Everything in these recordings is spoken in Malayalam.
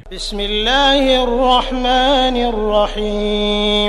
بسم الله الرحمن الرحيم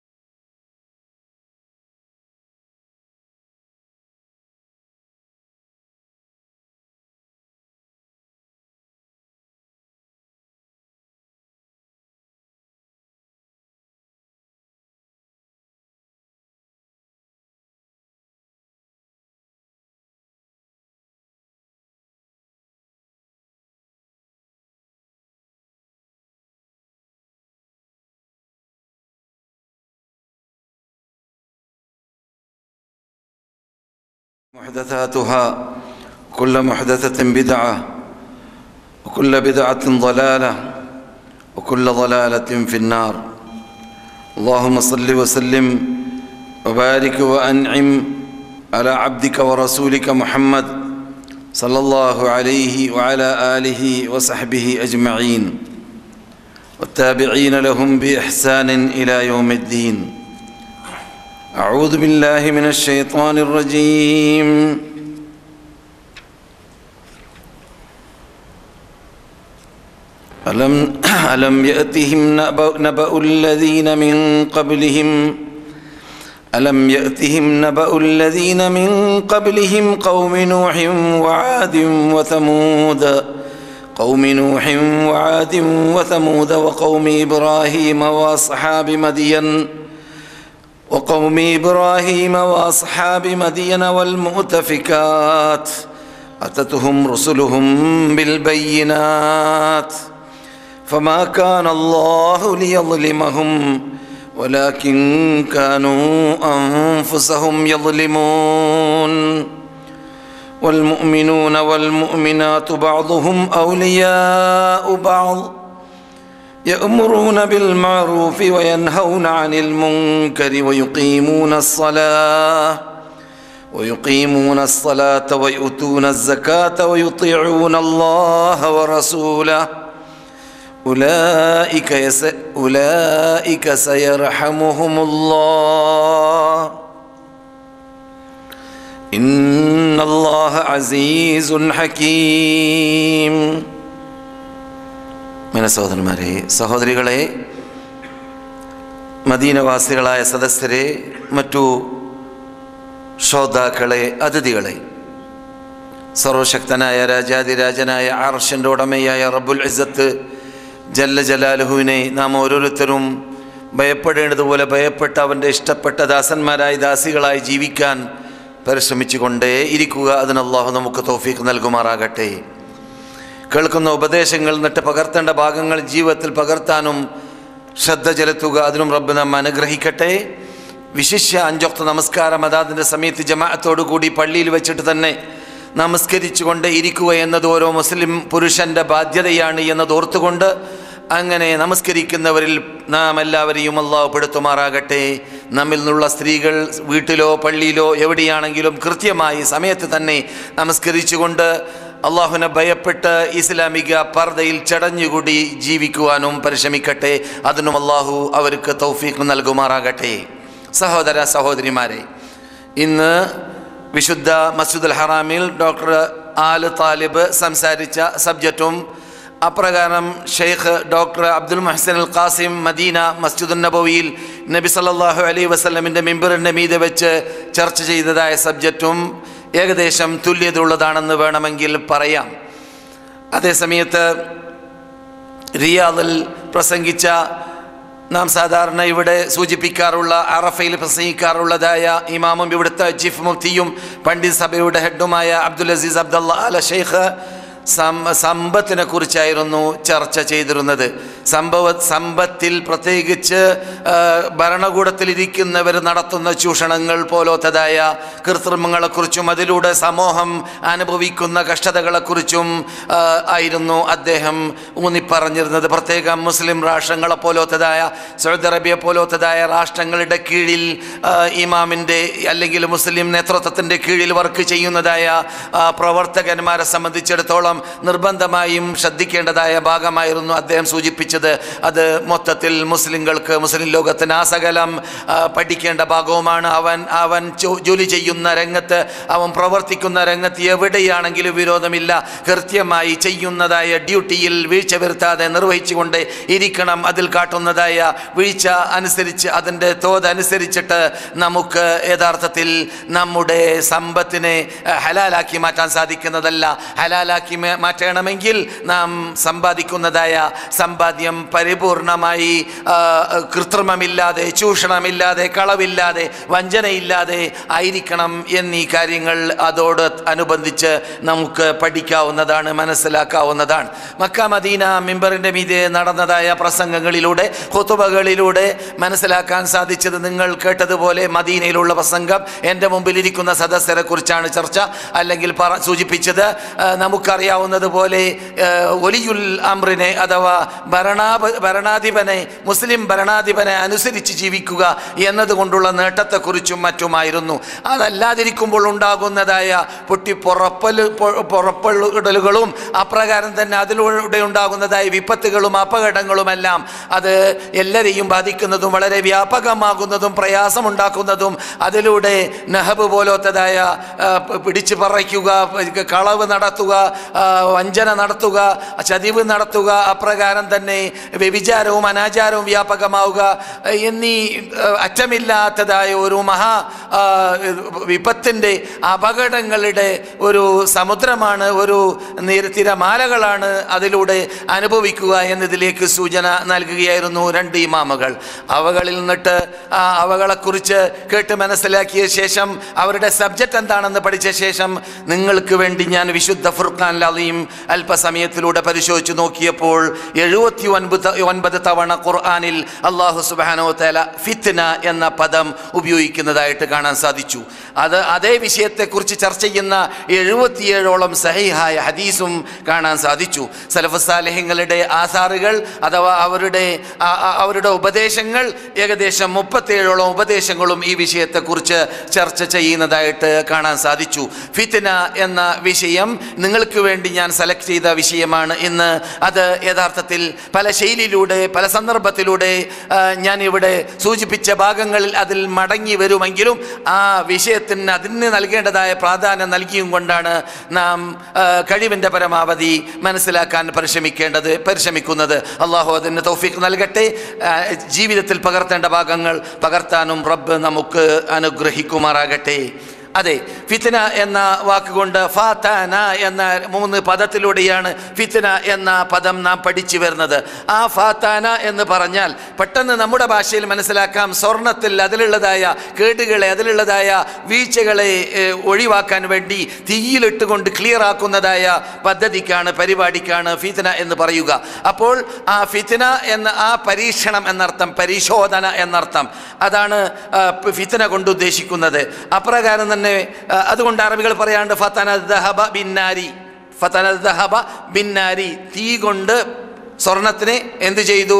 محدثاتها كل محدثة بدعة وكل بدعة ضلالة وكل ضلالة في النار اللهم صل وسلم وبارك وأنعم على عبدك ورسولك محمد صلى الله عليه وعلى آله وصحبه أجمعين والتابعين لهم بإحسان إلى يوم الدين أعوذ بالله من الشيطان الرجيم ألم ألم يأتهم نبأ, نبأ الذين من قبلهم ألم يأتهم نبأ الذين من قبلهم قوم نوح وعاد وثمود قوم نوح وعاد وثمود وقوم إبراهيم وأصحاب مدين وقوم إبراهيم وأصحاب مدين والمؤتفكات أتتهم رسلهم بالبينات فما كان الله ليظلمهم ولكن كانوا أنفسهم يظلمون والمؤمنون والمؤمنات بعضهم أولياء بعض يأمرون بالمعروف وينهون عن المنكر ويقيمون الصلاة ويقيمون الصلاة ويؤتون الزكاة ويطيعون الله ورسوله أولئك يس... أولئك سيرحمهم الله إن الله عزيز حكيم മന സഹോദരന്മാരെ സഹോദരികളെ മദീനവാസികളായ സദസ്യരെ മറ്റു ശ്രോതാക്കളെ അതിഥികളെ സർവശക്തനായ രാജാതിരാജനായ ആർഷൻ്റെ ഉടമയായ റബ്ബുൽ ഇസത്ത് ജല്ല ജലാലുഹുവിനെ നാം ഓരോരുത്തരും ഭയപ്പെടേണ്ടതുപോലെ ഭയപ്പെട്ട അവൻ്റെ ഇഷ്ടപ്പെട്ട ദാസന്മാരായി ദാസികളായി ജീവിക്കാൻ പരിശ്രമിച്ചുകൊണ്ടേ ഇരിക്കുക അതിന് അള്ളാഹു നമുക്ക് തോഫീക്ക് നൽകുമാറാകട്ടെ കേൾക്കുന്ന ഉപദേശങ്ങൾ എന്നിട്ട് പകർത്തേണ്ട ഭാഗങ്ങൾ ജീവിതത്തിൽ പകർത്താനും ശ്രദ്ധ ചെലുത്തുക അതിനും റബ്ബ് നാം അനുഗ്രഹിക്കട്ടെ വിശിഷ്യ അഞ്ചൊക്ത നമസ്കാരം അതാതിൻ്റെ സമയത്ത് ജമാഅത്തോടു കൂടി പള്ളിയിൽ വെച്ചിട്ട് തന്നെ നമസ്കരിച്ചുകൊണ്ട് ഇരിക്കുക എന്നത് ഓരോ മുസ്ലിം പുരുഷൻ്റെ ബാധ്യതയാണ് എന്നത് ഓർത്തുകൊണ്ട് അങ്ങനെ നമസ്കരിക്കുന്നവരിൽ നാം എല്ലാവരെയും അള്ളാഹു പെടുത്തുമാറാകട്ടെ നമ്മിൽ നിന്നുള്ള സ്ത്രീകൾ വീട്ടിലോ പള്ളിയിലോ എവിടെയാണെങ്കിലും കൃത്യമായി സമയത്ത് തന്നെ നമസ്കരിച്ചുകൊണ്ട് അള്ളാഹുനെ ഭയപ്പെട്ട് ഇസ്ലാമിക പർദയിൽ ചടഞ്ഞുകൂടി ജീവിക്കുവാനും പരിശ്രമിക്കട്ടെ അതിനും അള്ളാഹു അവർക്ക് തൗഫീഖ് നൽകുമാറാകട്ടെ സഹോദര സഹോദരിമാരെ ഇന്ന് വിശുദ്ധ മസ്ജിദുൽ ഹറാമിൽ ഡോക്ടർ ആല് താലിബ് സംസാരിച്ച സബ്ജക്റ്റും അപ്രകാരം ഷെയ്ഖ് doctor Abdul Muhsin Al Qasim Medina മസ്ജിദുൽ നബവിയിൽ നബി സല്ലല്ലാഹു അലൈഹി വസല്ലമിൻ്റെ മിമ്പറിൻ്റെ മീതെ വെച്ച് ചർച്ച ചെയ്തതായ സബ്ജക്റ്റും ഏകദേശം തുല്യത ഉള്ളതാണെന്ന് വേണമെങ്കിൽ പറയാം അതേസമയത്ത് റിയാദിൽ പ്രസംഗിച്ച നാം സാധാരണ ഇവിടെ സൂചിപ്പിക്കാറുള്ള അറഫയിൽ പ്രസംഗിക്കാറുള്ളതായ ഇമാമും ഇവിടുത്തെ ചീഫ് മുഫ്തിയും പണ്ഡിത് സഭയുടെ ഹെഡുമായ അബ്ദുൽ അസീസ് അബ്ദുള്ള അല ഷെയ്ഖ് സം സമ്പത്തിനെ കുറിച്ചായിരുന്നു ചർച്ച ചെയ്തിരുന്നത് സംഭവ സമ്പത്തിൽ പ്രത്യേകിച്ച് ആ, ഭരണകൂടത്തിലിരിക്കുന്നവർ നടത്തുന്ന ചൂഷണങ്ങൾ പോലത്തതായ കൃത്രിമങ്ങളെക്കുറിച്ചും അതിലൂടെ സമൂഹം അനുഭവിക്കുന്ന കഷ്ടതകളെക്കുറിച്ചും ആ, ആയിരുന്നു അദ്ദേഹം ഊന്നിപ്പറഞ്ഞിരുന്നത് പ്രത്യേകം മുസ്ലിം രാഷ്ട്രങ്ങളെ പോലത്തതായ സൗദി അറേബ്യ പോലത്തതായ രാഷ്ട്രങ്ങളുടെ കീഴിൽ ആ, ഇമാമിൻ്റെ അല്ലെങ്കിൽ മുസ്ലിം നേതൃത്വത്തിൻ്റെ കീഴിൽ വർക്ക് ചെയ്യുന്നതായ ആ, പ്രവർത്തകന്മാരെ സംബന്ധിച്ചിടത്തോളം സംബന്ധിച്ചിടത്തോളം നിർബന്ധമായും ശ്രദ്ധിക്കേണ്ടതായ ഭാഗമായിരുന്നു അദ്ദേഹം സൂചിപ്പിച്ചത് അത് മൊത്തത്തിൽ മുസ്ലിങ്ങൾക്ക് മുസ്ലിം ലോകത്തിന് ആ സകലം ആ, പഠിക്കേണ്ട ഭാഗവുമാണ് അവൻ അവൻ ജോ- ജോലി ചെയ്യുന്ന രംഗത്ത് അവൻ പ്രവർത്തിക്കുന്ന രംഗത്ത് എവിടെയാണെങ്കിലും വിരോധമില്ല കൃത്യമായി ചെയ്യുന്നതായ ഡ്യൂട്ടിയിൽ വീഴ്ച വരുത്താതെ നിർവഹിച്ചുകൊണ്ട് ഇരിക്കണം അതിൽ കാട്ടുന്നതായ വീഴ്ച അനുസരിച്ച് അതിൻ്റെ തോത് അനുസരിച്ചിട്ട് നമുക്ക് യഥാർത്ഥത്തിൽ നമ്മുടെ സമ്പത്തിനെ അഹ്, ഹലാലാക്കി മാറ്റാൻ സാധിക്കുന്നതല്ല ഹലാലാക്കി മേ- മാറ്റണമെങ്കിൽ നാം സമ്പാദിക്കുന്നതായ സമ്പാദ്യം പരിപൂർണമായി ആ, കൃത്രിമമില്ലാതെ ചൂഷണമില്ലാതെ കളവില്ലാതെ വഞ്ചനയില്ലാതെ ആയിരിക്കണം എന്നീ കാര്യങ്ങൾ അതോട് അനുബന്ധിച്ച് നമുക്ക് പഠിക്കാവുന്നതാണ് മനസ്സിലാക്കാവുന്നതാണ് മക്ക മദീന മിമ്പറിൻ്റെ മീതെ നടന്നതായ പ്രസംഗങ്ങളിലൂടെ ഹുത്തുബകളിലൂടെ മനസ്സിലാക്കാൻ സാധിച്ചത് നിങ്ങൾ കേട്ടതുപോലെ മദീനയിലുള്ള പ്രസംഗം എൻ്റെ മുമ്പിലിരിക്കുന്ന സദസ്യരെ കുറിച്ചാണ് ചർച്ച അല്ലെങ്കിൽ പറ സൂചിപ്പിച്ചത് ആ, നമുക്കറിയാവുന്നതുപോലെ ആ, ഒലിയുൽ അമ്രിനെ അഥവാ ഭരണാപ ഭരണാധിപനെ മുസ്ലിം ഭരണാധിപനെ അനുസരിച്ച് ജീവിക്കുക എന്നതുകൊണ്ടുള്ള നേട്ടത്തെക്കുറിച്ചും മറ്റുമായിരുന്നു അതല്ലാതിരിക്കുമ്പോൾ ഉണ്ടാകുന്നതായ പൊട്ടി പുറപ്പല് പൊ- പുറപ്പെടലുകളും അപ്രകാരം തന്നെ അതിലൂടെ ഉണ്ടാകുന്നതായ വിപത്തുകളും അപകടങ്ങളുമെല്ലാം അത് എല്ലാവരെയും ബാധിക്കുന്നതും വളരെ വ്യാപകമാകുന്നതും പ്രയാസമുണ്ടാക്കുന്നതും അതിലൂടെ നഹബ് പോലത്തതായ ആ, പ- പിടിച്ചു പറയ്ക്കുക പ- കളവ് നടത്തുക ആ, വഞ്ചന നടത്തുക ചതിവ് നടത്തുക അപ്രകാരം തന്നെ വ്യഭിചാരവും അനാചാരവും വ്യാപകമാവുക എന്നീ ആ, അറ്റമില്ലാത്തതായ ഒരു മഹാ ആ, വിപത്തിൻ്റെ അപകടങ്ങളുടെ ഒരു സമുദ്രമാണ് ഒരു നിര- തിരമാലകളാണ് അതിലൂടെ അനുഭവിക്കുക എന്നതിലേക്ക് സൂചന നൽകുകയായിരുന്നു രണ്ട് ഇമാമുകൾ അവകളിൽ നിന്നിട്ട് ആ അവകളെക്കുറിച്ച് കേട്ട് മനസ്സിലാക്കിയ ശേഷം അവരുടെ സബ്ജക്റ്റ് എന്താണെന്ന് പഠിച്ച ശേഷം നിങ്ങൾക്ക് വേണ്ടി ഞാൻ വിശുദ്ധ ഫുർഖാൻ ലലീം അല്പസമയത്തിലൂടെ പരിശോധിച്ച് നോക്കിയപ്പോൾ എഴുപത്തി ഒൻപത് ഒൻപത് തവണ ഖുർആാനിൽ അള്ളാഹു സുബാനോ തല ഫിത്ന എന്ന പദം ഉപയോഗിക്കുന്നതായിട്ട് കാണാൻ സാധിച്ചു അത് അതേ വിഷയത്തെക്കുറിച്ച് ചർച്ച ചെയ്യുന്ന എഴുപത്തിയേഴോളം സഹിഹായ ഹദീസും കാണാൻ സാധിച്ചു സലഫ് സാലഹ്യങ്ങളുടെ ആധാറുകൾ അഥവാ അവരുടെ ആ- ആ- അവരുടെ ഉപദേശങ്ങൾ ഏകദേശം മുപ്പത്തേഴോളം ഉപദേശങ്ങളും ഈ വിഷയത്തെക്കുറിച്ച് ചർച്ച ചെയ്യുന്നതായിട്ട് കാണാൻ സാധിച്ചു ഫിത്ന എന്ന വിഷയം നിങ്ങൾക്ക് വേണ്ടി ഞാൻ സെലക്ട് ചെയ്ത വിഷയമാണ് ഇന്ന് അത് യഥാർത്ഥത്തിൽ പല ശൈലിയിലൂടെ പല സന്ദർഭത്തിലൂടെ ആ, ഞാൻ ഇവിടെ സൂചിപ്പിച്ച ഭാഗങ്ങളിൽ അതിൽ മടങ്ങി വരുമെങ്കിലും ആ വിഷയത്തിന് അതിന് നൽകേണ്ടതായ പ്രാധാന്യം നൽകിയും കൊണ്ടാണ് നാം ആ, കഴിവിൻ്റെ പരമാവധി മനസ്സിലാക്കാൻ പരിശ്രമിക്കേണ്ടത് പരിശ്രമിക്കുന്നത് അള്ളാഹു അതിന് തൗഫീഖ് നൽകട്ടെ ആ, ജീവിതത്തിൽ പകർത്തേണ്ട ഭാഗങ്ങൾ പകർത്താനും റബ്ബ് നമുക്ക് അനുഗ്രഹിക്കുമാറാകട്ടെ അതെ ഫിത്ന എന്ന വാക്കുകൊണ്ട് ഫാത്താന എന്ന മൂന്ന് പദത്തിലൂടെയാണ് ഫിത്ന എന്ന പദം നാം പഠിച്ചു വരുന്നത് ആ ഫാത്താന എന്ന് പറഞ്ഞാൽ പെട്ടെന്ന് നമ്മുടെ ഭാഷയിൽ മനസ്സിലാക്കാം സ്വർണത്തിൽ അതിലുള്ളതായ കേടുകളെ അതിലുള്ളതായ വീഴ്ചകളെ ഏഹ്, ഒഴിവാക്കാൻ വേണ്ടി തീയിലിട്ടുകൊണ്ട് ക്ലിയർ ആക്കുന്നതായ പദ്ധതിക്കാണ് പരിപാടിക്കാണ് ഫിത്ന എന്ന് പറയുക അപ്പോൾ ആ ഫിത്ന എന്ന ആ പരീക്ഷണം എന്നർത്ഥം പരിശോധന എന്നർത്ഥം അതാണ് ആ, ഫിത്ന കൊണ്ട് ഉദ്ദേശിക്കുന്നത് അപ്രകാരം തന്നെ ആ, അതുകൊണ്ട് അറബികൾ പറയാണ്ട് ഫത്തന ദഹബ ബിന്നാരി ഫത്തന ദഹബ ബിന്നാരി തീ കൊണ്ട് സ്വർണത്തിനെ എന്ത് ചെയ്തു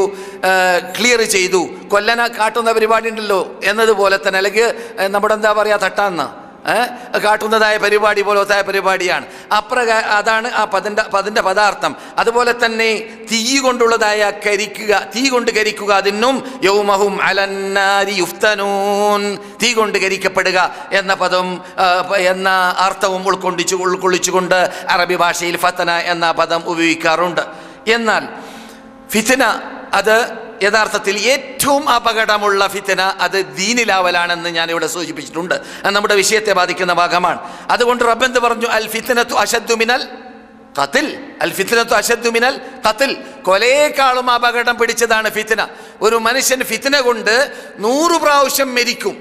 ക്ലിയർ ചെയ്തു കൊല്ലന കാട്ടുന്ന പരിപാടി ഉണ്ടല്ലോ എന്നതുപോലെ തന്നെ അല്ലെങ്കിൽ ഏ, നമ്മുടെ എന്താ പറയുക തട്ടാന്ന ഏഹ് കാട്ടുന്നതായ പരിപാടി പോലത്തെ പരിപാടിയാണ് അപ്രകാ അതാണ് ആ പതിൻ്റെ പതിൻ്റെ പദാർത്ഥം അതുപോലെ തന്നെ തീ കൊണ്ടുള്ളതായ കരിക്കുക തീ കൊണ്ട് കരിക്കുക അതിനും യൗമഹും അലന്നാരി യുഫ്തനൂൻ തീ കൊണ്ട് കരിക്കപ്പെടുക എന്ന പദം ആ, പ- എന്ന അർത്ഥവും ഉൾക്കൊണ്ടിച്ചു ഉൾക്കൊള്ളിച്ചുകൊണ്ട് അറബി ഭാഷയിൽ ഫത്തന എന്ന പദം ഉപയോഗിക്കാറുണ്ട് എന്നാൽ ഫിത്തന അത് യഥാർത്ഥത്തിൽ ഏറ്റവും അപകടമുള്ള ഫിത്തന അത് ദീനിലാവലാണെന്ന് ഞാൻ ഇവിടെ സൂചിപ്പിച്ചിട്ടുണ്ട് അത് നമ്മുടെ വിഷയത്തെ ബാധിക്കുന്ന ഭാഗമാണ് അതുകൊണ്ട് റബ്ബെന്ത് പറഞ്ഞു അൽ ഫിത്തനത്തു അശദ്ദു മിനൽ കത്തിൽ അൽ ഫിത്തനത്തു അശദ്ദു മിനൽ കത്തിൽ കൊലയേക്കാളും അപകടം പിടിച്ചതാണ് ഫിത്തന ഒരു മനുഷ്യൻ ഫിത്തന കൊണ്ട് നൂറ് പ്രാവശ്യം മരിക്കും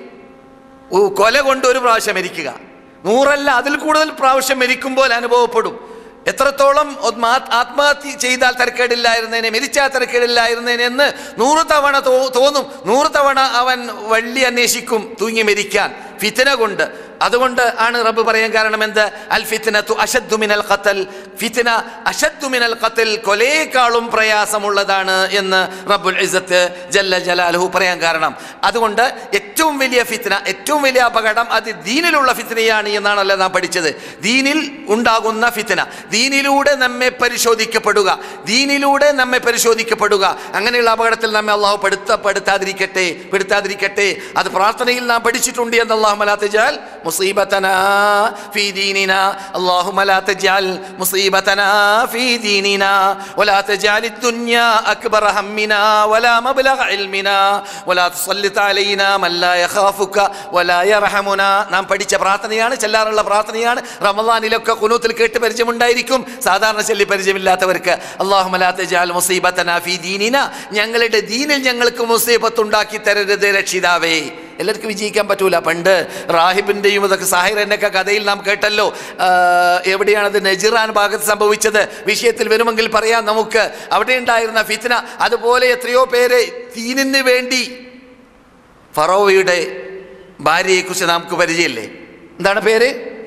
ഓ, കൊല കൊണ്ട് ഒരു പ്രാവശ്യം മരിക്കുക നൂറല്ല അതിൽ കൂടുതൽ പ്രാവശ്യം മരിക്കുമ്പോൾ അനുഭവപ്പെടും എത്രത്തോളം ഒന്ന് ആത്- ആത്മഹത്യ ചെയ്താൽ തിരക്കേടില്ലായിരുന്നതിനെ മരിച്ചാൽ തിരക്കേടില്ലായിരുന്നതിനെ എന്ന് നൂറ് തവണ തോ- തോന്നും നൂറ് തവണ അവൻ വള്ളി അന്വേഷിക്കും തൂങ്ങി മരിക്കാൻ ഫിത്തന കൊണ്ട് അതുകൊണ്ട് ആണ് റബ്ബ് പറയാൻ കാരണം എന്ത് അൽ ഫിത്നത്തു അശദ്ദു മിനൽ ഖത്തൽ ഫിത്ന അശദ്ദു മിനൽ ഖത്തൽ കൊലയേക്കാളും പ്രയാസമുള്ളതാണ് എന്ന് റബ്ബുൽ ഇസ്സത്ത് ജല്ല ജലാലുഹു പറയാൻ കാരണം അതുകൊണ്ട് ഏറ്റവും ഏറ്റവും വലിയ ഫിത്ന ഏറ്റവും വലിയ അപകടം അത് ദീനിലുള്ള ഫിത്നയാണ് എന്നാണല്ലോ നാം പഠിച്ചത് ദീനിൽ ഉണ്ടാകുന്ന ഫിത്ന ദീനിലൂടെ നമ്മെ പരിശോധിക്കപ്പെടുക ദീനിലൂടെ നമ്മെ പരിശോധിക്കപ്പെടുക അങ്ങനെയുള്ള അപകടത്തിൽ നമ്മെ അള്ളാഹു പെടുത്ത പെടുത്താതിരിക്കട്ടെ പെടുത്താതിരിക്കട്ടെ അത് പ്രാർത്ഥനയിൽ നാം പഠിച്ചിട്ടുണ്ട് എന്ന് അള്ളാഹു മലാത്തജാൽ മുസീബത്തന ഫീ ദീനിന അള്ളാഹു മലാത്തജാൽ മുസീബത്തന ഫീ ദീനിന ولا تجعل الدنيا أكبر همنا ولا مبلغ علمنا ولا تسلط علينا من لا يخافك ولا يرحمنا നാം പഠിച്ച പ്രാർത്ഥനയാണ് ചെല്ലാറുള്ള പ്രാർത്ഥനയാണ് റമദാനിലൊക്കെ കുനൂത്തിൽ കേട്ട് പരിചയമുണ്ടായിരിക്കും സാധാരണ ചൊല്ലി പരിചയമില്ലാത്തവർക്ക് അള്ളാഹുമലാത്തജാൽ മുസീബത്തന ഫീ ദീനിന ഞങ്ങളുടെ ദീനിൽ ഞങ്ങൾക്ക് മുസീബത്ത് ഉണ്ടാക്കി തരരുത് രക്ഷിതാവേ എല്ലാവർക്കും വിജയിക്കാൻ പറ്റൂല പണ്ട് റാഹിബിൻ്റെയും ഇതൊക്കെ സാഹിറിൻ്റെയൊക്കെ കഥയിൽ നാം കേട്ടല്ലോ ആ, എവിടെയാണത് നജിറാൻ ഭാഗത്ത് സംഭവിച്ചത് വിഷയത്തിൽ വരുമെങ്കിൽ പറയാം നമുക്ക് അവിടെ ഉണ്ടായിരുന്ന ഫിത്ന അതുപോലെ എത്രയോ പേര് ദീനിന് വേണ്ടി ഫറോവയുടെ ഭാര്യയെക്കുറിച്ച് നമുക്ക് പരിചയമില്ലേ എന്താണ് പേര്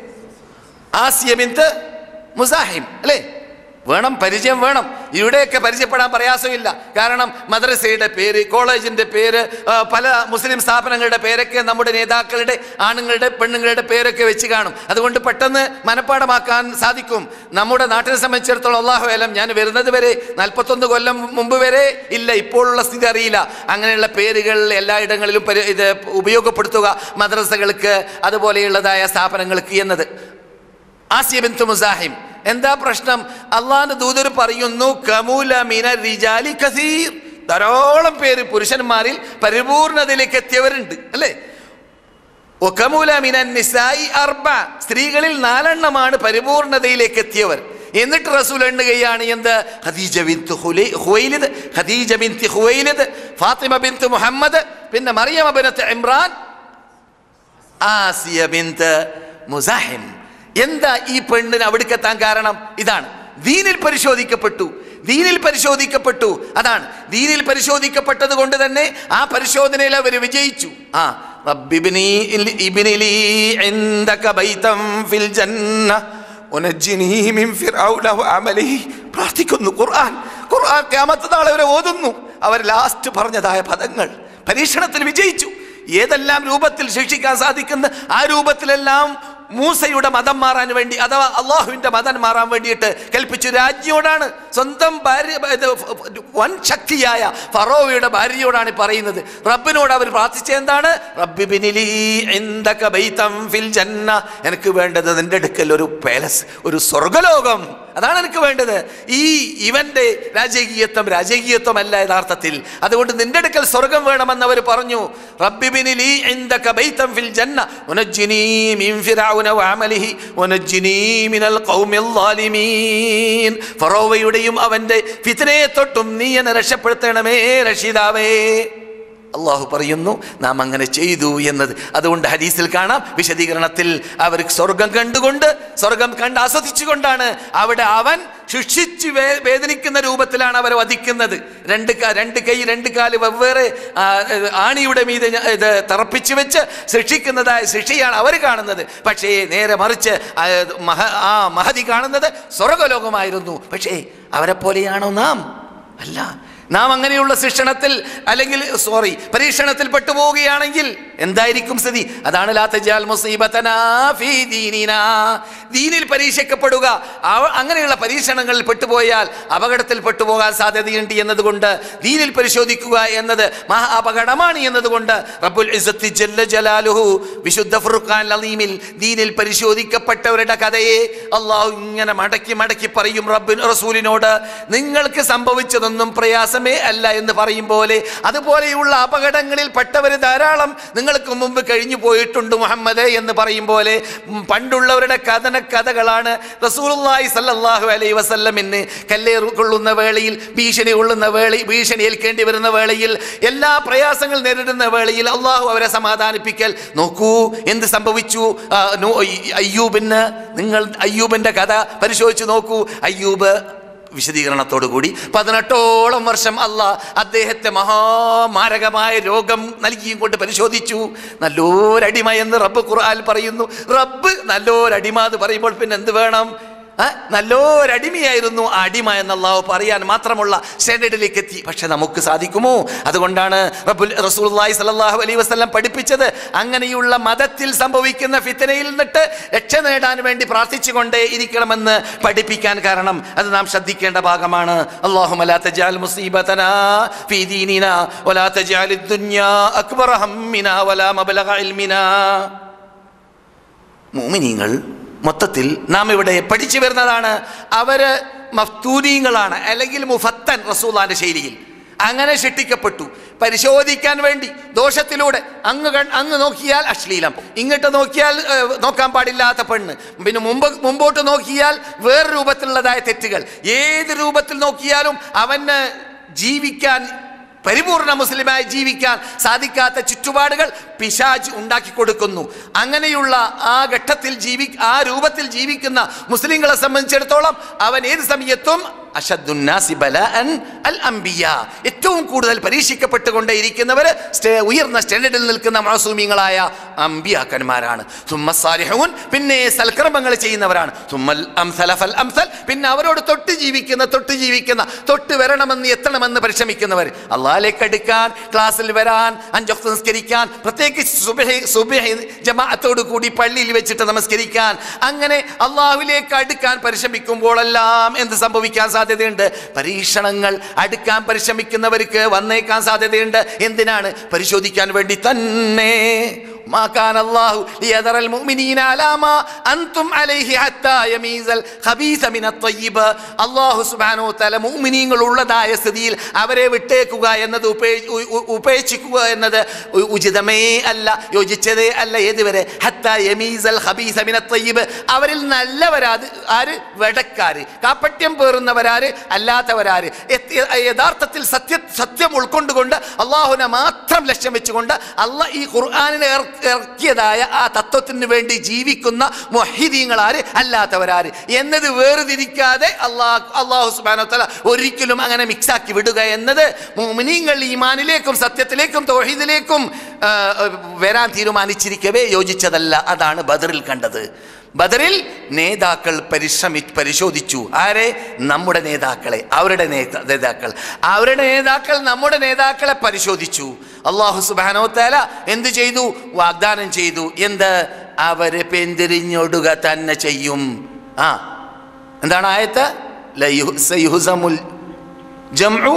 ആസിയമിന്ത് മുസാഹിം അല്ലേ വേണം പരിചയം വേണം ഇവിടെയൊക്കെ പരിചയപ്പെടാൻ പ്രയാസമില്ല കാരണം മദ്രസയുടെ പേര് കോളേജിൻ്റെ പേര് ആ, പല മുസ്ലിം സ്ഥാപനങ്ങളുടെ പേരൊക്കെ നമ്മുടെ നേതാക്കളുടെ ആണുങ്ങളുടെ പെണ്ണുങ്ങളുടെ പേരൊക്കെ വെച്ച് കാണും അതുകൊണ്ട് പെട്ടെന്ന് മനഃപ്പാടമാക്കാൻ സാധിക്കും നമ്മുടെ നാട്ടിനെ സംബന്ധിച്ചിടത്തോളം അള്ളാഹു അലം ഞാൻ വരുന്നത് വരെ നാൽപ്പത്തൊന്ന് കൊല്ലം മുമ്പ് വരെ ഇല്ല ഇപ്പോഴുള്ള സ്ഥിതി അറിയില്ല അങ്ങനെയുള്ള പേരുകൾ എല്ലായിടങ്ങളിലും പരി- ഇത് ഉപയോഗപ്പെടുത്തുക മദ്രസകൾക്ക് അതുപോലെയുള്ളതായ സ്ഥാപനങ്ങൾക്ക് എന്നത് ആസിയ ബിന്തു മുസാഹിം എന്താ പ്രശ്നം അള്ളാന്റെ ദൂതർ പറയുന്നു കമൂല മിന റിജാലി കസീർ ധാരാളം പേര് പുരുഷന്മാരിൽ പരിപൂർണതയിലേക്ക് എത്തിയവരുണ്ട് അല്ലേ ഒക്കമൂല മിനൻ നിസായി അർബ സ്ത്രീകളിൽ നാലെണ്ണമാണ് പരിപൂർണതയിലേക്ക് എത്തിയവർ എന്നിട്ട് റസൂൽ എണ്ണുകയാണ് എന്ത് ഖദീജ ബിന്ത് ഹുലൈ ഹുവൈലിദ് ഖദീജ ബിന്ത് ഹുവൈലിദ് ഫാത്തിമ ബിന്ത് മുഹമ്മദ് പിന്നെ മറിയമ ബിനത്ത് ഇമ്രാൻ ആസിയ ബിന്ത് മുസാഹിം എന്താ ഈ പെണ്ണിന് അവിടേക്ക് എത്താൻ കാരണം ഇതാണ് ദീനിൽ പരിശോധിക്കപ്പെട്ടു ദീനിൽ പരിശോധിക്കപ്പെട്ടു അതാണ് ദീനിൽ പരിശോധിക്കപ്പെട്ടത് കൊണ്ട് തന്നെ ആ പരിശോധനയിൽ അവർ വിജയിച്ചു ആ റബ്ബിബ്നി ഇബ്നി ലീ ഇൻദക ബൈതം ഫിൽ ജന്ന ഉനജ്ജിനി മിൻ ഫിർഔന വഅമലിഹി പ്രാർത്ഥിക്കുന്നു ഖുർആൻ ഖുർആൻ ഖിയാമത്ത് നാളെ വരെ ഓതുന്നു അവർ ലാസ്റ്റ് പറഞ്ഞതായ പദങ്ങൾ പരീക്ഷണത്തിൽ വിജയിച്ചു ഏതെല്ലാം രൂപത്തിൽ ശിക്ഷിക്കാൻ സാധിക്കുന്ന ആ രൂപത്തിലെല്ലാം മൂസയുടെ മതം മാറാൻ വേണ്ടി അഥവാ അള്ളാഹുവിന്റെ മതം മാറാൻ വേണ്ടിയിട്ട് കൽപ്പിച്ചു രാജ്ഞിയോടാണ് സ്വന്തം ഭാര്യ ഇത് വൻ ശക്തിയായ ഫറോവയുടെ ഭാര്യയോടാണ് ഈ പറയുന്നത് റബ്ബിനോട് അവർ പ്രാർത്ഥിച്ച എന്താണ് റബ്ബി ബിനിലി ഇന്ദക ബൈതം ഫിൽ ജന്ന എനിക്ക് വേണ്ടത് നിന്റെ അടുക്കൽ ഒരു പാലസ് ഒരു സ്വർഗലോകം അതാണ് എനിക്ക് വേണ്ടത് ഈ ഇവന്റെ രാജകീയത്വം രാജകീയത്വമല്ല യഥാർത്ഥത്തിൽ അതുകൊണ്ട് നിന്റെ അടുക്കൽ സ്വർഗം വേണമെന്ന് അവർ പറഞ്ഞു റബ്ബി ബിനിലി ഇന്ദക ബൈതം ഫിൽ ജന്ന ഉനജ്ജിനി മിൻ ഫിറഔന വഅമലിഹി ഉനജ്ജിനി മിനൽ ഖൗമിൽ ളാലിമീൻ ഫറോവയുടെയും അവന്റെ ഫിത്നയെ തൊട്ടും നീ എന്നെ രക്ഷപ്പെടുത്തണമേ രക്ഷിതാവേ അള്ളാഹു പറയുന്നു നാം അങ്ങനെ ചെയ്തു എന്നത് അതുകൊണ്ട് ഹദീസിൽ കാണാം വിശദീകരണത്തിൽ അവർ സ്വർഗം കണ്ടുകൊണ്ട് സ്വർഗം കണ്ട് ആസ്വദിച്ചുകൊണ്ടാണ് അവിടെ അവൻ ശിക്ഷിച്ച് വേ വേദനിക്കുന്ന രൂപത്തിലാണ് അവരെ വധിക്കുന്നത് രണ്ട് കാ രണ്ട് കൈ രണ്ട് കാല് വെവ്വേറെ ആ, ഏ, ആണിയുടെ മീതെ ഞ- ഇത് തറപ്പിച്ച് വെച്ച് ശിക്ഷിക്കുന്നതായ ശിക്ഷയാണ് അവർ കാണുന്നത് പക്ഷേ നേരെ മറിച്ച് ആ, മഹ ആ മഹതി കാണുന്നത് സ്വർഗലോകമായിരുന്നു പക്ഷേ അവരെ പോലെയാണോ നാം അല്ല നാം അങ്ങനെയുള്ള ശിക്ഷണത്തിൽ അല്ലെങ്കിൽ സോറി പരീക്ഷണത്തിൽ പെട്ടുപോവുകയാണെങ്കിൽ എന്തായിരിക്കും സ്ഥിതി അതാണ് ലാ തജാൽ മുസീബതനാ ഫീ ദീനിനാ. ദീനിൽ പരീക്ഷിക്കപ്പെടുക അവ- അങ്ങനെയുള്ള പരീക്ഷണങ്ങളിൽ പെട്ടുപോയാൽ അപകടത്തിൽ പെട്ടുപോകാൻ സാധ്യതയുണ്ട് എന്നതുകൊണ്ട് ദീനിൽ പരിശോധിക്കുക എന്നത് മഹാ അപകടമാണ് എന്നതുകൊണ്ട് റബ്ബുൽ ഇസ്സത്തി ജല്ല ജലാലുഹു വിശുദ്ധ ഫുർഖാൻ അലീമിൽ ദീനിൽ പരിശോധിക്കപ്പെട്ടവരുടെ കഥയെ അള്ളാഹു ഇങ്ങനെ മടക്കി മടക്കി പറയും റബ്ബിൻ റസൂലിനോട് നിങ്ങൾക്ക് സംഭവിച്ചതൊന്നും പ്രയാസമേ അല്ല എന്ന് പറയും പോലെ അതുപോലെയുള്ള അപകടങ്ങളിൽ പെട്ടവർ ധാരാളം നിങ്ങൾക്ക് മുമ്പ് കഴിഞ്ഞു പോയിട്ടുണ്ട് മുഹമ്മദ് എന്ന് പറയും പോലെ ഉം, പണ്ടുള്ളവരുടെ കഥന കഥകളാണ് റസൂലുള്ളാഹി സല്ലല്ലാഹു അലൈഹി വസല്ലമിന് കല്ലേറ് കൊള്ളുന്ന വേളയിൽ ഭീഷണി കൊള്ളുന്ന വേള ഭീഷണി ഏൽക്കേണ്ടി വരുന്ന വേളയിൽ എല്ലാ പ്രയാസങ്ങൾ നേരിടുന്ന വേളയിൽ അള്ളാഹു അവരെ സമാധാനിപ്പിക്കൽ നോക്കൂ എന്ത് സംഭവിച്ചു ആ, നോ- അയ്യൂബിന് നിങ്ങൾ അയ്യൂബിന്റെ കഥ പരിശോധിച്ച് നോക്കൂ അയ്യൂബ് വിശദീകരണത്തോടു കൂടി പതിനെട്ടോളം വർഷം അല്ല അദ്ദേഹത്തെ മഹാമാരകമായ രോഗം നൽകിയും കൊണ്ട് പരിശോധിച്ചു നല്ലൊരടിമ എന്ന് റബ്ബ് ഖുർആൻ പറയുന്നു റബ്ബ് നല്ലൊരടിമ എന്ന് പറയുമ്പോൾ പിന്നെ എന്ത് വേണം ആ, നല്ലൊരടിമയായിരുന്നു ആ അടിമ എന്നല്ലാഹു പറയാൻ മാത്രമുള്ള സ്റ്റാൻഡേർഡിലേക്ക് എത്തി പക്ഷെ നമുക്ക് സാധിക്കുമോ അതുകൊണ്ടാണ് റബ്ബുൽ റസൂലുള്ളാഹി സ്വല്ലല്ലാഹു അലൈഹി വസല്ലം പഠിപ്പിച്ചത് അങ്ങനെയുള്ള മതത്തിൽ സംഭവിക്കുന്ന ഫിത്തനയിൽ നിന്നിട്ട് രക്ഷ നേടാൻ വേണ്ടി പ്രാർത്ഥിച്ചുകൊണ്ടേ ഇരിക്കണമെന്ന് പഠിപ്പിക്കാൻ കാരണം അത് നാം ശ്രദ്ധിക്കേണ്ട ഭാഗമാണ് അല്ലാഹുമ്മ ലാ തജഅൽ മുസീബതനാ ഫീ ദീനിനാ വലാ തജഅലിദ് ദുനിയാ അക്ബറ ഹമ്മിനാ വലാ മബ്ലഗ ഇൽമിനാ മോമിനിയങ്ങൾ മൊത്തത്തിൽ നാം ഇവിടെ പഠിച്ചു വരുന്നതാണ് അവര് മഫ്തൂനീങ്ങളാണ് അല്ലെങ്കിൽ മുഫത്തൻ റസൂലാന്റെ ശൈലിയിൽ അങ്ങനെ ശിക്ഷിക്കപ്പെട്ടു പരിശോധിക്കാൻ വേണ്ടി ദോഷത്തിലൂടെ അങ്ങ് കൺ അങ്ങ് നോക്കിയാൽ അശ്ലീലം ഇങ്ങോട്ട് നോക്കിയാൽ ഏഹ്, നോക്കാൻ പാടില്ലാത്ത പെണ്ണ് പിന്നെ മുമ്പ് മുമ്പോട്ട് നോക്കിയാൽ വേറെ രൂപത്തിലുള്ളതായ തെറ്റുകൾ ഏത് രൂപത്തിൽ നോക്കിയാലും അവന് ജീവിക്കാൻ പരിപൂർണ മുസ്ലിമായി ജീവിക്കാൻ സാധിക്കാത്ത ചുറ്റുപാടുകൾ പിശാജ് ഉണ്ടാക്കി കൊടുക്കുന്നു അങ്ങനെയുള്ള ആ ഘട്ടത്തിൽ ജീവി ആ രൂപത്തിൽ ജീവിക്കുന്ന മുസ്ലിങ്ങളെ സംബന്ധിച്ചിടത്തോളം അവൻ ഏത് സമയത്തും അഷദ്ദുന്നാസി ബലഅൻ അൽ അംബിയ ഏറ്റവും കൂടുതൽ പരീക്ഷിക്കപ്പെട്ടുകൊണ്ടേയിരിക്കുന്നവർ സ്റ്റേ ഉയർന്ന സ്റ്റാൻഡേർഡിൽ നിൽക്കുന്ന മാസൂമിങ്ങളായ അമ്പിയാക്കന്മാരാണ് സുമ്മ സാലിഹൂൻ പിന്നെ സൽക്കർമ്മങ്ങൾ ചെയ്യുന്നവരാണ് സുമ്മൽ അംസല ഫൽ അംസൽ പിന്നെ അവരോട് തൊട്ട് ജീവിക്കുന്ന തൊട്ട് ജീവിക്കുന്ന തൊട്ട് വരണമെന്ന് എത്തണമെന്ന് പരിശ്രമിക്കുന്നവർ അള്ളാഹിലേക്ക് അടുക്കാൻ ക്ലാസ്സിൽ വരാൻ അഞ്ചൊക്കെ നമസ്കരിക്കാൻ പ്രത്യേകിച്ച് സുബഹി സുബഹി ജമാഅത്തോടു കൂടി പള്ളിയിൽ വെച്ചിട്ട് നമസ്കരിക്കാൻ അങ്ങനെ അള്ളാഹുവിലേക്ക് അടുക്കാൻ പരിശ്രമിക്കുമ്പോഴെല്ലാം എന്ത് സംഭവിക്കാൻ സാധ്യതയുണ്ട് പരീക്ഷണങ്ങൾ അടുക്കാൻ പരിശ്രമിക്കുന്നവർക്ക് വന്നേക്കാൻ സാധ്യതയുണ്ട് എന്തിനാണ് പരിശോധിക്കാൻ വേണ്ടി തന്നെ ما كان الله ليذر المؤمنين على ما أنتم عليه حتى يميز الخبيث من الطيب അള്ളാഹു സുബാനോ തല മുഅ്മിനീങ്ങൾ ഉള്ളതായ സ്ഥിതിയിൽ അവരെ വിട്ടേക്കുക എന്നത് ഉപേ- ഉ- ഉ- ഉപേക്ഷിക്കുക എന്നത് ഉ- ഉചിതമേ അല്ല യോജിച്ചതേ അല്ല ഏതുവരെ ഹത്ത യമീസൽ ഹബീസ മിന തയ്യിബ് അവരിൽ നല്ലവരാത് ആര് വെടക്കാര് കാപ്പട്യം പേറുന്നവരാര് അല്ലാത്തവരാര് എത്ത് യഥാർത്ഥത്തിൽ സത്യ സത്യം ഉൾക്കൊണ്ടുകൊണ്ട് അള്ളാഹുനെ മാത്രം ലക്ഷ്യം വെച്ചുകൊണ്ട് അള്ളാഹ് ഈ ഖുർആാനിനെ ഇറ- ഇറക്കിയതായ ആ തത്വത്തിന് വേണ്ടി ജീവിക്കുന്ന മൊഹിദീങ്ങളാര് അല്ലാത്തവരാര് എന്നത് വേർതിരിക്കാതെ അള്ളാഹ് അള്ളാഹു സുബാനോ തല ഒരിക്കലും അങ്ങനെ മിക്സാക്കി വിടുക എന്നത് മുഅ്മിനീങ്ങൾ ഈമാനിലേക്കും സത്യത്തിലേക്കും തൗഹീദിലേക്കും ആ, വരാൻ തീരുമാനിച്ചിരിക്കവേ യോജിച്ചതല്ല അതാണ് ബദറിൽ കണ്ടത് ബദറിൽ നേതാക്കൾ പരിശ്രമി പരിശോധിച്ചു ആരെ നമ്മുടെ നേതാക്കളെ അവരുടെ നേത നേതാക്കൾ അവരുടെ നേതാക്കൾ നമ്മുടെ നേതാക്കളെ പരിശോധിച്ചു അള്ളാഹു സുബാനോ തല എന്ത് ചെയ്തു വാഗ്ദാനം ചെയ്തു എന്ത് അവര് പെന്തിരിഞ്ഞൊടുക തന്നെ ചെയ്യും ആ എന്താണ് ആയത്ത് ലയു- സയുഹ്സമുൽ ജംഉ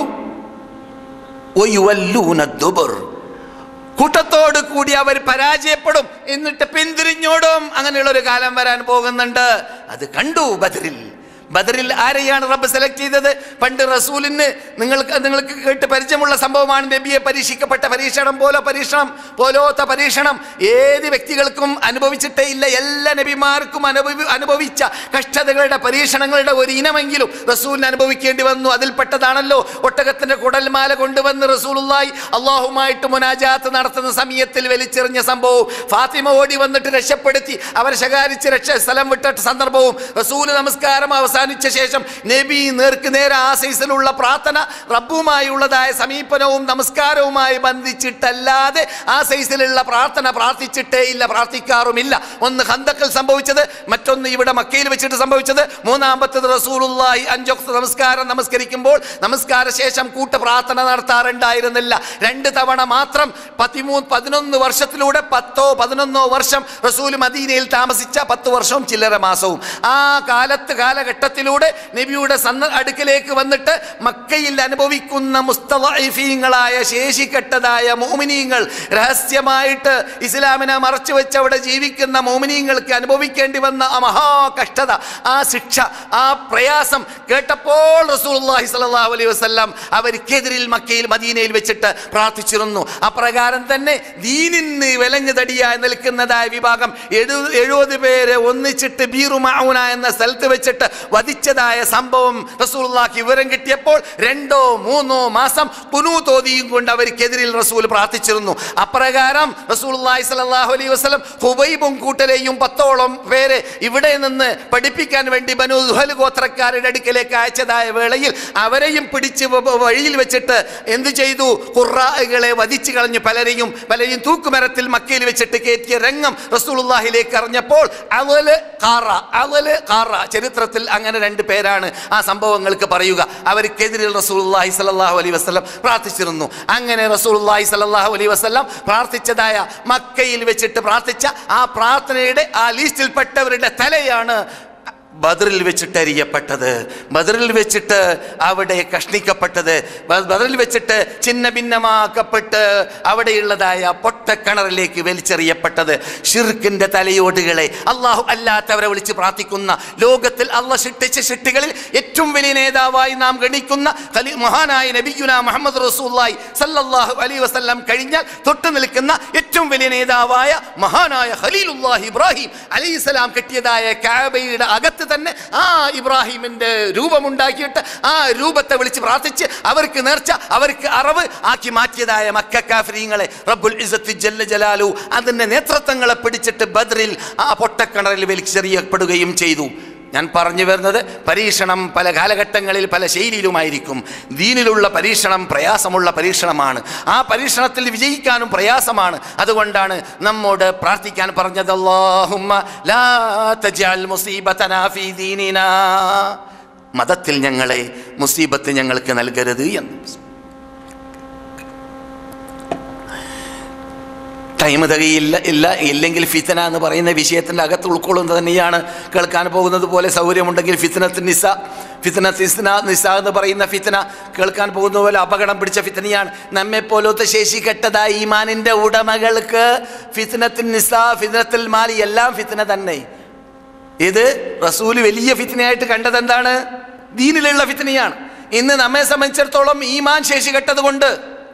വയുവല്ലൂന ദുബർ കൂട്ടത്തോട് കൂടി അവർ പരാജയപ്പെടും എന്നിട്ട് പിന്തിരിഞ്ഞോടും അങ്ങനെയുള്ള ഒരു കാലം വരാൻ പോകുന്നുണ്ട് അത് കണ്ടു ബദറിൽ ബദറിൽ ആരെയാണ് റബ്ബ് സെലക്ട് ചെയ്തത് പണ്ട് റസൂലിന് നിങ്ങൾക്ക് നിങ്ങൾക്ക് കേട്ട് പരിചയമുള്ള സംഭവമാണ് നബിയെ പരീക്ഷിക്കപ്പെട്ട പരീക്ഷണം പോലെ പരീക്ഷണം പോലോത്ത പരീക്ഷണം ഏത് വ്യക്തികൾക്കും അനുഭവിച്ചിട്ടേ ഇല്ല എല്ലാ നബിമാർക്കും അനുഭവി അനുഭവിച്ച കഷ്ടതകളുടെ പരീക്ഷണങ്ങളുടെ ഒരു ഇനമെങ്കിലും റസൂലിന് അനുഭവിക്കേണ്ടി വന്നു അതിൽപ്പെട്ടതാണല്ലോ ഒട്ടകത്തിന്റെ കുടൽമാല കൊണ്ടുവന്ന് റസൂലുള്ളായി അള്ളാഹുമായിട്ട് മുനാജാത്ത് നടത്തുന്ന സമയത്തിൽ വലിച്ചെറിഞ്ഞ സംഭവവും ഫാത്തിമ ഓടി വന്നിട്ട് രക്ഷപ്പെടുത്തി അവരെ ശകാരിച്ച് രക്ഷ സ്ഥലം വിട്ട സന്ദർഭവും റസൂല് നമസ്കാരം അവസാനിച്ച ശേഷം നബി നേർക്ക് നേരെ ആ സൈസിലുള്ള പ്രാർത്ഥന റബ്ബുമായുള്ളതായ സമീപനവും നമസ്കാരവുമായി ബന്ധിച്ചിട്ടല്ലാതെ ആ സൈസിലുള്ള പ്രാർത്ഥന പ്രാർത്ഥിച്ചിട്ടേ ഇല്ല പ്രാർത്ഥിക്കാറുമില്ല ഒന്ന് ഹന്തക്കൽ സംഭവിച്ചത് മറ്റൊന്ന് ഇവിടെ മക്കയിൽ വെച്ചിട്ട് സംഭവിച്ചത് മൂന്നാമത്തത് റസൂലുള്ളാഹി അഞ്ചൊക്ത നമസ്കാരം നമസ്കരിക്കുമ്പോൾ നമസ്കാര ശേഷം കൂട്ട പ്രാർത്ഥന നടത്താറുണ്ടായിരുന്നില്ല രണ്ട് തവണ മാത്രം പതിമൂന്ന് പതിനൊന്ന് വർഷത്തിലൂടെ പത്തോ പതിനൊന്നോ വർഷം റസൂൽ മദീനയിൽ താമസിച്ച പത്ത് വർഷവും ചില്ലറ മാസവും ആ കാലത്ത് കാലഘട്ടത്തിലൂടെ നബിയുടെ സന്ന അടുക്കലേക്ക് വന്നിട്ട് മക്കയിൽ അനുഭവിക്കുന്ന മുസ്തഫീങ്ങളായ ശേഷിക്കെട്ടതായ മോമിനീങ്ങൾ രഹസ്യമായിട്ട് ഇസ്ലാമിനെ മറച്ചു വെച്ച് അവിടെ ജീവിക്കുന്ന മോമിനീങ്ങൾക്ക് അനുഭവിക്കേണ്ടി വന്ന ആ മഹാകഷ്ടത ആ ശിക്ഷ ആ പ്രയാസം കേട്ടപ്പോൾ റസൂലുള്ളാഹി സ്വല്ലല്ലാഹു അലൈഹി വസല്ലം അവർക്കെതിരിൽ മക്കയിൽ മദീനയിൽ വെച്ചിട്ട് പ്രാർത്ഥിച്ചിരുന്നു അപ്രകാരം തന്നെ ദീനിന് വിലങ്ങ് തടിയായി നിൽക്കുന്നതായ വിഭാഗം എഴു എഴുപത് പേരെ ഒന്നിച്ചിട്ട് ബീറുമാവുന എന്ന സ്ഥലത്ത് വെച്ചിട്ട് വധിച്ചതായ സംഭവം റസൂലുള്ളാഹിക്ക് വിവരം കിട്ടിയപ്പോൾ രണ്ടോ മൂന്നോ മാസം കുനൂതോതിയും കൊണ്ട് അവർക്കെതിരിൽ റസൂൽ പ്രാർത്ഥിച്ചിരുന്നു അപ്രകാരം റസൂലുള്ളാഹി സ്വല്ലല്ലാഹു അലൈഹി വസല്ലം ഹുബൈബും കൂട്ടരെയും പത്തോളം പേരെ ഇവിടെ നിന്ന് പഠിപ്പിക്കാൻ വേണ്ടി ബനു ദുഹൽ ഗോത്രക്കാരുടെ അടുക്കലേക്ക് അയച്ചതായ വേളയിൽ അവരെയും പിടിച്ച് വ- വ- വഴിയിൽ വെച്ചിട്ട് എന്ത് ചെയ്തു ഖുറാകളെ വധിച്ചു കളഞ്ഞു പലരെയും പലരെയും തൂക്കുമരത്തിൽ മക്കയിൽ വെച്ചിട്ട് കയറ്റിയ രംഗം റസൂലുള്ളാഹിലേക്ക് അറിഞ്ഞപ്പോൾ അവല് കാറ അവല് കാറ ചരിത്രത്തിൽ അങ്ങനെ രണ്ട് പേരാണ് ആ സംഭവങ്ങൾക്ക് പറയുക അവർക്കെതിരിൽ റസൂലുള്ളാഹി സ്വല്ലല്ലാഹു അലൈഹി വസല്ലം പ്രാർത്ഥിച്ചിരുന്നു അങ്ങനെ റസൂലുള്ളാഹി സ്വല്ലല്ലാഹു അലൈഹി വസല്ലം പ്രാർത്ഥിച്ചതായ മക്കയിൽ വെച്ചിട്ട് പ്രാർത്ഥിച്ച ആ പ്രാർത്ഥനയുടെ ആ ലിസ്റ്റിൽപ്പെട്ടവരുടെ തലയാണ് ബദറിൽ വെച്ചിട്ട് എറിയപ്പെട്ടത് ബദറിൽ വെച്ചിട്ട് അവിടെ കഷ്ണിക്കപ്പെട്ടത് ബ- ബദറിൽ വെച്ചിട്ട് ചിന്ന ഭിന്നമാക്കപ്പെട്ട് അവിടെയുള്ളതായ പൊട്ടക്കിണറിലേക്ക് വലിച്ചെറിയപ്പെട്ടത് ഷിർക്കിന്റെ തലയോടുകളെ അള്ളാഹു അല്ലാത്തവരെ വിളിച്ച് പ്രാർത്ഥിക്കുന്ന ലോകത്തിൽ അള്ളാഹ് സൃഷ്ടിച്ച സൃഷ്ടികളിൽ ഏറ്റവും വലിയ നേതാവായി നാം ഗണിക്കുന്ന ഖലി മഹാനായ നബിയുന മുഹമ്മദ് റസൂല്ലായി സല്ലല്ലാഹു അലൈഹി വസല്ലം കഴിഞ്ഞാൽ തൊട്ടു നിൽക്കുന്ന ഏറ്റവും വലിയ നേതാവായ മഹാനായ ഖലീലുല്ലാഹി ഇബ്രാഹിം അലൈഹിസ്സലാം കെട്ടിയതായ കാബയുടെ അകത്ത് തന്നെ ആ ഇബ്രാഹിമിന്റെ രൂപമുണ്ടാക്കിയിട്ട് ആ രൂപത്തെ വിളിച്ച് പ്രാർത്ഥിച്ച് അവർക്ക് നേർച്ച അവർക്ക് അറിവ് ആക്കി മാറ്റിയതായ മക്ക കാഫരീങ്ങളെ റബ്ബുൽ ഇസത്ത് ജല്ല ജലാലു അതിന്റെ നേതൃത്വങ്ങളെ പിടിച്ചിട്ട് ബദ്രിൽ ആ പൊട്ടക്കിണറിൽ വലിച്ചെറിയപ്പെടുകയും ചെയ്തു ഞാൻ പറഞ്ഞു വരുന്നത് പരീക്ഷണം പല കാലഘട്ടങ്ങളിൽ പല ശൈലിയിലുമായിരിക്കും ദീനിലുള്ള പരീക്ഷണം പ്രയാസമുള്ള പരീക്ഷണമാണ് ആ പരീക്ഷണത്തിൽ വിജയിക്കാനും പ്രയാസമാണ് അതുകൊണ്ടാണ് നമ്മോട് പ്രാർത്ഥിക്കാൻ പറഞ്ഞത് അല്ലാഹുമ്മ ലാ തജ്അൽ മുസീബതനാ ഫീ ദീനിനാ മതത്തിൽ ഞങ്ങളെ മുസീബത്ത് ഞങ്ങൾക്ക് നൽകരുത് എന്ന് ടൈം തികയില്ല ഇല്ല ഇല്ലെങ്കിൽ ഫിത്തന എന്ന് പറയുന്ന വിഷയത്തിൻ്റെ അകത്ത് ഉൾക്കൊള്ളുന്നത് തന്നെയാണ് കേൾക്കാൻ പോകുന്നത് പോലെ സൗകര്യമുണ്ടെങ്കിൽ ഫിത്തനത്ത് നിസ ഫിത്തനത്ത് നിസ്ന നിസ എന്ന് പറയുന്ന ഫിത്തന കേൾക്കാൻ പോകുന്ന പോലെ അപകടം പിടിച്ച ഫിത്തനയാണ് നമ്മെ പോലത്തെ ശേഷി കെട്ടതായ ഈമാനിൻ്റെ ഉടമകൾക്ക് ഫിത്തനത്തിൽ നിസ ഫിത്തനത്തിൽ മാലി എല്ലാം ഫിത്തന തന്നെ ഇത് റസൂല് വലിയ ഫിത്തനയായിട്ട് കണ്ടത് എന്താണ് ദീനിലുള്ള ഫിത്തനയാണ് ഇന്ന് നമ്മെ സംബന്ധിച്ചിടത്തോളം ഈമാൻ ശേഷി കെട്ടത് കൊണ്ട്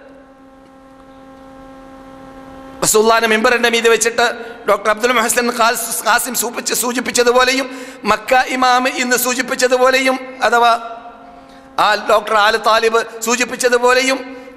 റസൂല്ലാന മെമ്പറിൻ്റെ മീത് വെച്ചിട്ട് ഡോക്ടർ അബ്ദുൽ മഹസൻ ഖാസ് ഖാസിം സൂചിപ്പിച്ച് സൂചിപ്പിച്ചതുപോലെയും മക്ക ഇമാം ഇന്ന് സൂചിപ്പിച്ചതുപോലെയും അഥവാ ആ ഡോക്ടർ ആൽ താലിബ് സൂചിപ്പിച്ചതുപോലെയും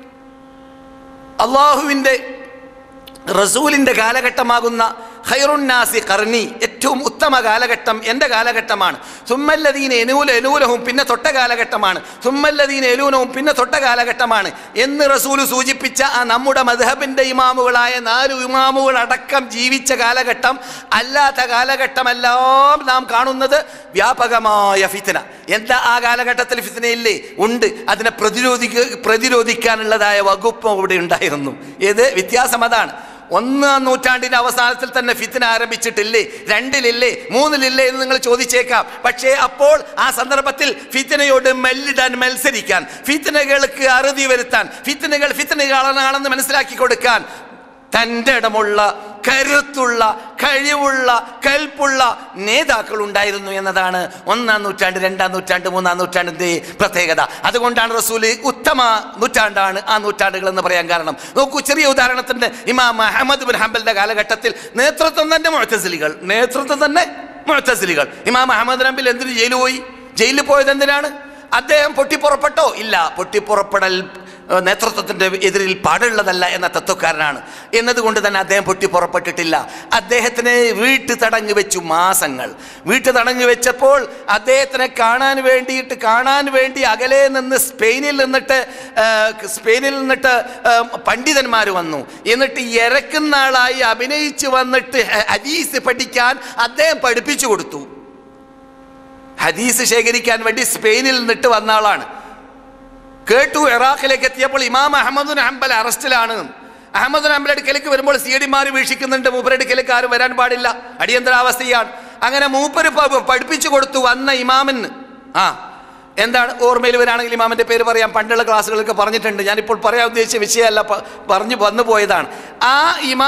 അള്ളാഹുവിൻ്റെ റസൂലിൻ്റെ കാലഘട്ടമാകുന്ന ഖൈറുന്നാസി കർണി ഏറ്റവും ഉത്തമ കാലഘട്ടം എൻ്റെ കാലഘട്ടമാണ് സുമ്മല്ലദീന എനൂല എനൂലവും പിന്നെ തൊട്ട കാലഘട്ടമാണ് സുമ്മല്ലദീന എലൂനവും പിന്നെ തൊട്ട കാലഘട്ടമാണ് എന്ന് റസൂല് സൂചിപ്പിച്ച ആ നമ്മുടെ മധബിൻ്റെ ഇമാമുകളായ നാല് ഇമാമുകൾ അടക്കം ജീവിച്ച കാലഘട്ടം അല്ലാത്ത കാലഘട്ടമെല്ലാം നാം കാണുന്നത് വ്യാപകമായ ഫിത്തന എന്താ ആ കാലഘട്ടത്തിൽ ഫിത്തനയില്ലേ ഉണ്ട് അതിനെ പ്രതിരോധിക്ക പ്രതിരോധിക്കാനുള്ളതായ വകുപ്പ് അവിടെ ഉണ്ടായിരുന്നു ഏത് വ്യത്യാസം അതാണ് ഒന്നാം നൂറ്റാണ്ടിന്റെ അവസാനത്തിൽ തന്നെ ഫിത്തിന ആരംഭിച്ചിട്ടില്ലേ രണ്ടിലില്ലേ മൂന്നിലില്ലേ എന്ന് നിങ്ങൾ ചോദിച്ചേക്കാം പക്ഷേ അപ്പോൾ ആ സന്ദർഭത്തിൽ ഫിത്തിനയോട് മെല്ലിടാൻ മത്സരിക്കാൻ ഫിത്തിനകൾക്ക് അറുതി വരുത്താൻ ഫിത്തിനകൾ ഫിത്തിനകളാണെന്ന് മനസ്സിലാക്കി കൊടുക്കാൻ തൻ്റെ ഇടമുള്ള കരുത്തുള്ള കഴിവുള്ള കൽപ്പുള്ള നേതാക്കൾ ഉണ്ടായിരുന്നു എന്നതാണ് ഒന്നാം നൂറ്റാണ്ട് രണ്ടാം നൂറ്റാണ്ട് മൂന്നാം നൂറ്റാണ്ടിൻ്റെ പ്രത്യേകത അതുകൊണ്ടാണ് റസൂല് ഉത്തമ നൂറ്റാണ്ടാണ് ആ നൂറ്റാണ്ടുകൾ എന്ന് പറയാൻ കാരണം നോക്കൂ ചെറിയ ഉദാഹരണത്തിന് ഇമാം അഹമ്മദ് ബിൻ ഹംബലിന്റെ കാലഘട്ടത്തിൽ നേതൃത്വം തന്നെ മുഴത്തസിലികൾ നേതൃത്വം തന്നെ മുഴത്തസിലികൾ ഇമാം അഹമ്മദ് ഹംബൽ എന്തിനു ജയിലിൽ പോയി ജയിലിൽ പോയത് എന്തിനാണ് അദ്ദേഹം പൊട്ടിപ്പുറപ്പെട്ടോ ഇല്ല പൊട്ടിപ്പുറപ്പെടൽ ഏഹ്, നേതൃത്വത്തിന്റെ എതിരിൽ പാടുള്ളതല്ല എന്ന തത്വക്കാരനാണ് എന്നതുകൊണ്ട് തന്നെ അദ്ദേഹം പൊട്ടി പുറപ്പെട്ടിട്ടില്ല അദ്ദേഹത്തിന് വീട്ടു തടങ്ങി വെച്ചു മാസങ്ങൾ വീട്ടു തടങ്ങി വെച്ചപ്പോൾ അദ്ദേഹത്തിനെ കാണാൻ വേണ്ടിയിട്ട് കാണാൻ വേണ്ടി അകലെ നിന്ന് സ്പെയിനിൽ നിന്നിട്ട് ഏഹ്, സ്പെയിനിൽ നിന്നിട്ട് പണ്ഡിതന്മാർ വന്നു എന്നിട്ട് ഇരക്കുന്ന ആളായി അഭിനയിച്ച് വന്നിട്ട് ഹ- ഹദീസ് പഠിക്കാൻ അദ്ദേഹം പഠിപ്പിച്ചു കൊടുത്തു ഹദീസ് ശേഖരിക്കാൻ വേണ്ടി സ്പെയിനിൽ നിന്നിട്ട് വന്ന ആളാണ് കേട്ടു ഇറാഖിലേക്ക് എത്തിയപ്പോൾ ഇമാം അഹമ്മദുൻ ഹംബൽ അറസ്റ്റിലാണ് അഹമ്മദുൻ ഹംബൽ അടുക്കലേക്ക് വരുമ്പോൾ സി ഡിമാർ വീക്ഷിക്കുന്നുണ്ട് മൂപ്പരടുക്കലേക്ക് ആരും വരാൻ പാടില്ല അടിയന്തരാവസ്ഥയാണ് അങ്ങനെ മൂപ്പര് പ- പഠിപ്പിച്ചു കൊടുത്തു വന്ന ഇമാമിന് ആ എന്താണ് ഓർമ്മയിൽ വരാണെങ്കിൽ ഇമാമിൻ്റെ പേര് പറയാം പണ്ടുള്ള ക്ലാസ്സുകളൊക്കെ പറഞ്ഞിട്ടുണ്ട് ഞാനിപ്പോൾ പറയാൻ ഉദ്ദേശിച്ച വിഷയമല്ല പ- പറഞ്ഞു വന്നു പോയതാണ് ആ ഇമാം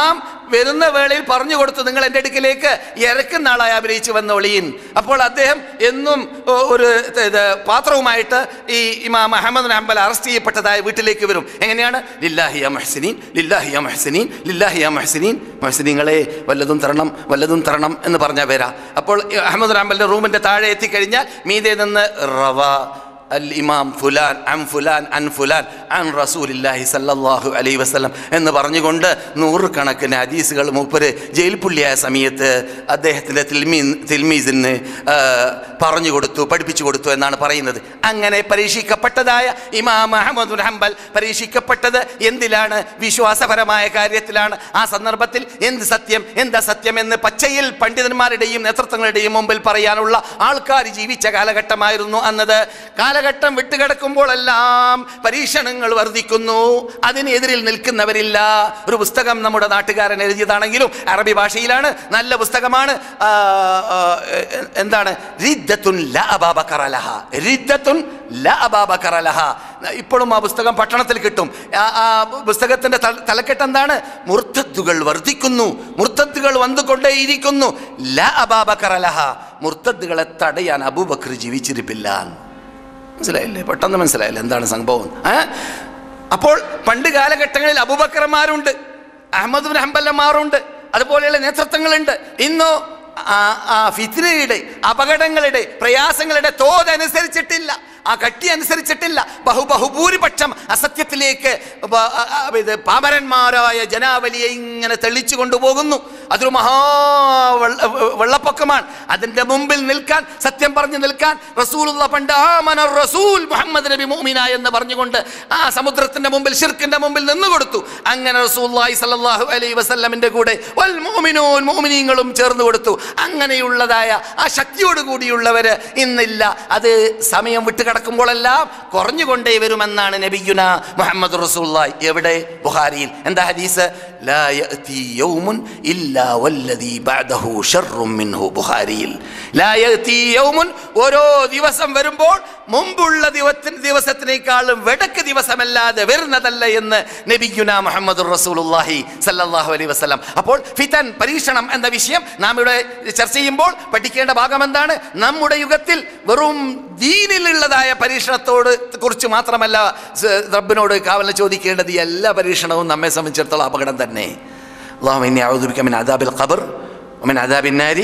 വരുന്ന വേളയിൽ പറഞ്ഞു കൊടുത്തു നിങ്ങൾ എൻ്റെ അടുക്കിലേക്ക് ഇറക്കുന്ന ആളായി അഭിനയിച്ചു വന്ന ഒളിയൻ അപ്പോൾ അദ്ദേഹം എന്നും ഓ, ഒരു ഇത് പാത്രവുമായിട്ട് ഈ ഇമാം അഹമ്മദ് ഹംബൽ അറസ്റ്റ് ചെയ്യപ്പെട്ടതായ വീട്ടിലേക്ക് വരും എങ്ങനെയാണ് ലില്ലാഹിയ മഹ്സിനീൻ ലില്ലാഹിയ മഹ്സിനീൻ ലില്ലാഹിയ മഹ്സിനീൻ മഹ്സിനീങ്ങളെ വല്ലതും തരണം വല്ലതും തരണം എന്ന് പറഞ്ഞ പേരാ അപ്പോൾ ഈ അഹമ്മദ് ഹംബലിന്റെ റൂമിന്റെ താഴെ എത്തിക്കഴിഞ്ഞാൽ മീതെ നിന്ന് റവ അൽ ഇമാം ഫുലാൻ അൻ ഫുലാൻ അൻ ഫുലാൻ അൻ റസൂലില്ലാഹി സല്ലല്ലാഹു അലൈഹി വസല്ലം എന്ന് പറഞ്ഞുകൊണ്ട് നൂറുകണക്കിന് ഹദീസുകൾ മൂപ്പര് ജയിൽ പുള്ളിയായ സമയത്ത് അദ്ദേഹത്തിൻ്റെ തിൽമീ തിൽമീസിന് ആ, പറഞ്ഞു കൊടുത്തു പഠിപ്പിച്ചു കൊടുത്തു എന്നാണ് പറയുന്നത് അങ്ങനെ പരീക്ഷിക്കപ്പെട്ടതായ ഇമാം അഹമ്മദ് ബിൻ ഹംബൽ പരീക്ഷിക്കപ്പെട്ടത് എന്തിലാണ് വിശ്വാസപരമായ കാര്യത്തിലാണ് ആ സന്ദർഭത്തിൽ എന്ത് സത്യം എന്താ സത്യം എന്ന് പച്ചയിൽ പണ്ഡിതന്മാരുടെയും നേതൃത്വങ്ങളുടെയും മുമ്പിൽ പറയാനുള്ള ആൾക്കാർ ജീവിച്ച കാലഘട്ടമായിരുന്നു അന്നത് കാലഘട്ടം വിട്ടുകിടക്കുമ്പോഴെല്ലാം പരീക്ഷണങ്ങൾ വർദ്ധിക്കുന്നു അതിനെതിരിൽ നിൽക്കുന്നവരില്ല ഒരു പുസ്തകം നമ്മുടെ നാട്ടുകാരൻ എഴുതിയതാണെങ്കിലും അറബി ഭാഷയിലാണ് നല്ല പുസ്തകമാണ് ആ, ആ, എ- എന്താണ് റിദ്ദത്തുൻ ല അബാബക്കറ ലഹ. റിദ്ദത്തുൻ ല അബാബക്കറ ലഹ. ഇപ്പോഴും ആ പുസ്തകം പട്ടണത്തിൽ കിട്ടും ആ ആ പുസ്തകത്തിന്റെ തല- തലക്കെട്ട് എന്താണ് മുർത്തദ്ദുകൾ വർദ്ധിക്കുന്നു മുർത്തദ്ദുകൾ വന്നുകൊണ്ടേയിരിക്കുന്നു ല അബാബക്കറ ലഹ. മുർത്തദ്ദുകളെ തടയാൻ അബൂബക്കർ ജീവിച്ചിരിപ്പില്ല മനസ്സിലായില്ലേ പെട്ടെന്ന് മനസ്സിലായില്ലേ എന്താണ് സംഭവം ഏ? അപ്പോൾ പണ്ട് കാലഘട്ടങ്ങളിൽ അബൂബക്കർമാരുണ്ട് അഹമ്മദ് ബിൻ ഹംബല്ലമാരുണ്ട് അതുപോലെയുള്ള നേതൃത്വങ്ങളുണ്ട് ഇന്നോ ആ ആ ഫിത്നയുടെ അപകടങ്ങളുടെ പ്രയാസങ്ങളുടെ തോതനുസരിച്ചിട്ടില്ല ആ കട്ടി അനുസരിച്ചിട്ടില്ല ബഹു ബഹുഭൂരിപക്ഷം അസത്യത്തിലേക്ക് ബ- ആ, ആ, ഇത് പാമരന്മാരായ ജനാവലിയെ ഇങ്ങനെ തെളിച്ചു കൊണ്ടുപോകുന്നു അതൊരു മഹാ വെള്ള- വെള്ളപ്പൊക്കമാണ് അതിന്റെ മുമ്പിൽ നിൽക്കാൻ സത്യം പറഞ്ഞു നിൽക്കാൻ റസൂലുള്ള പണ്ട് ആമന റസൂൽ മുഹമ്മദ് നബി മുഅ്മിന എന്ന് പറഞ്ഞുകൊണ്ട് ആ സമുദ്രത്തിന്റെ മുമ്പിൽ ഷിർക്കിന്റെ മുമ്പിൽ നിന്ന് കൊടുത്തു അങ്ങനെ റസൂലുള്ളാഹി സ്വല്ലല്ലാഹു അലൈഹി വസല്ലമിന്റെ കൂടെ വൽ മുഅ്മിനൂൻ മുഅ്മിനീങ്ങളും ചേർന്ന് കൊടുത്തു അങ്ങനെയുള്ളതായ ആ ശക്തിയോട് കൂടിയുള്ളവര് ഇന്നില്ല അത് സമയം വിട്ട് കിടക്കുമ്പോഴെല്ലാം കുറഞ്ഞുകൊണ്ടേ വരുമെന്നാണ് നബിയുന മുഹമ്മദ് റസൂലുള്ളാഹി എവിടെ ബുഖാരിയിൽ എന്താ ഹദീസ് ലാ യഅതി യൗമുൻ ഇല്ലാ വല്ലദീ ബഅദഹു ശർറും മിൻഹു ബുഖാരിയിൽ ലാ യഅതി യൗമുൻ ഓരോ ദിവസം വരുമ്പോൾ മുമ്പുള്ള ദിവസത്തിന് ദിവസത്തിനേക്കാളും വെടക്ക് ദിവസമല്ലാതെ വരുന്നതല്ല എന്ന് നബിയുന മുഹമ്മദ് റസൂലുള്ളാഹി സല്ലല്ലാഹു അലൈഹി വസല്ലം അപ്പോൾ ഫിതൻ പരീക്ഷണം എന്ന വിഷയം നാം ഇവിടെ ചർച്ച ചെയ്യുമ്പോൾ പഠിക്കേണ്ട ഭാഗം എന്താണ് നമ്മുടെ യുഗത്തിൽ വെറും ദീനിലുള്ളതായ പരീക്ഷണത്തോട് കുറിച്ച് മാത്രമല്ല സ് റബ്ബിനോട് കാവലിന് ചോദിക്കേണ്ടത് ഈ എല്ലാ പരീക്ഷണവും നമ്മെ സംബന്ധിച്ചിടത്തോളം അപകടം തന്നെ അള്ളാഹു ഇനി ഔദുബിക്ക മിൻ അദാബിൽ ഖബർ ومن عذاب النار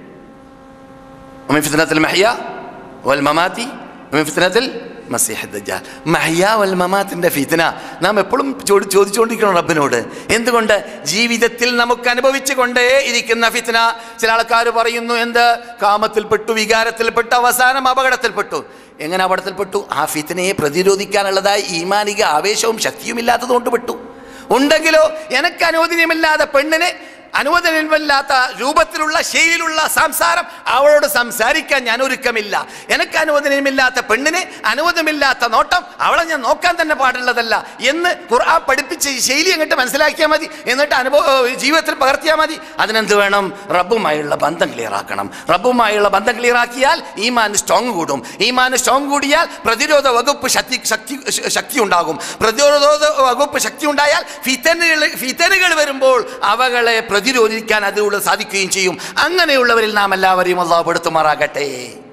ومن فتنة المحيا والممات ومن فتنة المسيح الدجال മഹ്യ വൽ മമാത്തിന്റെ ഫിത്ന നാം എപ്പോഴും ചോദി ചോദിച്ചുകൊണ്ടിരിക്കണം റബ്ബിനോട് എന്തുകൊണ്ട് ജീവിതത്തിൽ നമുക്ക് അനുഭവിച്ചു കൊണ്ടേ ഇരിക്കുന്ന ഫിത്ന ചില ആൾക്കാർ പറയുന്നു എന്ത് കാമത്തിൽപ്പെട്ടു വികാരത്തിൽപ്പെട്ടു അവസാനം അപകടത്തിൽപ്പെട്ടു എങ്ങനെ അപകടത്തിൽപ്പെട്ടു ആ ഫിത്നയെ പ്രതിരോധിക്കാനുള്ളതായി ഈമാനിക ആവേശവും ശക്തിയും ഇല്ലാത്തതുകൊണ്ട് പെട്ടു ഉണ്ടെങ്കിലോ എനിക്ക് അനുവദനീയമില്ലാതെ പെണ്ണിനെ അനുവദനീയമില്ലാത്ത രൂപത്തിലുള്ള ശൈലിയിലുള്ള സംസാരം അവളോട് സംസാരിക്കാൻ ഞാൻ ഒരുക്കമില്ല എനിക്ക് അനുവദനീയമില്ലാത്ത പെണ്ണിനെ അനുവദമില്ലാത്ത നോട്ടം അവളെ ഞാൻ നോക്കാൻ തന്നെ പാടുള്ളതല്ല എന്ന് ഖുർആൻ പഠിപ്പിച്ച ഈ ശൈലി അങ്ങോട്ട് മനസ്സിലാക്കിയാൽ മതി എന്നിട്ട് അനുഭവ ജീവിതത്തിൽ പകർത്തിയാൽ മതി അതിനെന്ത് വേണം റബ്ബുമായുള്ള ബന്ധം ക്ലിയർ ആക്കണം റബ്ബുമായുള്ള ബന്ധം ക്ലിയർ ആക്കിയാൽ ഈമാൻ സ്ട്രോങ് കൂടും ഈമാൻ സ്ട്രോങ് കൂടിയാൽ പ്രതിരോധ വകുപ്പ് ശക്തി ശക്തി ശക്തി ഉണ്ടാകും പ്രതിരോധ വകുപ്പ് ശക്തി ഉണ്ടായാൽ ഫിത്തനുകൾ ഫിത്തനുകൾ വരുമ്പോൾ അവകളെ പ്രതിരോധിക്കാൻ അതിലൂടെ സാധിക്കുകയും ചെയ്യും അങ്ങനെയുള്ളവരിൽ നാം എല്ലാവരെയും അള്ളാഹു പെടുത്തുമാറാകട്ടെ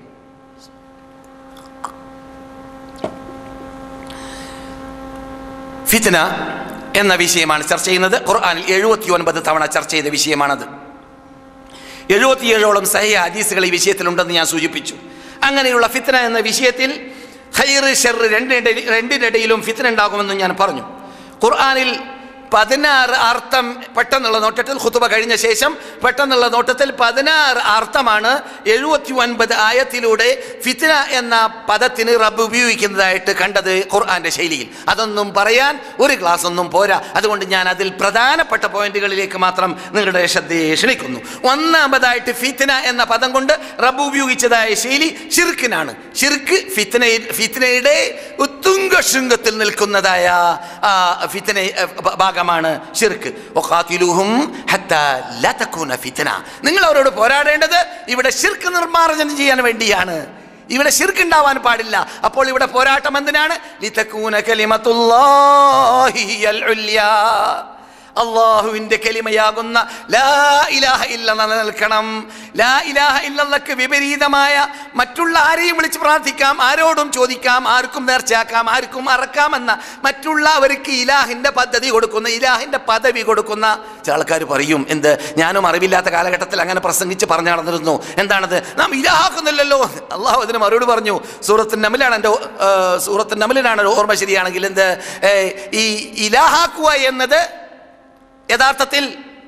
ഫിത്തന എന്ന വിഷയമാണ് ചർച്ച ചെയ്യുന്നത് ഖുർആനിൽ എഴുപത്തി ഒൻപത് തവണ ചർച്ച ചെയ്ത വിഷയമാണത് എഴുപത്തിയേഴോളം സഹയ ഹദീസുകൾ ഈ വിഷയത്തിലുണ്ടെന്ന് ഞാൻ സൂചിപ്പിച്ചു അങ്ങനെയുള്ള ഫിത്തന എന്ന വിഷയത്തിൽ ഖൈർ ഷെർ രണ്ടിൻ്റെ രണ്ടിനിടയിലും ഫിത്തന ഉണ്ടാകുമെന്ന് ഞാൻ പറഞ്ഞു ഖുർആനിൽ പതിനാറ് അർത്ഥം പെട്ടെന്നുള്ള നോട്ടത്തിൽ ഖുതുബ കഴിഞ്ഞ ശേഷം പെട്ടെന്നുള്ള നോട്ടത്തിൽ പതിനാറ് അർത്ഥമാണ് എഴുപത്തി ഒൻപത് ആയത്തിലൂടെ ഫിത്ന എന്ന പദത്തിന് റബ്ബ് ഉപയോഗിക്കുന്നതായിട്ട് കണ്ടത് ഖുർആന്റെ ശൈലിയിൽ അതൊന്നും പറയാൻ ഒരു ക്ലാസ് ഒന്നും പോരാ അതുകൊണ്ട് ഞാൻ അതിൽ പ്രധാനപ്പെട്ട പോയിന്റുകളിലേക്ക് മാത്രം നിങ്ങളുടെ ശ്രദ്ധയെ ക്ഷണിക്കുന്നു ഒന്നാമതായിട്ട് ഫിത്ന എന്ന പദം കൊണ്ട് റബ്ബ് ഉപയോഗിച്ചതായ ശൈലി ഷിർക്കിനാണ് ഷിർക്ക് ഫിത്ന ഫിത്നയുടെ ഉത്തുംഗ ശൃംഗത്തിൽ നിൽക്കുന്നതായ ആ, ഫിത്ന ആ, ഭാഗമാണ് ഷിർക്ക് വഖാതിലുഹും ഹത്താ ലാ തകൂന ഫിത്ന നിങ്ങൾ അവരോട് പോരാടേണ്ടത് ഇവിടെ ഷിർക്ക് നിർമ്മാർജ്ജനം ചെയ്യാൻ വേണ്ടിയാണ് ഇവിടെ ഷിർക്ക് ഉണ്ടാവാൻ പാടില്ല അപ്പോൾ ഇവിടെ പോരാട്ടം എന്തിനാണ് ലിതകൂന കലിമത്തുല്ലാഹി ഹിയൽ ഉല്യാ അള്ളാഹുവിന്റെ കലിമയാകുന്ന ലാ ഇലാഹ ഇല്ല നിലനിൽക്കണം ലാ ഇലാഹ ഇല്ലല്ലക്ക് വിപരീതമായ മറ്റുള്ള ആരെയും വിളിച്ച് പ്രാർത്ഥിക്കാം ആരോടും ചോദിക്കാം ആർക്കും നേർച്ചയാക്കാം ആർക്കും അറക്കാമെന്ന മറ്റുള്ളവർക്ക് ഇലാഹിന്റെ പദ്ധതി കൊടുക്കുന്ന ഇലാഹിന്റെ പദവി കൊടുക്കുന്ന ചില ആൾക്കാർ പറയും എന്ത് ഞാനും അറിവില്ലാത്ത കാലഘട്ടത്തിൽ അങ്ങനെ പ്രസംഗിച്ച് പറഞ്ഞു നടന്നിരുന്നു എന്താണത് നാം ഇലാഹാക്കുന്നില്ലല്ലോ അള്ളാഹു അതിന് മറുപടി പറഞ്ഞു സൂറത്ത് നമിലാണ് എൻ്റെ സൂറത്ത് നമിലിനാണ് ഓർമ്മ ശരിയാണെങ്കിൽ എന്ത് ഏ, ഈ ഇലാഹാക്കുക എന്നത് യഥാർത്ഥത്തിൽ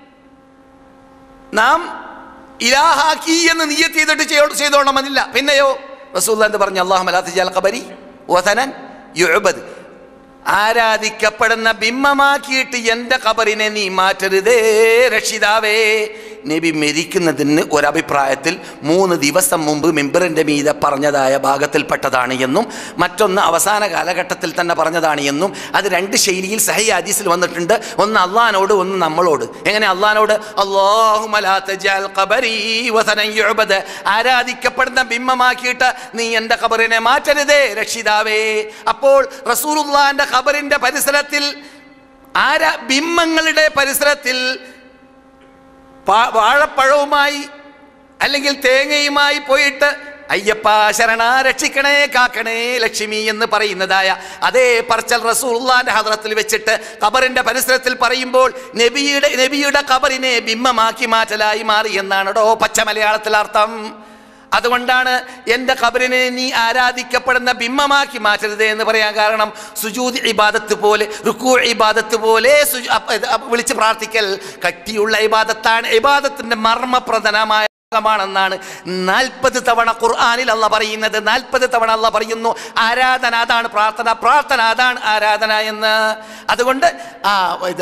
നാം ഇലാഹാക്കി എന്ന് നിയത്ത് ചെയ്തിട്ട് ചെയ്യോ- ചെയ്തോളണമെന്നില്ല പിന്നെയോ റസൂൽ എന്ന് പറഞ്ഞു അള്ളാഹു മലാത്ത് ഖബരി വതനൻ യുഅബദ് ആരാധിക്കപ്പെടുന്ന ബിംബമാക്കിയിട്ട് എൻ്റെ ഖബറിനെ നീ മാറ്റരുതേ രക്ഷിതാവേ നബി മരിക്കുന്നതിന് ഒരഭിപ്രായത്തിൽ മൂന്ന് ദിവസം മുമ്പ് മെമ്പറിൻ്റെ മീതെ പറഞ്ഞതായ ഭാഗത്തിൽപ്പെട്ടതാണ് എന്നും മറ്റൊന്ന് അവസാന കാലഘട്ടത്തിൽ തന്നെ പറഞ്ഞതാണ് എന്നും അത് രണ്ട് ശൈലിയിൽ സഹി ഹദീസിൽ വന്നിട്ടുണ്ട് ഒന്ന് അള്ളഹാനോട് ഒന്ന് നമ്മളോട് എങ്ങനെ അള്ളഹാനോട് അള്ളാഹു ആരാധിക്കപ്പെടുന്ന ബിംബമാക്കിയിട്ട് നീ എൻ്റെ ഖബറിനെ മാറ്റരുതേ രക്ഷിതാവേ അപ്പോൾ റസൂലുള്ളാന്റെ ഖബറിന്റെ പരിസരത്തിൽ ആരാ ബിംബങ്ങളുടെ പരിസരത്തിൽ പാ- വാഴപ്പഴവുമായി അല്ലെങ്കിൽ തേങ്ങയുമായി പോയിട്ട് അയ്യപ്പ ശരണ രക്ഷിക്കണേ കാക്കണേ ലക്ഷ്മി എന്ന് പറയുന്നതായ അതേ പറച്ചൽ റസൂള്ളാന്റെ ഹദ്രത്തിൽ വെച്ചിട്ട് ഖബറിന്റെ പരിസരത്തിൽ പറയുമ്പോൾ നബിയുടെ നബിയുടെ ഖബറിനെ ബിംബമാക്കി മാറ്റലായി മാറി എന്നാണോ പച്ച മലയാളത്തിൽ അർത്ഥം അതുകൊണ്ടാണ് എൻ്റെ ഖബറിനെ നീ ആരാധിക്കപ്പെടുന്ന ബിംബമാക്കി മാറ്റരുത് എന്ന് പറയാൻ കാരണം സുജൂദ് ഇബാദത്ത് പോലെ റുക്കൂ ഇബാദത്ത് പോലെ സുജു- അപ്പ- ഇത് അപ്പ- വിളിച്ച് പ്രാർത്ഥിക്കൽ കട്ടിയുള്ള ഇബാദത്താണ് ഇബാദത്തിന്റെ മർമ്മപ്രധാനമായ ാണെന്നാണ് നാൽപ്പത് തവണ ഖുർആാനിൽ അല്ല പറയുന്നത് നാൽപ്പത് തവണ അല്ല പറയുന്നു ആരാധന അതാണ് പ്രാർത്ഥന പ്രാർത്ഥന അതാണ് ആരാധന എന്ന് അതുകൊണ്ട് ആ ഇത്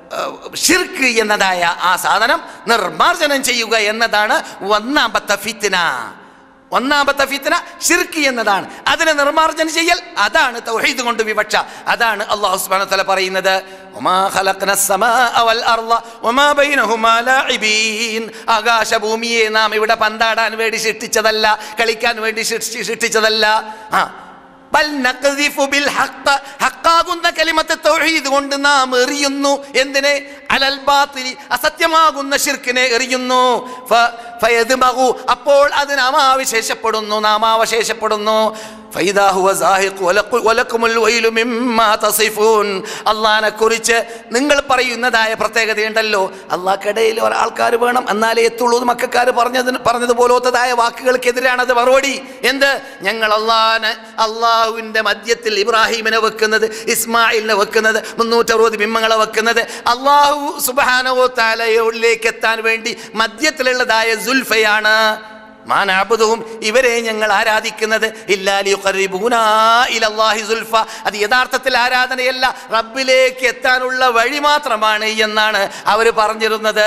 ഷിർക്ക് എന്നതായ ആ സാധനം നിർമാർജനം ചെയ്യുക എന്നതാണ് ഒന്നാമത്തെ ഫിത്തിന ഒന്നാമത്തെ ഫിത്തന ഷിർക്ക് എന്നതാണ് അതിനെ നിർമാർജനം ചെയ്യൽ അതാണ് തൗഹീദ് കൊണ്ട് വിവക്ഷ അതാണ് അള്ളാഹു സുബ്ഹാനഹു വ തആല പറയുന്നത് വമാ ഖലഖന السماء والارض وما بينهما لاعبين ആകാശഭൂമിയെ നാം ഇവിടെ പന്താടാൻ വേണ്ടി സൃഷ്ടിച്ചതല്ല കളിക്കാൻ വേണ്ടി സൃഷ്ടി- സൃഷ്ടിച്ചതല്ല ആ ബൽ നഖ്ദിഫു ബിൽ ഹഖ് ഹഖാകുന്ന കലിമത്തെ തൗഹീദ് കൊണ്ട് നാം എറിയുന്നു എന്തിനെ അലൽ ബാത്തിലി അസത്യമാകുന്ന ശിർക്കിനെ എറിയുന്നു ഫ- ഫയദ്മഗു അപ്പോൾ അത് നാമാവശേഷപ്പെടുന്നു നാമാവശേഷപ്പെടുന്നു ഫൈദാ ഹുവ സാഹിഖ് വലക്കു- വലക്കുമുൽ വൈലു മിമ്മാ തസിഫൂൻ അള്ളാഹിനെ കുറിച്ച് നിങ്ങൾ പറയുന്നതായ പ്രത്യേകതയുണ്ടല്ലോ അള്ളാഹ്ക്കിടയിൽ ഒരാൾക്കാർ വേണം എന്നാലേ എത്തുള്ളൂ എന്ന് മക്കാർ പറഞ്ഞതിന് പറഞ്ഞതുപോലത്തതായ വാക്കുകൾക്കെതിരാണ് അത് മറുപടി എന്ത് ഞങ്ങൾ അള്ളാഹിനെ അള്ളാഹുവിൻ്റെ മധ്യത്തിൽ ഇബ്രാഹിമിനെ വെക്കുന്നത് ഇസ്മായിലിനെ വെക്കുന്നത് മുന്നൂറ്ററുപത് ബിംബങ്ങളെ വെക്കുന്നത് അള്ളാഹു സുബാനവോ താലയോളിലേക്ക് എത്താൻ വേണ്ടി മധ്യത്തിലുള്ളതായ സുൽഫയാണ് മാനാബുദവും ഇവരെ ഞങ്ങൾ ആരാധിക്കുന്നത് ഇല്ലാലി യുഖർരിബൂനാ ഇലല്ലാഹി സുൽഫ അത് യഥാർത്ഥത്തിൽ ആരാധനയല്ല റബ്ബിലേക്ക് എത്താനുള്ള വഴി മാത്രമാണ് എന്നാണ് അവർ പറഞ്ഞിരുന്നത്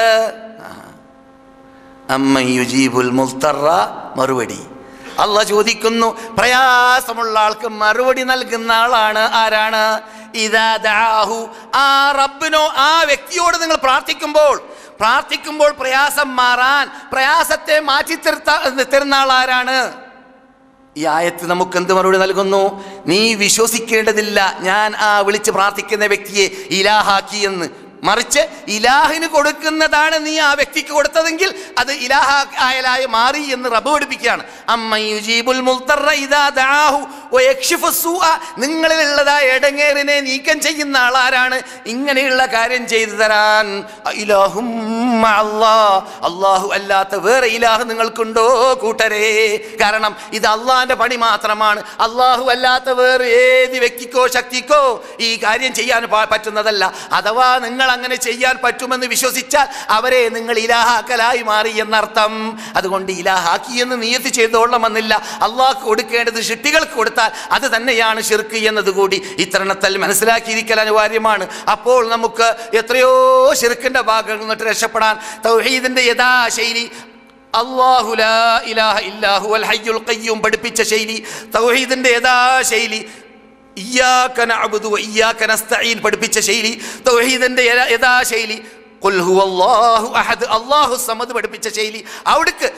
അമ്മ യുജീബുൽ മുൽത്തറ മറുപടി അല്ല ചോദിക്കുന്നു പ്രയാസമുള്ള ആൾക്ക് മറുപടി നൽകുന്ന ആളാണ് ആരാണ് ഇതാ ദാഹു ആ റബ്ബിനോ ആ വ്യക്തിയോട് നിങ്ങൾ പ്രാർത്ഥിക്കുമ്പോൾ പ്രാർത്ഥിക്കുമ്പോൾ പ്രയാസം മാറാൻ പ്രയാസത്തെ മാറ്റി തീർത്ത തരുന്ന ആൾ ആരാണ് ഈ ആയത്ത് നമുക്ക് എന്ത് മറുപടി നൽകുന്നു നീ വിശ്വസിക്കേണ്ടതില്ല ഞാൻ ആ വിളിച്ച് പ്രാർത്ഥിക്കുന്ന വ്യക്തിയെ ഇലാഹാക്കി എന്ന് മറിച്ച് ഇലാഹിന് കൊടുക്കുന്നതാണ് നീ ആ വ്യക്തിക്ക് കൊടുത്തതെങ്കിൽ അത് ഇലാഹ ആയലായി മാറി എന്ന് റബ്ബ് പഠിപ്പിക്കുകയാണ് അമ്മ യുജീബുൽ മുൽത്തറ ഇദാ ദഅാഹു വയക്ഷിഫു സൂഅ. നിങ്ങളിലുള്ളതായ ഇടങ്ങേറിനെ നീക്കം ചെയ്യുന്ന ആളാരാണ് ഇങ്ങനെയുള്ള കാര്യം ചെയ്തു തരാൻ ഇലാഹും അല്ലാ അള്ളാഹു അല്ലാത്ത വേറെ ഇലാഹ് നിങ്ങൾക്കുണ്ടോ കൂട്ടരേ കാരണം ഇത് അള്ളാഹിന്റെ പണി മാത്രമാണ് അള്ളാഹു അല്ലാത്ത വേറെ ഏത് വ്യക്തിക്കോ ശക്തിക്കോ ഈ കാര്യം ചെയ്യാൻ പ- പറ്റുന്നതല്ല അഥവാ നിങ്ങൾ അങ്ങനെ ചെയ്യാൻ പറ്റുമെന്ന് വിശ്വസിച്ചാൽ അവരെ നിങ്ങൾ ഇലാഹാക്കലായി മാറി എന്നർത്ഥം അതുകൊണ്ട് ഇലാഹാക്കി എന്ന് നിയത്ത് ചെയ്തോളണമെന്നില്ല അള്ളാഹ് കൊടുക്കേണ്ടത് ഷിട്ടികൾക്ക് കൊടുത്താൽ അത് തന്നെയാണ് ഷിർക്ക് എന്നതുകൂടി ഇത്തരണത്തിൽ മനസ്സിലാക്കിയിരിക്കൽ അനിവാര്യമാണ് അപ്പോൾ നമുക്ക് എത്രയോ ഷിർക്കിന്റെ ഭാഗങ്ങളിൽ നിന്നിട്ട് രക്ഷപ്പെടാൻ തൗഹീദിന്റെ യഥാശൈലി അള്ളാഹു ലാ ഇലാഹ ഇല്ലാഹു അൽ ഹയ്യുൽ ഖയ്യൂം പഠിപ്പിച്ച ശൈലി തൗഹീദിന്റെ യഥാ ശൈലി ഇയ്യാക നഅ്ബുദു വ ഇയ്യാക നസ്തഈൻ പഠിപ്പിച്ച ശൈലി തൗഹീദിന്റെ യഥാ- യഥാ ശൈലി ഖുൽ ഹുവല്ലാഹു അഹദ് അല്ലാഹു സമദ് പഠിപ്പിച്ച ശൈലി അവിടേക്ക്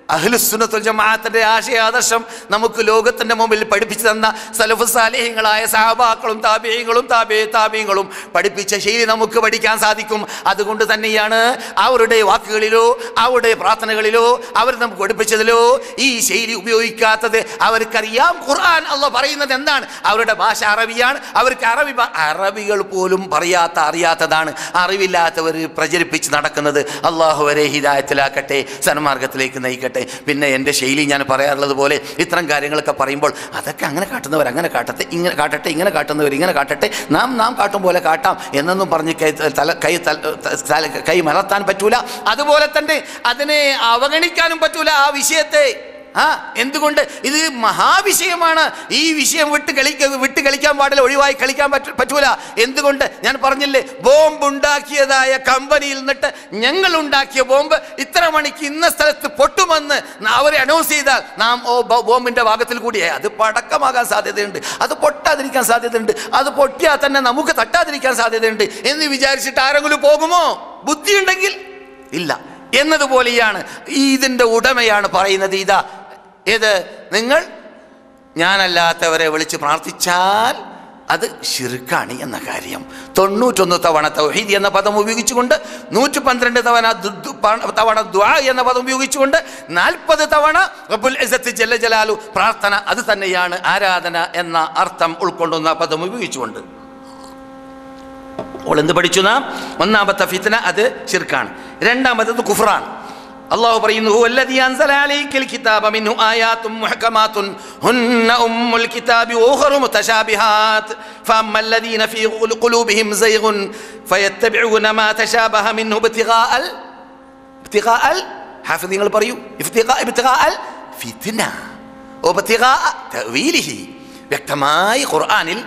അഹ്ലുസുന്നത്തുൽ ജമാഅത്തിന്റെ ആശയ ആദർശം നമുക്ക് ലോകത്തിന്റെ മുമ്പിൽ പഠിപ്പിച്ചു തന്ന സലഫു സാലേഹങ്ങളായ സഹാബാക്കളും താബിയങ്ങളും താബേ താബിയങ്ങളും പഠിപ്പിച്ച ശൈലി നമുക്ക് പഠിക്കാൻ സാധിക്കും അതുകൊണ്ട് തന്നെയാണ് അവരുടെ വാക്കുകളിലോ അവരുടെ പ്രാർത്ഥനകളിലോ അവർ നമുക്ക് പഠിപ്പിച്ചതിലോ ഈ ശൈലി ഉപയോഗിക്കാത്തത് അവർക്കറിയാം ഖുർആൻ അല്ല പറയുന്നത് എന്താണ് അവരുടെ ഭാഷ അറബിയാണ് അവർക്ക് അറബി ഭാ- അറബികൾ പോലും പറയാത്ത അറിയാത്തതാണ് അറിവില്ലാത്തവർ പ്രചരിപ്പിച്ച് നടക്കുന്നത് അള്ളാഹു വരെ ഹിദായത്തിലാക്കട്ടെ സന്മാർഗത്തിലേക്ക് നയിക്കട്ടെ പിന്നെ എൻ്റെ ശൈലി ഞാൻ പറയാറുള്ളത് പോലെ ഇത്തരം കാര്യങ്ങളൊക്കെ പറയുമ്പോൾ അതൊക്കെ അങ്ങനെ കാട്ടുന്നവർ അങ്ങനെ കാട്ടട്ടെ ഇങ്ങനെ കാട്ടട്ടെ ഇങ്ങനെ കാട്ടുന്നവർ ഇങ്ങനെ കാട്ടട്ടെ നാം നാം കാട്ടും പോലെ കാട്ടാം എന്നൊന്നും പറഞ്ഞ് കൈ തല കൈ തല- തല- കൈ മലർത്താൻ പറ്റൂല അതുപോലെ തന്നെ അതിനെ അവഗണിക്കാനും പറ്റൂല ആ വിഷയത്തെ ആ എന്തുകൊണ്ട് ഇത് മഹാവിഷയമാണ് ഈ വിഷയം വിട്ട് കളിക്ക വിട്ട് കളിക്കാൻ പാടില്ല ഒഴിവായി കളിക്കാൻ പറ്റ പറ്റൂല എന്തുകൊണ്ട് ഞാൻ പറഞ്ഞില്ലേ ബോംബ് ഉണ്ടാക്കിയതായ കമ്പനിയിൽ നിന്നിട്ട് ഞങ്ങൾ ഉണ്ടാക്കിയ ബോംബ് ഇത്ര മണിക്ക് ഇന്ന സ്ഥലത്ത് പൊട്ടുമെന്ന് അവരെ അനൗൺസ് ചെയ്താൽ നാം ഓ ബ- ബോംബിന്റെ ഭാഗത്തിൽ കൂടിയേ അത് പടക്കമാകാൻ സാധ്യതയുണ്ട് അത് പൊട്ടാതിരിക്കാൻ സാധ്യതയുണ്ട് അത് പൊട്ടിയാൽ തന്നെ നമുക്ക് തട്ടാതിരിക്കാൻ സാധ്യതയുണ്ട് എന്ന് വിചാരിച്ചിട്ട് ആരെങ്കിലും പോകുമോ ബുദ്ധിയുണ്ടെങ്കിൽ ഇല്ല എന്നതുപോലെയാണ് ഈ ഇതിൻ്റെ ഉടമയാണ് പറയുന്നത് ഇതാ ഏത് നിങ്ങൾ ഞാനല്ലാത്തവരെ വിളിച്ച് പ്രാർത്ഥിച്ചാൽ അത് ഷിർക്കാണ് എന്ന കാര്യം തൊണ്ണൂറ്റൊന്ന് തവണ തൗഹീദ് എന്ന പദം ഉപയോഗിച്ചുകൊണ്ട് നൂറ്റി പന്ത്രണ്ട് തവണ ദു- ദു- പ- തവണ ദ്വാ എന്ന പദം ഉപയോഗിച്ചുകൊണ്ട് നാൽപ്പത് തവണ റബ്ബുൽ ഇസ്സത്ത് ജല്ല ജലാലു പ്രാർത്ഥന അത് തന്നെയാണ് ആരാധന എന്ന അർത്ഥം ഉൾക്കൊള്ളുന്ന പദം ഉപയോഗിച്ചുകൊണ്ട് അപ്പോൾ എന്ത് പഠിച്ചു നാം ഒന്നാമത്തെ ഫിത്ന അത് ഷിർക്കാണ് രണ്ടാമത്തത് കുഫറാണ് അള്ളാഹു പറയുന്നു "ഹുവ الذي أنزل عليك الكتاب منه آيات محكمات هن أم الكتاب وأخر متشابهات فأما الذين في قلوبهم زيغ فيتبعون ما تشابه منه ابتغاء ال- ابتغاء ال- حافظ നിങ്ങൾ പറയൂ ابتغاء ابتغاء الفتنة وابتغاء تأويله വ്യക്തമായി ഖുർആനിൽ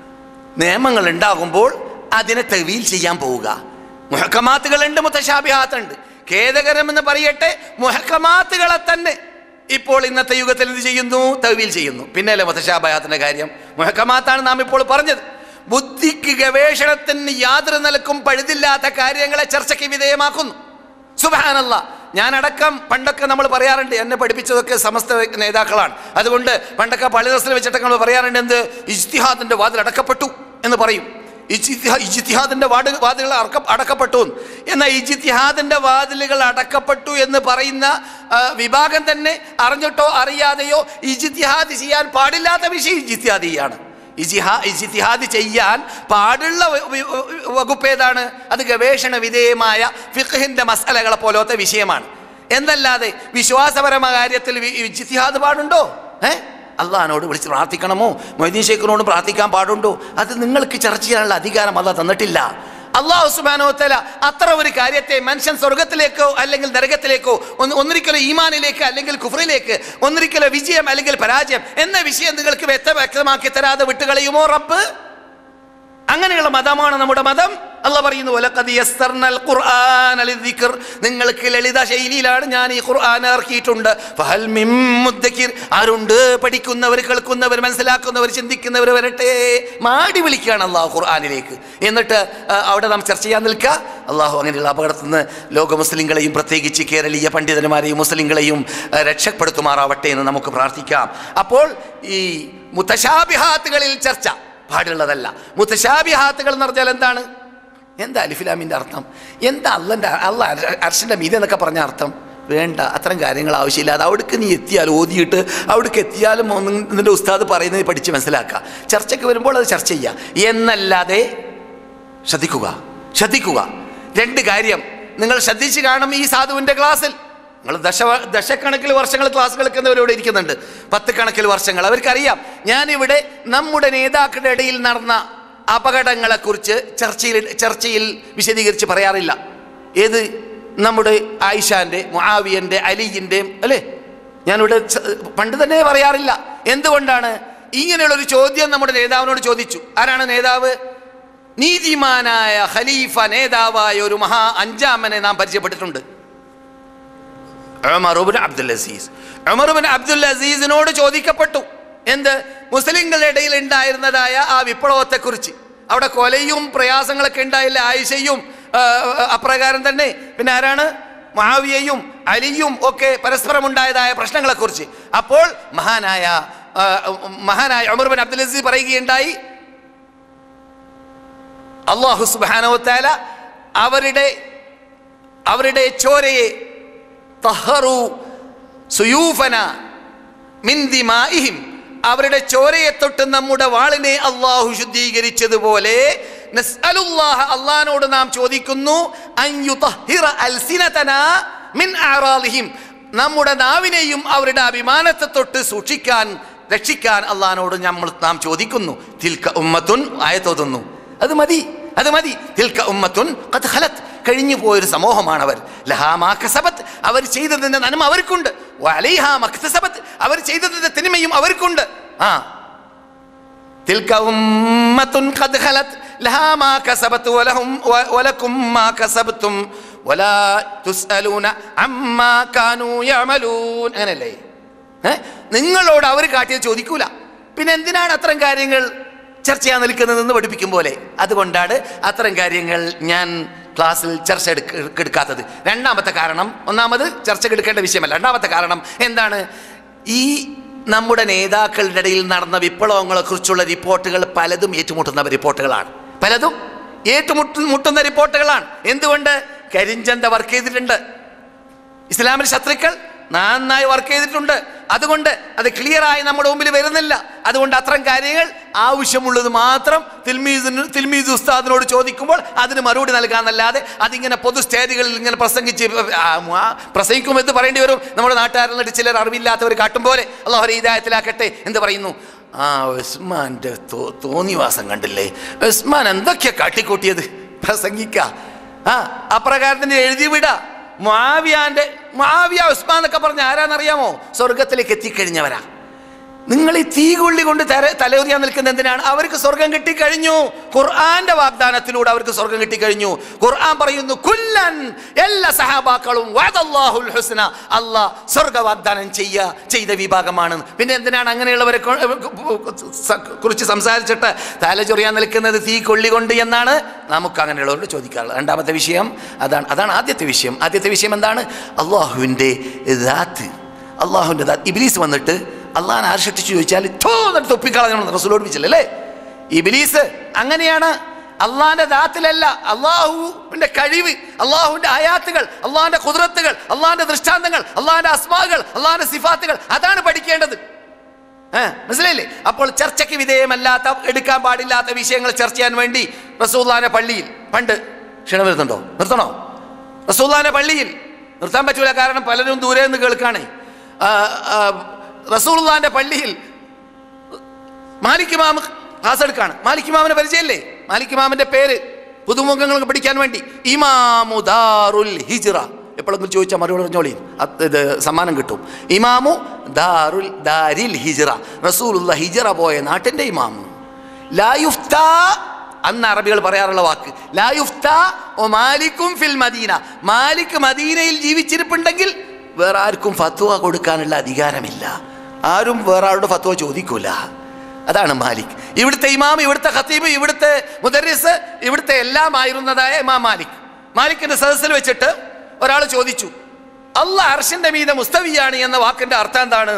നിയമങ്ങൾ ഉണ്ടാകുമ്പോൾ അതിനെ തെവീൽ ചെയ്യാൻ പോവുക മുഹക്കമാത്തുകളുണ്ട് മുത്തശാബിഹാത്തുണ്ട് ഖേദകരമെന്ന് പറയട്ടെ മുഹക്കമാത്തുകളെ തന്നെ ഇപ്പോൾ ഇന്നത്തെ യുഗത്തിൽ എന്ത് ചെയ്യുന്നു തവീൽ ചെയ്യുന്നു പിന്നെയല്ലേ മുത്തശാബിഹാത്തിന്റെ കാര്യം മുഹക്കമാത്താണ് നാം ഇപ്പോൾ പറഞ്ഞത് ബുദ്ധിക്ക് ഗവേഷണത്തിന് യാതൊരു നിലക്കും പഴുതില്ലാത്ത കാര്യങ്ങളെ ചർച്ചയ്ക്ക് വിധേയമാക്കുന്നു സുബാനല്ല ഞാനടക്കം പണ്ടൊക്കെ നമ്മൾ പറയാറുണ്ട് എന്നെ പഠിപ്പിച്ചതൊക്കെ സമസ്ത നേതാക്കളാണ് അതുകൊണ്ട് പണ്ടൊക്കെ പള്ളി ദർശനം വെച്ചിട്ടൊക്കെ നമ്മൾ പറയാറുണ്ട് എന്ത് ഇജ്തിഹാദിന്റെ വാതിൽ അടക്കപ്പെട്ടു എന്ന് പറയും ഇജ്തിഹാ- ഇജ്തിഹാദിന്റെ വാട് വാതിലുകൾ അടക്ക അടക്കപ്പെട്ടു എന്ന്. എന്നാൽ ഇജ്തിഹാദിന്റെ വാതിലുകൾ അടക്കപ്പെട്ടു എന്ന് പറയുന്ന ആ, വിഭാഗം തന്നെ അറിഞ്ഞിട്ടോ അറിയാതെയോ ഇജ്തിഹാദ് ചെയ്യാൻ പാടില്ലാത്ത വിഷയം ഇജ്തിഹാദിയാണ് ഇജിഹാ ഇജിത്തിഹാദ് ചെയ്യാൻ പാടുള്ള വ- വ- വകുപ്പ് ഏതാണ് അത് ഗവേഷണ വിധേയമായ ഫിഖഹിന്റെ മസലകളെ പോലത്തെ വിഷയമാണ് എന്നല്ലാതെ വിശ്വാസപരമായ കാര്യത്തിൽ വി- ഇജ്തിഹാദ് പാടുണ്ടോ ഏ അള്ളഹാനോട് വിളിച്ച് പ്രാർത്ഥിക്കണമോ മൊയ്തീൻ ഷേഖിനോട് പ്രാർത്ഥിക്കാൻ പാടുണ്ടോ അത് നിങ്ങൾക്ക് ചർച്ച ചെയ്യാനുള്ള അധികാരം അല്ല തന്നിട്ടില്ല അള്ളാഹു സുബാനോത്തല അത്ര ഒരു കാര്യത്തെ മനുഷ്യൻ സ്വർഗത്തിലേക്കോ അല്ലെങ്കിൽ നരകത്തിലേക്കോ ഒന്ന് ഒന്നിരിക്കലോ ഈമാനിലേക്ക് അല്ലെങ്കിൽ കുഫറിലേക്ക് ഒന്നിരിക്കലോ വിജയം അല്ലെങ്കിൽ പരാജയം എന്ന വിഷയം നിങ്ങൾക്ക് വ്യക്ത വ്യക്തമാക്കി തരാതെ വിട്ടുകളയുമോ റബ്ബ് അങ്ങനെയുള്ള മതമാണ് നമ്മുടെ മതം അല്ല പറയുന്നു "വലഖദ് യസ്സർനൽ ഖുർആന ലിദ്ദിക്ർ." നിങ്ങൾക്ക് ലളിത ശൈലിയിലാണ് ഞാൻ ഈ ഖുർആൻ ഇറക്കിയിട്ടുണ്ട് ഫഹൽ മിൻ മുദ്ദക്കിർ ആരുണ്ട് പഠിക്കുന്നവർ കേൾക്കുന്നവർ മനസ്സിലാക്കുന്നവർ ചിന്തിക്കുന്നവർ വരട്ടെ മാടി വിളിക്കുകയാണ് അള്ളാഹു ഖുർആനിലേക്ക് എന്നിട്ട് ആ, അവിടെ നാം ചർച്ച ചെയ്യാൻ നിൽക്കുക അള്ളാഹു അങ്ങനെയുള്ള അപകടത്തിൽ നിന്ന് ലോക മുസ്ലിങ്ങളെയും പ്രത്യേകിച്ച് കേരളീയ പണ്ഡിതന്മാരെയും മുസ്ലിങ്ങളെയും ആ, രക്ഷപ്പെടുത്തുമാറാവട്ടെ എന്ന് നമുക്ക് പ്രാർത്ഥിക്കാം അപ്പോൾ ഈ മുത്തശാബിഹാത്തുകളിൽ ചർച്ച പാടുള്ളതല്ല മുത്തശാബിഹാത്തുകൾ എന്ന് പറഞ്ഞാൽ എന്താണ് എന്താ അലിഫിലാമിൻ്റെ അർത്ഥം എന്താ അള്ളൻ്റെ അള്ള അർഷൻ്റെ മീത എന്നൊക്കെ പറഞ്ഞ അർത്ഥം വേണ്ട അത്തരം കാര്യങ്ങൾ ആവശ്യമില്ല അത് അവിടേക്ക് നീ എത്തിയാൽ ഓതിയിട്ട് അവിടേക്ക് എത്തിയാലും ഒന്നും നിന്റെ ഉസ്താദ് പറയുന്നത് പഠിച്ച് മനസ്സിലാക്കുക ചർച്ചയ്ക്ക് വരുമ്പോൾ അത് ചർച്ച ചെയ്യുക എന്നല്ലാതെ ശ്രദ്ധിക്കുക ശ്രദ്ധിക്കുക രണ്ട് കാര്യം നിങ്ങൾ ശ്രദ്ധിച്ച് കാണും ഈ സാധുവിൻ്റെ ക്ലാസ്സിൽ നിങ്ങൾ ദശ ദശക്കണക്കിൽ വർഷങ്ങൾ ക്ലാസ് കേൾക്കുന്നവരോട് ഇരിക്കുന്നുണ്ട് പത്ത് കണക്കിൽ വർഷങ്ങൾ അവർക്കറിയാം ഞാനിവിടെ നമ്മുടെ നേതാക്കളുടെ ഇടയിൽ നടന്ന അപകടങ്ങളെക്കുറിച്ച് ചർച്ചയിൽ ചർച്ചയിൽ വിശദീകരിച്ച് പറയാറില്ല ഏത് നമ്മുടെ ആയിഷാൻ്റെ മുആവിയൻ്റെ അലിയിൻ്റെയും അല്ലേ ഞാനിവിടെ ച- പണ്ട് തന്നെ പറയാറില്ല എന്തുകൊണ്ടാണ് ഇങ്ങനെയുള്ളൊരു ചോദ്യം നമ്മുടെ നേതാവിനോട് ചോദിച്ചു ആരാണ് നേതാവ് നീതിമാനായ ഖലീഫ നേതാവായ ഒരു മഹാ അഞ്ചാമനെ നാം പരിചയപ്പെട്ടിട്ടുണ്ട് ഉമറുബിൻ അബ്ദുൽ അസീസ് ഉമറുബിൻ അബ്ദുൽ അസീസിനോട് ചോദിക്കപ്പെട്ടു എന്ത് മുസ്ലിങ്ങളുടെ ഇടയിൽ ഉണ്ടായിരുന്നതായ ആ വിപ്ലവത്തെക്കുറിച്ച് അവിടെ കൊലയും പ്രയാസങ്ങളൊക്കെ ഉണ്ടായില്ല ആയിഷയും ആ, അപ്രകാരം തന്നെ പിന്നെ ആരാണ് മഹാവിയയും അലിയും ഒക്കെ പരസ്പരമുണ്ടായതായ പ്രശ്നങ്ങളെക്കുറിച്ച് അപ്പോൾ മഹാനായ ആ, മഹാനായ ഉമർ ബിൻ അബ്ദുൽ അസീസ് പറയുകയുണ്ടായി അള്ളാഹു സുബാനവത്താല അവരുടെ അവരുടെ ചോരയെ തഹറു സുയൂഫന മിന്ദിമായിഹിം അവരുടെ ചോരയെ തൊട്ട് നമ്മുടെ വാളിനെ അള്ളാഹു ശുദ്ധീകരിച്ചതുപോലെ നസ്അലുല്ലാഹ അള്ളഹാനോട് നാം ചോദിക്കുന്നു അൻ യുതഹിറ അൽസിനതന മിൻ അറാദിഹിം നമ്മുടെ നാവിനെയും അവരുടെ അഭിമാനത്തെ തൊട്ട് സൂക്ഷിക്കാൻ രക്ഷിക്കാൻ അള്ളഹാനോട് നമ്മൾ നാം ചോദിക്കുന്നു തിൽക്ക ഉമ്മത്തുൻ ആയത്തോതുന്നു അത് മതി അത് മതി തിൽക്ക ഉമ്മത്തുൻ ഖദ് ഖലത്ത് കഴിഞ്ഞു പോയൊരു സമൂഹമാണ് അവർ ലഹാ മാ കസബത്ത് അവർ ചെയ്തതിന്റെ നന്മ അവർക്കുണ്ട് വലൈഹാ മക്തസബത്ത് അവർ ചെയ്തതിന്റെ തിന്മയും അവർക്കുണ്ട് ആ തിൽക്ക ഉമ്മത്തുൻ ഖദ് ഖലത്ത് ലഹാ മാ കസബത്ത് വലഹും വ- വലക്കും മാ കസബത്തും വലാ തുസ്അലൂന അമ്മാ കാനൂ യഅമലൂൻ അങ്ങനല്ലേ ഏ? നിങ്ങളോട് അവർ കാട്ടിയത് ചോദിക്കൂല പിന്നെ എന്തിനാണ് അത്തരം കാര്യങ്ങൾ ചർച്ച ചെയ്യാൻ നിൽക്കുന്നതെന്ന് പഠിപ്പിക്കും പോലെ അതുകൊണ്ടാണ് അത്തരം കാര്യങ്ങൾ ഞാൻ ക്ലാസ്സിൽ ചർച്ച എടുക്ക എടുക്കാത്തത് രണ്ടാമത്തെ കാരണം ഒന്നാമത് ചർച്ച എടുക്കേണ്ട വിഷയമല്ല രണ്ടാമത്തെ കാരണം എന്താണ് ഈ നമ്മുടെ നേതാക്കളുടെ ഇടയിൽ നടന്ന വിപ്ലവങ്ങളെ കുറിച്ചുള്ള റിപ്പോർട്ടുകൾ പലതും ഏറ്റുമുട്ടുന്ന റിപ്പോർട്ടുകളാണ് പലതും ഏറ്റുമുട്ടു മുട്ടുന്ന റിപ്പോർട്ടുകളാണ് എന്തുകൊണ്ട് കരിഞ്ചന്ത വർക്ക് ചെയ്തിട്ടുണ്ട് ഇസ്ലാമിൽ ശത്രുക്കൾ നന്നായി വർക്ക് ചെയ്തിട്ടുണ്ട് അതുകൊണ്ട് അത് ക്ലിയറായി നമ്മുടെ മുമ്പിൽ വരുന്നില്ല അതുകൊണ്ട് അത്തരം കാര്യങ്ങൾ ആവശ്യമുള്ളത് മാത്രം തിൽമീസിന് തിൽമീസ് ഉസ്താദിനോട് ചോദിക്കുമ്പോൾ അതിന് മറുപടി നൽകാന്നല്ലാതെ അതിങ്ങനെ പൊതു സ്റ്റേജുകളിൽ ഇങ്ങനെ പ്രസംഗിച്ച് ആ, ആ, പ്രസംഗിക്കുമെന്ന് പറയേണ്ടി വരും നമ്മുടെ നാട്ടുകാരിൽ ചിലർ അറിവില്ലാത്തവർ കാട്ടും പോലെ അള്ളാഹു ഇതായത്തിലാക്കട്ടെ എന്ന് പറയുന്നു ആ ഉസ്മാന്റെ തോ- തോന്നിവാസം കണ്ടില്ലേ ഉസ്മാൻ എന്തൊക്കെയാ കാട്ടിക്കൂട്ടിയത് പ്രസംഗിക്ക ആ അപ്രകാരത്തിന് എഴുതി വിടാ മാവിയാന്റെ മാവിയ ഉസ്മാൻ എന്നൊക്കെ പറഞ്ഞ ആരാന്നറിയാമോ സ്വർഗത്തിലേക്ക് എത്തിക്കഴിഞ്ഞവരാ നിങ്ങൾ ഈ തീ കൊള്ളി കൊണ്ട് തല തലയുറിയാൻ നിൽക്കുന്ന എന്തിനാണ് അവർക്ക് സ്വർഗം കിട്ടിക്കഴിഞ്ഞു ഖുർആന്റെ വാഗ്ദാനത്തിലൂടെ അവർക്ക് സ്വർഗം കിട്ടിക്കഴിഞ്ഞു ഖുർആൻ പറയുന്നു കുല്ലൻ എല്ലാ സഹാബാക്കളും വഅദല്ലാഹുൽ ഹുസ്ന അല്ലാ സ്വർഗ വാഗ്ദാനം ചെയ്യ ചെയ്ത വിഭാഗമാണ് പിന്നെ എന്തിനാണ് അങ്ങനെയുള്ളവരെ കൊ- സ- കുറിച്ച് സംസാരിച്ചിട്ട് തലചൊറിയാൻ നിൽക്കുന്നത് തീ കൊള്ളി കൊണ്ട് എന്നാണ് നമുക്ക് അങ്ങനെയുള്ളവരോട് ചോദിക്കാറുള്ളത് രണ്ടാമത്തെ വിഷയം അതാണ് അതാണ് ആദ്യത്തെ വിഷയം ആദ്യത്തെ വിഷയം എന്താണ് അള്ളാഹുവിൻ്റെ ദാത്ത് അള്ളാഹുവിൻ്റെ ദാത്ത് ഇബിലീസ് വന്നിട്ട് അള്ളാഹാൻ ആര് സൃഷ്ടിച്ചു ചോദിച്ചാൽ തോന്നിട്ട് തൊപ്പിക്കളഞ്ഞു റസൂൽ ഓടിപ്പിച്ചല്ലേ ഇബിലീസ് അങ്ങനെയാണ് അള്ളാഹിന്റെ ദാത്തിലല്ല അള്ളാഹുവിന്റെ കഴിവ് അള്ളാഹുവിന്റെ ആയാത്തുകൾ അള്ളാഹിന്റെ കുതിരത്തുകൾ അള്ളാഹിന്റെ ദൃഷ്ടാന്തങ്ങൾ അള്ളാഹിന്റെ അസ്മാകൾ അള്ളാഹിന്റെ സിഫാത്തുകൾ അതാണ് പഠിക്കേണ്ടത് ഏ, മനസ്സിലായില്ലേ അപ്പോൾ ചർച്ചയ്ക്ക് വിധേയമല്ലാത്ത എടുക്കാൻ പാടില്ലാത്ത വിഷയങ്ങൾ ചർച്ച ചെയ്യാൻ വേണ്ടി റസൂല്ലാന്റെ പള്ളിയിൽ പണ്ട് ക്ഷണം വരുന്നുണ്ടോ നിർത്തണോ റസൂല്ലാന്റെ പള്ളിയിൽ നിർത്താൻ പറ്റൂല കാരണം പലരും ദൂരെ നിന്ന് കേൾക്കാണ് റസൂല്ലാന്റെ പള്ളിയിൽ മാലിക് ഇമാം ക്ലാസ് എടുക്കാണ് മാലിക് ഇമാമിനെ പരിചയമില്ലേ മാലിക് ഇമാമിന്റെ പേര് പുതുമുഖങ്ങൾക്ക് പഠിക്കാൻ വേണ്ടി ഇമാമു ദാറുൽ ഹിജ്റ എപ്പോഴെങ്കിലും ചോദിച്ചാൽ മറുപടി പറഞ്ഞോളി അത് ഇത് സമ്മാനം കിട്ടും ഇമാമു ദാറുൽ ദാരിൽ ഹിജ്റ റസൂലുള്ള ഹിജ്റ പോയ നാട്ടിന്റെ ഇമാമു ലായുഫ്ത അന്ന് അറബികൾ പറയാറുള്ള വാക്ക് ലായുഫ്ത ഓ മാലിക്കും ഫിൽ മദീന മാലിക് മദീനയിൽ ജീവിച്ചിരിപ്പുണ്ടെങ്കിൽ വേറെ ആർക്കും ഫത്വ കൊടുക്കാനുള്ള അധികാരമില്ല ആരും വേറെ ആളുടെ ഫത്വ ചോദിക്കൂല അതാണ് മാലിക് ഇവിടുത്തെ ഇമാം ഇവിടുത്തെ ഖത്തീബ് ഇവിടുത്തെ മുദരിസ് ഇവിടുത്തെ എല്ലാം ആയിരുന്നതായ ഇമാം മാലിക് മാലിക്കിന്റെ സദസ്സിൽ വെച്ചിട്ട് ഒരാൾ ചോദിച്ചു അല്ല അർഷിന്റെ മീതെ മുസ്തവിയാണ് എന്ന വാക്കിന്റെ അർത്ഥം എന്താണ്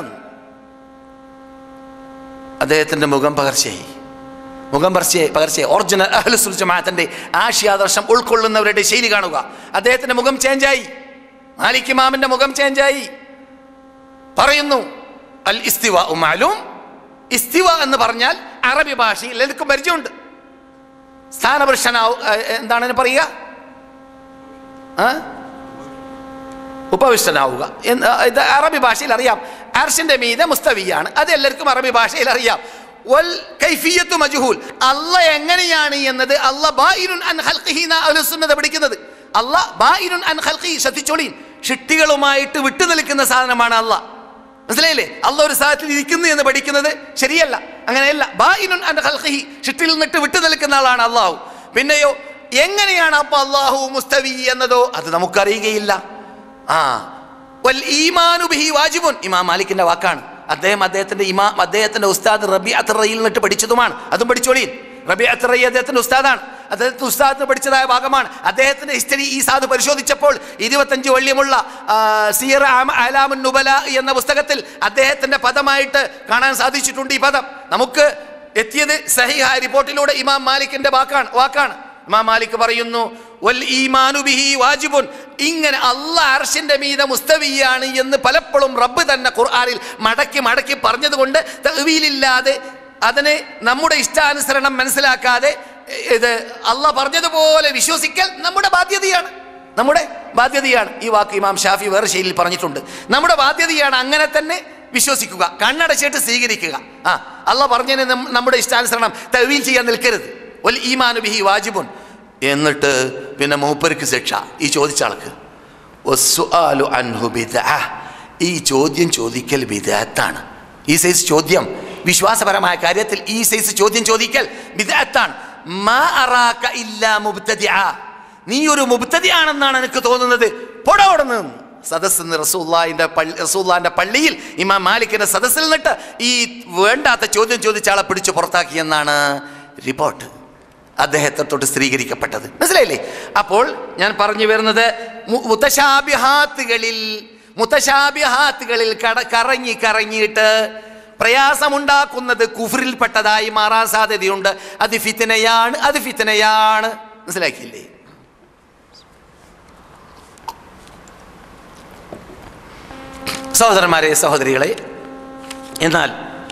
അദ്ദേഹത്തിന്റെ മുഖം പകർച്ചയായി മുഖം പകർച്ചയായി പകർച്ചയായി ഒറിജിനൽ അഹ്ലുസുൽ ജമാഅത്തിന്റെ ആശയാദർശം ഉൾക്കൊള്ളുന്നവരുടെ ശൈലി കാണുക അദ്ദേഹത്തിന്റെ മുഖം ചേഞ്ചായി മാലിക് ഇമാമിന്റെ മുഖം ചേഞ്ചായി പറയുന്നു അൽ ഇസ്തിവ ഉമാലും ഇസ്തിവ എന്ന് പറഞ്ഞാൽ അറബി ഭാഷയിൽ എല്ലാവർക്കും പരിചയമുണ്ട് സ്ഥാനപുരുഷനാവും എന്താണ് അതിന് പറയുക ആ? ഉപവിഷ്ടനാവുക എന്ന് ഇത് അറബി ഭാഷയിൽ അറിയാം അർഷിന്റെ മീതെ മുസ്തവിയാണ് അത് എല്ലാവർക്കും അറബി ഭാഷയിൽ അറിയാം വൽ കൈഫിയത്തു മജ്ഹൂൽ അല്ല എങ്ങനെയാണ് എന്നത് അല്ല ബായിനുൻ അൻ ഖൽഖിഹി എന്നാ അഹ്ലുസ് സുന്നത്ത് പഠിക്കുന്നത് അല്ല ബായിനുൻ അൻ ഖൽഖി ശ്രദ്ധിച്ചോളീൻ ഷിട്ടികളുമായിട്ട് വിട്ടു നിൽക്കുന്ന സാധനമാണ് അല്ല മനസ്സിലായില്ലേ അല്ല ഒരു സാധനത്തിൽ ഇരിക്കുന്നു എന്ന് പഠിക്കുന്നത് ശരിയല്ല അങ്ങനെയല്ല ബായിനുൻ അൻ ഖൽഖിഹി ഷിട്ടിൽ നിന്നിട്ട് വിട്ടു നിൽക്കുന്ന ആളാണ് അള്ളാഹു പിന്നെയോ എങ്ങനെയാണ് അപ്പൊ അള്ളാഹു മുസ്തവി എന്നതോ അത് നമുക്കറിയുകയില്ല ആ വൽ ഈമാനു ബിഹി വാജിബുൻ ഇമാം മാലിക്കിന്റെ വാക്കാണ് അദ്ദേഹം അദ്ദേഹത്തിന്റെ ഇമാം അദ്ദേഹത്തിന്റെ ഉസ്താദ് റബി അത്രയിൽ നിന്നിട്ട് പഠിച്ചതുമാണ് അതും പഠിച്ചോളീൻ റബി അത്രയി അദ്ദേഹത്തിന്റെ ഉസ്താദാണ് അദ്ദേഹത്തെ ഉസ്താദിന് പഠിച്ചതായ ഭാഗമാണ് അദ്ദേഹത്തിന്റെ ഹിസ്റ്ററി ഈ സാധു പരിശോധിച്ചപ്പോൾ ഇരുപത്തഞ്ച് വള്ളിയുമുള്ള ആ, സിയർ ആമ- അലാമുൻ നുബല എന്ന പുസ്തകത്തിൽ അദ്ദേഹത്തിന്റെ പദമായിട്ട് കാണാൻ സാധിച്ചിട്ടുണ്ട് ഈ പദം നമുക്ക് എത്തിയത് സഹിഹായ റിപ്പോർട്ടിലൂടെ ഇമാം മാലിക്കിന്റെ വാക്കാണ് വാക്കാണ് ഇമാം മാലിക് പറയുന്നു വൽ ഈമാനു ബിഹി വാജിബുൻ ഇങ്ങനെ അള്ളാഹ് അർഷിന്റെ മീത മുസ്തവിയാണ് എന്ന് പലപ്പോഴും റബ്ബ് തന്നെ ഖുർആനിൽ മടക്കി മടക്കി പറഞ്ഞതുകൊണ്ട് തഹ്വീലില്ലാതെ അതിനെ നമ്മുടെ ഇഷ്ടാനുസരണം മനസ്സിലാക്കാതെ ഇത് അള്ളാഹ് പറഞ്ഞതുപോലെ വിശ്വസിക്കൽ നമ്മുടെ ബാധ്യതയാണ് നമ്മുടെ ബാധ്യതയാണ് ഈ വാക്ക് ഇമാം ഷാഫി വേറെ ശൈലിയിൽ പറഞ്ഞിട്ടുണ്ട് നമ്മുടെ ബാധ്യതയാണ് അങ്ങനെ തന്നെ വിശ്വസിക്കുക കണ്ണടച്ചിട്ട് സ്വീകരിക്കുക ആ അള്ളാഹ് പറഞ്ഞതിന് നം- നമ്മുടെ ഇഷ്ടാനുസരണം തഹ്വീൽ ചെയ്യാൻ നിൽക്കരുത് വൽ ഈമാനു ബിഹി വാജിബുൻ എന്നിട്ട് പിന്നെ മൂപ്പർക്ക് ശിക്ഷ ഈ ചോദിച്ച ആൾക്ക് വസ്സുആലു അൻഹു ബിദ്അ. ഈ ചോദ്യം ചോദിക്കൽ വിദഗ്ധാണ് ഈ സൈസ് ചോദ്യം വിശ്വാസപരമായ കാര്യത്തിൽ ഈ സൈസ് ചോദ്യം ചോദിക്കൽ വിദഗ്ധാണ് മാ അറാക ഇല്ലാ മുബ്തദിഅ. നീ ഒരു മുബ്തദിയാണെന്നാണ് എനിക്ക് തോന്നുന്നത് പൊടോടുന്നു സദസ്സിൽ നിന്ന് റസൂല്ലാന്റെ പള്ളി റസൂല്ലാന്റെ പള്ളിയിൽ ഇമാം മാലിക്കിന്റെ സദസ്സിൽ നിന്നിട്ട് ഈ വേണ്ടാത്ത ചോദ്യം ചോദിച്ച ആളെ പിടിച്ച് പുറത്താക്കിയെന്നാണ് റിപ്പോർട്ട് അദ്ദേഹത്തെ തൊട്ട് സ്ഥിരീകരിക്കപ്പെട്ടത് മനസ്സിലായില്ലേ അപ്പോൾ ഞാൻ പറഞ്ഞു വരുന്നത് മു- മുത്തശാബിഹാത്തുകളിൽ മുത്തശാബിഹാത്തുകളിൽ കട കറങ്ങി കറങ്ങിയിട്ട് പ്രയാസമുണ്ടാക്കുന്നത് കുഫറിൽപ്പെട്ടതായി മാറാൻ സാധ്യതയുണ്ട് അത് ഫിത്തനയാണ് അത് ഫിത്തനയാണ് മനസ്സിലാക്കിയില്ലേ സഹോദരന്മാരെ സഹോദരികളെ എന്നാൽ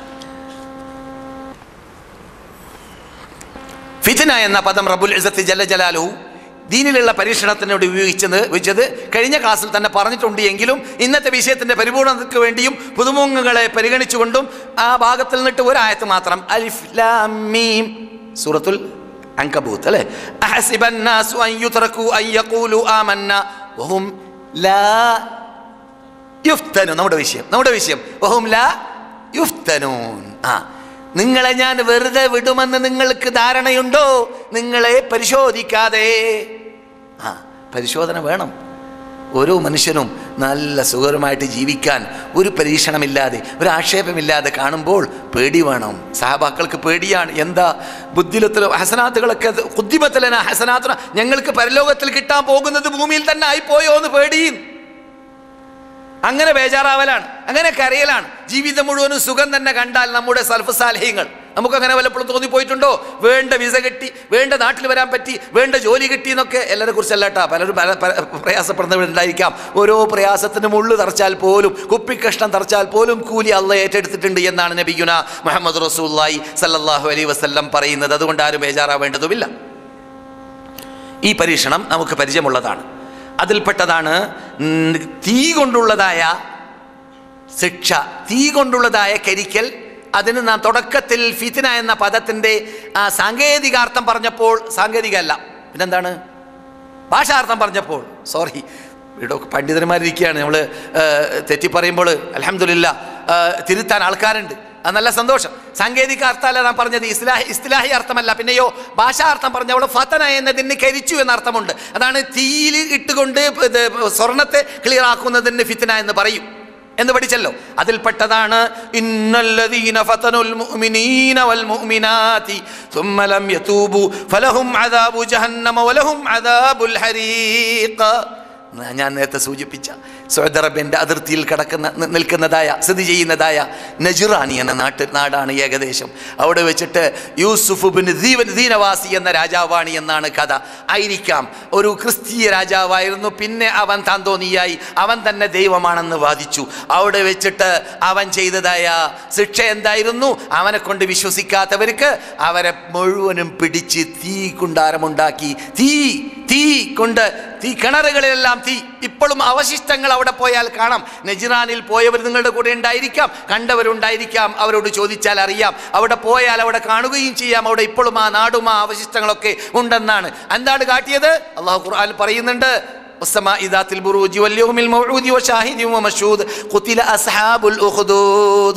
ഫിത്ന എന്ന പദം റബുൽ ഇസത്ത് ജല ജലാലു ദീനിലുള്ള പരീക്ഷണത്തിനോട് ഉപയോഗിച്ചത് വെച്ചത് കഴിഞ്ഞ ക്ലാസ്സിൽ തന്നെ പറഞ്ഞിട്ടുണ്ട് എങ്കിലും ഇന്നത്തെ വിഷയത്തിന്റെ പരിപൂർണതയ്ക്ക് വേണ്ടിയും പുതുമുങ്ങുകളെ പരിഗണിച്ചുകൊണ്ടും ആ ഭാഗത്തിൽ നിന്നിട്ട് ഒരായത്ത് മാത്രം അലിഫ് ലാം മീം സൂറത്തുൽ അങ്കബൂത്ത് അല്ലേ അഹസിബൻ നാസു അൻ യുത്രകു അൻ യഖൂലു ആമന്ന വഹും ലാ യുഫ്തനു നമ്മുടെ വിഷയം നമ്മുടെ വിഷയം വഹും ലാ യുഫ്തനൂൻ ആ നിങ്ങളെ ഞാൻ വെറുതെ വിടുമെന്ന് നിങ്ങൾക്ക് ധാരണയുണ്ടോ നിങ്ങളെ പരിശോധിക്കാതെ ആ പരിശോധന വേണം ഓരോ മനുഷ്യനും നല്ല സുഖകരമായിട്ട് ജീവിക്കാൻ ഒരു പരീക്ഷണമില്ലാതെ ഒരു ആക്ഷേപമില്ലാതെ കാണുമ്പോൾ പേടി വേണം സഹബാക്കൾക്ക് പേടിയാണ് എന്താ ബുദ്ധിലത്തിലോ ഹസനാത്തുകളൊക്കെ കുദ്ദിമത്തിലന ഹസനാത്തുന ഞങ്ങൾക്ക് പരലോകത്തിൽ കിട്ടാൻ പോകുന്നത് ഭൂമിയിൽ തന്നെ ആയിപ്പോയോ എന്ന് പേടിയും അങ്ങനെ ബേജാറാവലാണ് അങ്ങനെ കരയലാണ് ജീവിതം മുഴുവനും സുഖം തന്നെ കണ്ടാൽ നമ്മുടെ സൽഫസാലഹ്യങ്ങൾ നമുക്കങ്ങനെ വല്ലപ്പോഴും തോന്നിപ്പോയിട്ടുണ്ടോ വേണ്ട വിസ കിട്ടി വേണ്ട നാട്ടിൽ വരാൻ പറ്റി വേണ്ട ജോലി കിട്ടി എന്നൊക്കെ എല്ലാവരെ കുറിച്ചല്ല കേട്ടോ പലരും പല പല പ്രയാസപ്പെടുന്നവരുണ്ടായിരിക്കാം ഓരോ പ്രയാസത്തിനും ഉള്ളു തറച്ചാൽ പോലും കുപ്പിക്കഷ്ണം തറച്ചാൽ പോലും കൂലി അള്ള ഏറ്റെടുത്തിട്ടുണ്ട് എന്നാണ് നബിയുന മുഹമ്മദ് റസൂല്ലായി സല്ലല്ലാഹു അലൈഹി വസല്ലം പറയുന്നത് അതുകൊണ്ട് ആരും ബേജാറാവേണ്ടതുമില്ല ഈ പരീക്ഷണം നമുക്ക് പരിചയമുള്ളതാണ് അതിൽപ്പെട്ടതാണ് ഉം, തീ കൊണ്ടുള്ളതായ ശിക്ഷ തീ കൊണ്ടുള്ളതായ കരിക്കൽ അതിന് നാം തുടക്കത്തിൽ ഫിത്തിന എന്ന പദത്തിൻ്റെ ആ സാങ്കേതികാർത്ഥം പറഞ്ഞപ്പോൾ സാങ്കേതികമല്ല പിന്നെന്താണ് ഭാഷാർത്ഥം പറഞ്ഞപ്പോൾ സോറി ഇവിടെ പണ്ഡിതന്മാരിരിക്കുകയാണ് നമ്മൾ തെറ്റി പറയുമ്പോൾ അലഹമില്ല തിരുത്താൻ ആൾക്കാരുണ്ട് അത് നല്ല സന്തോഷം സാങ്കേതിക അർത്ഥമല്ല നാം പറഞ്ഞത് ഇസ്ലാഹി ഇസ്ലാഹി അർത്ഥമല്ല പിന്നെയോ ഭാഷാർത്ഥം പറഞ്ഞപ്പോൾ ഫതന എന്നതിന് കരിച്ചു എന്ന അർത്ഥമുണ്ട് അതാണ് തീയിൽ ഇട്ടുകൊണ്ട് ഇത് സ്വർണത്തെ ക്ലിയർ ആക്കുന്നതിന് ഫിത്തന എന്ന് പറയും എന്ന് പഠിച്ചല്ലോ അതിൽപ്പെട്ടതാണ് ഇന്നല്ലദീന ഫതനുൽ മുഅ്മിനീന വൽ മുഅ്മിനാതി ثم لم يتوبوا فلهم عذاب جهنم ولهم عذاب الحريق ഞാൻ നേരത്തെ സൂചിപ്പിച്ച സൗദി അറേബ്യൻ്റെ അതിർത്തിയിൽ കിടക്കുന്ന നി- നിൽക്കുന്നതായ സ്ഥിതി ചെയ്യുന്നതായ നജുറാനി എന്ന നാട്ട് നാടാണ് ഏകദേശം അവിടെ വെച്ചിട്ട് യൂസുഫ് ബിൻ ദീവൻ ദീനവാസി എന്ന രാജാവാണി എന്നാണ് കഥ ആയിരിക്കാം ഒരു ക്രിസ്തീയ രാജാവായിരുന്നു പിന്നെ അവൻ താന്തോന്നിയായി അവൻ തന്നെ ദൈവമാണെന്ന് വാദിച്ചു അവിടെ വെച്ചിട്ട് അവൻ ചെയ്തതായ ശിക്ഷ എന്തായിരുന്നു അവനെ കൊണ്ട് വിശ്വസിക്കാത്തവർക്ക് അവരെ മുഴുവനും പിടിച്ച് തീ കുണ്ടാരമുണ്ടാക്കി തീ തീ കൊണ്ട് തീ കിണറുകളിലെല്ലാം തീ ഇപ്പോഴും അവശിഷ്ടങ്ങൾ അവിടെ പോയാൽ കാണാം നജിറാനിൽ പോയവർ നിങ്ങളുടെ കൂടെ ഉണ്ടായിരിക്കാം കണ്ടവരുണ്ടായിരിക്കാം അവരോട് ചോദിച്ചാൽ അറിയാം അവിടെ പോയാൽ അവിടെ കാണുകയും ചെയ്യാം അവിടെ ഇപ്പോഴും ആ നാടും ആ അവശിഷ്ടങ്ങളൊക്കെ ഉണ്ടെന്നാണ് എന്താണ് കാട്ടിയത് അള്ളാഹു ഖുർആൻ പറയുന്നുണ്ട് والسماء ذات البروج واليوم الموعود وشاهد ومشهود قتل أصحاب الأخدود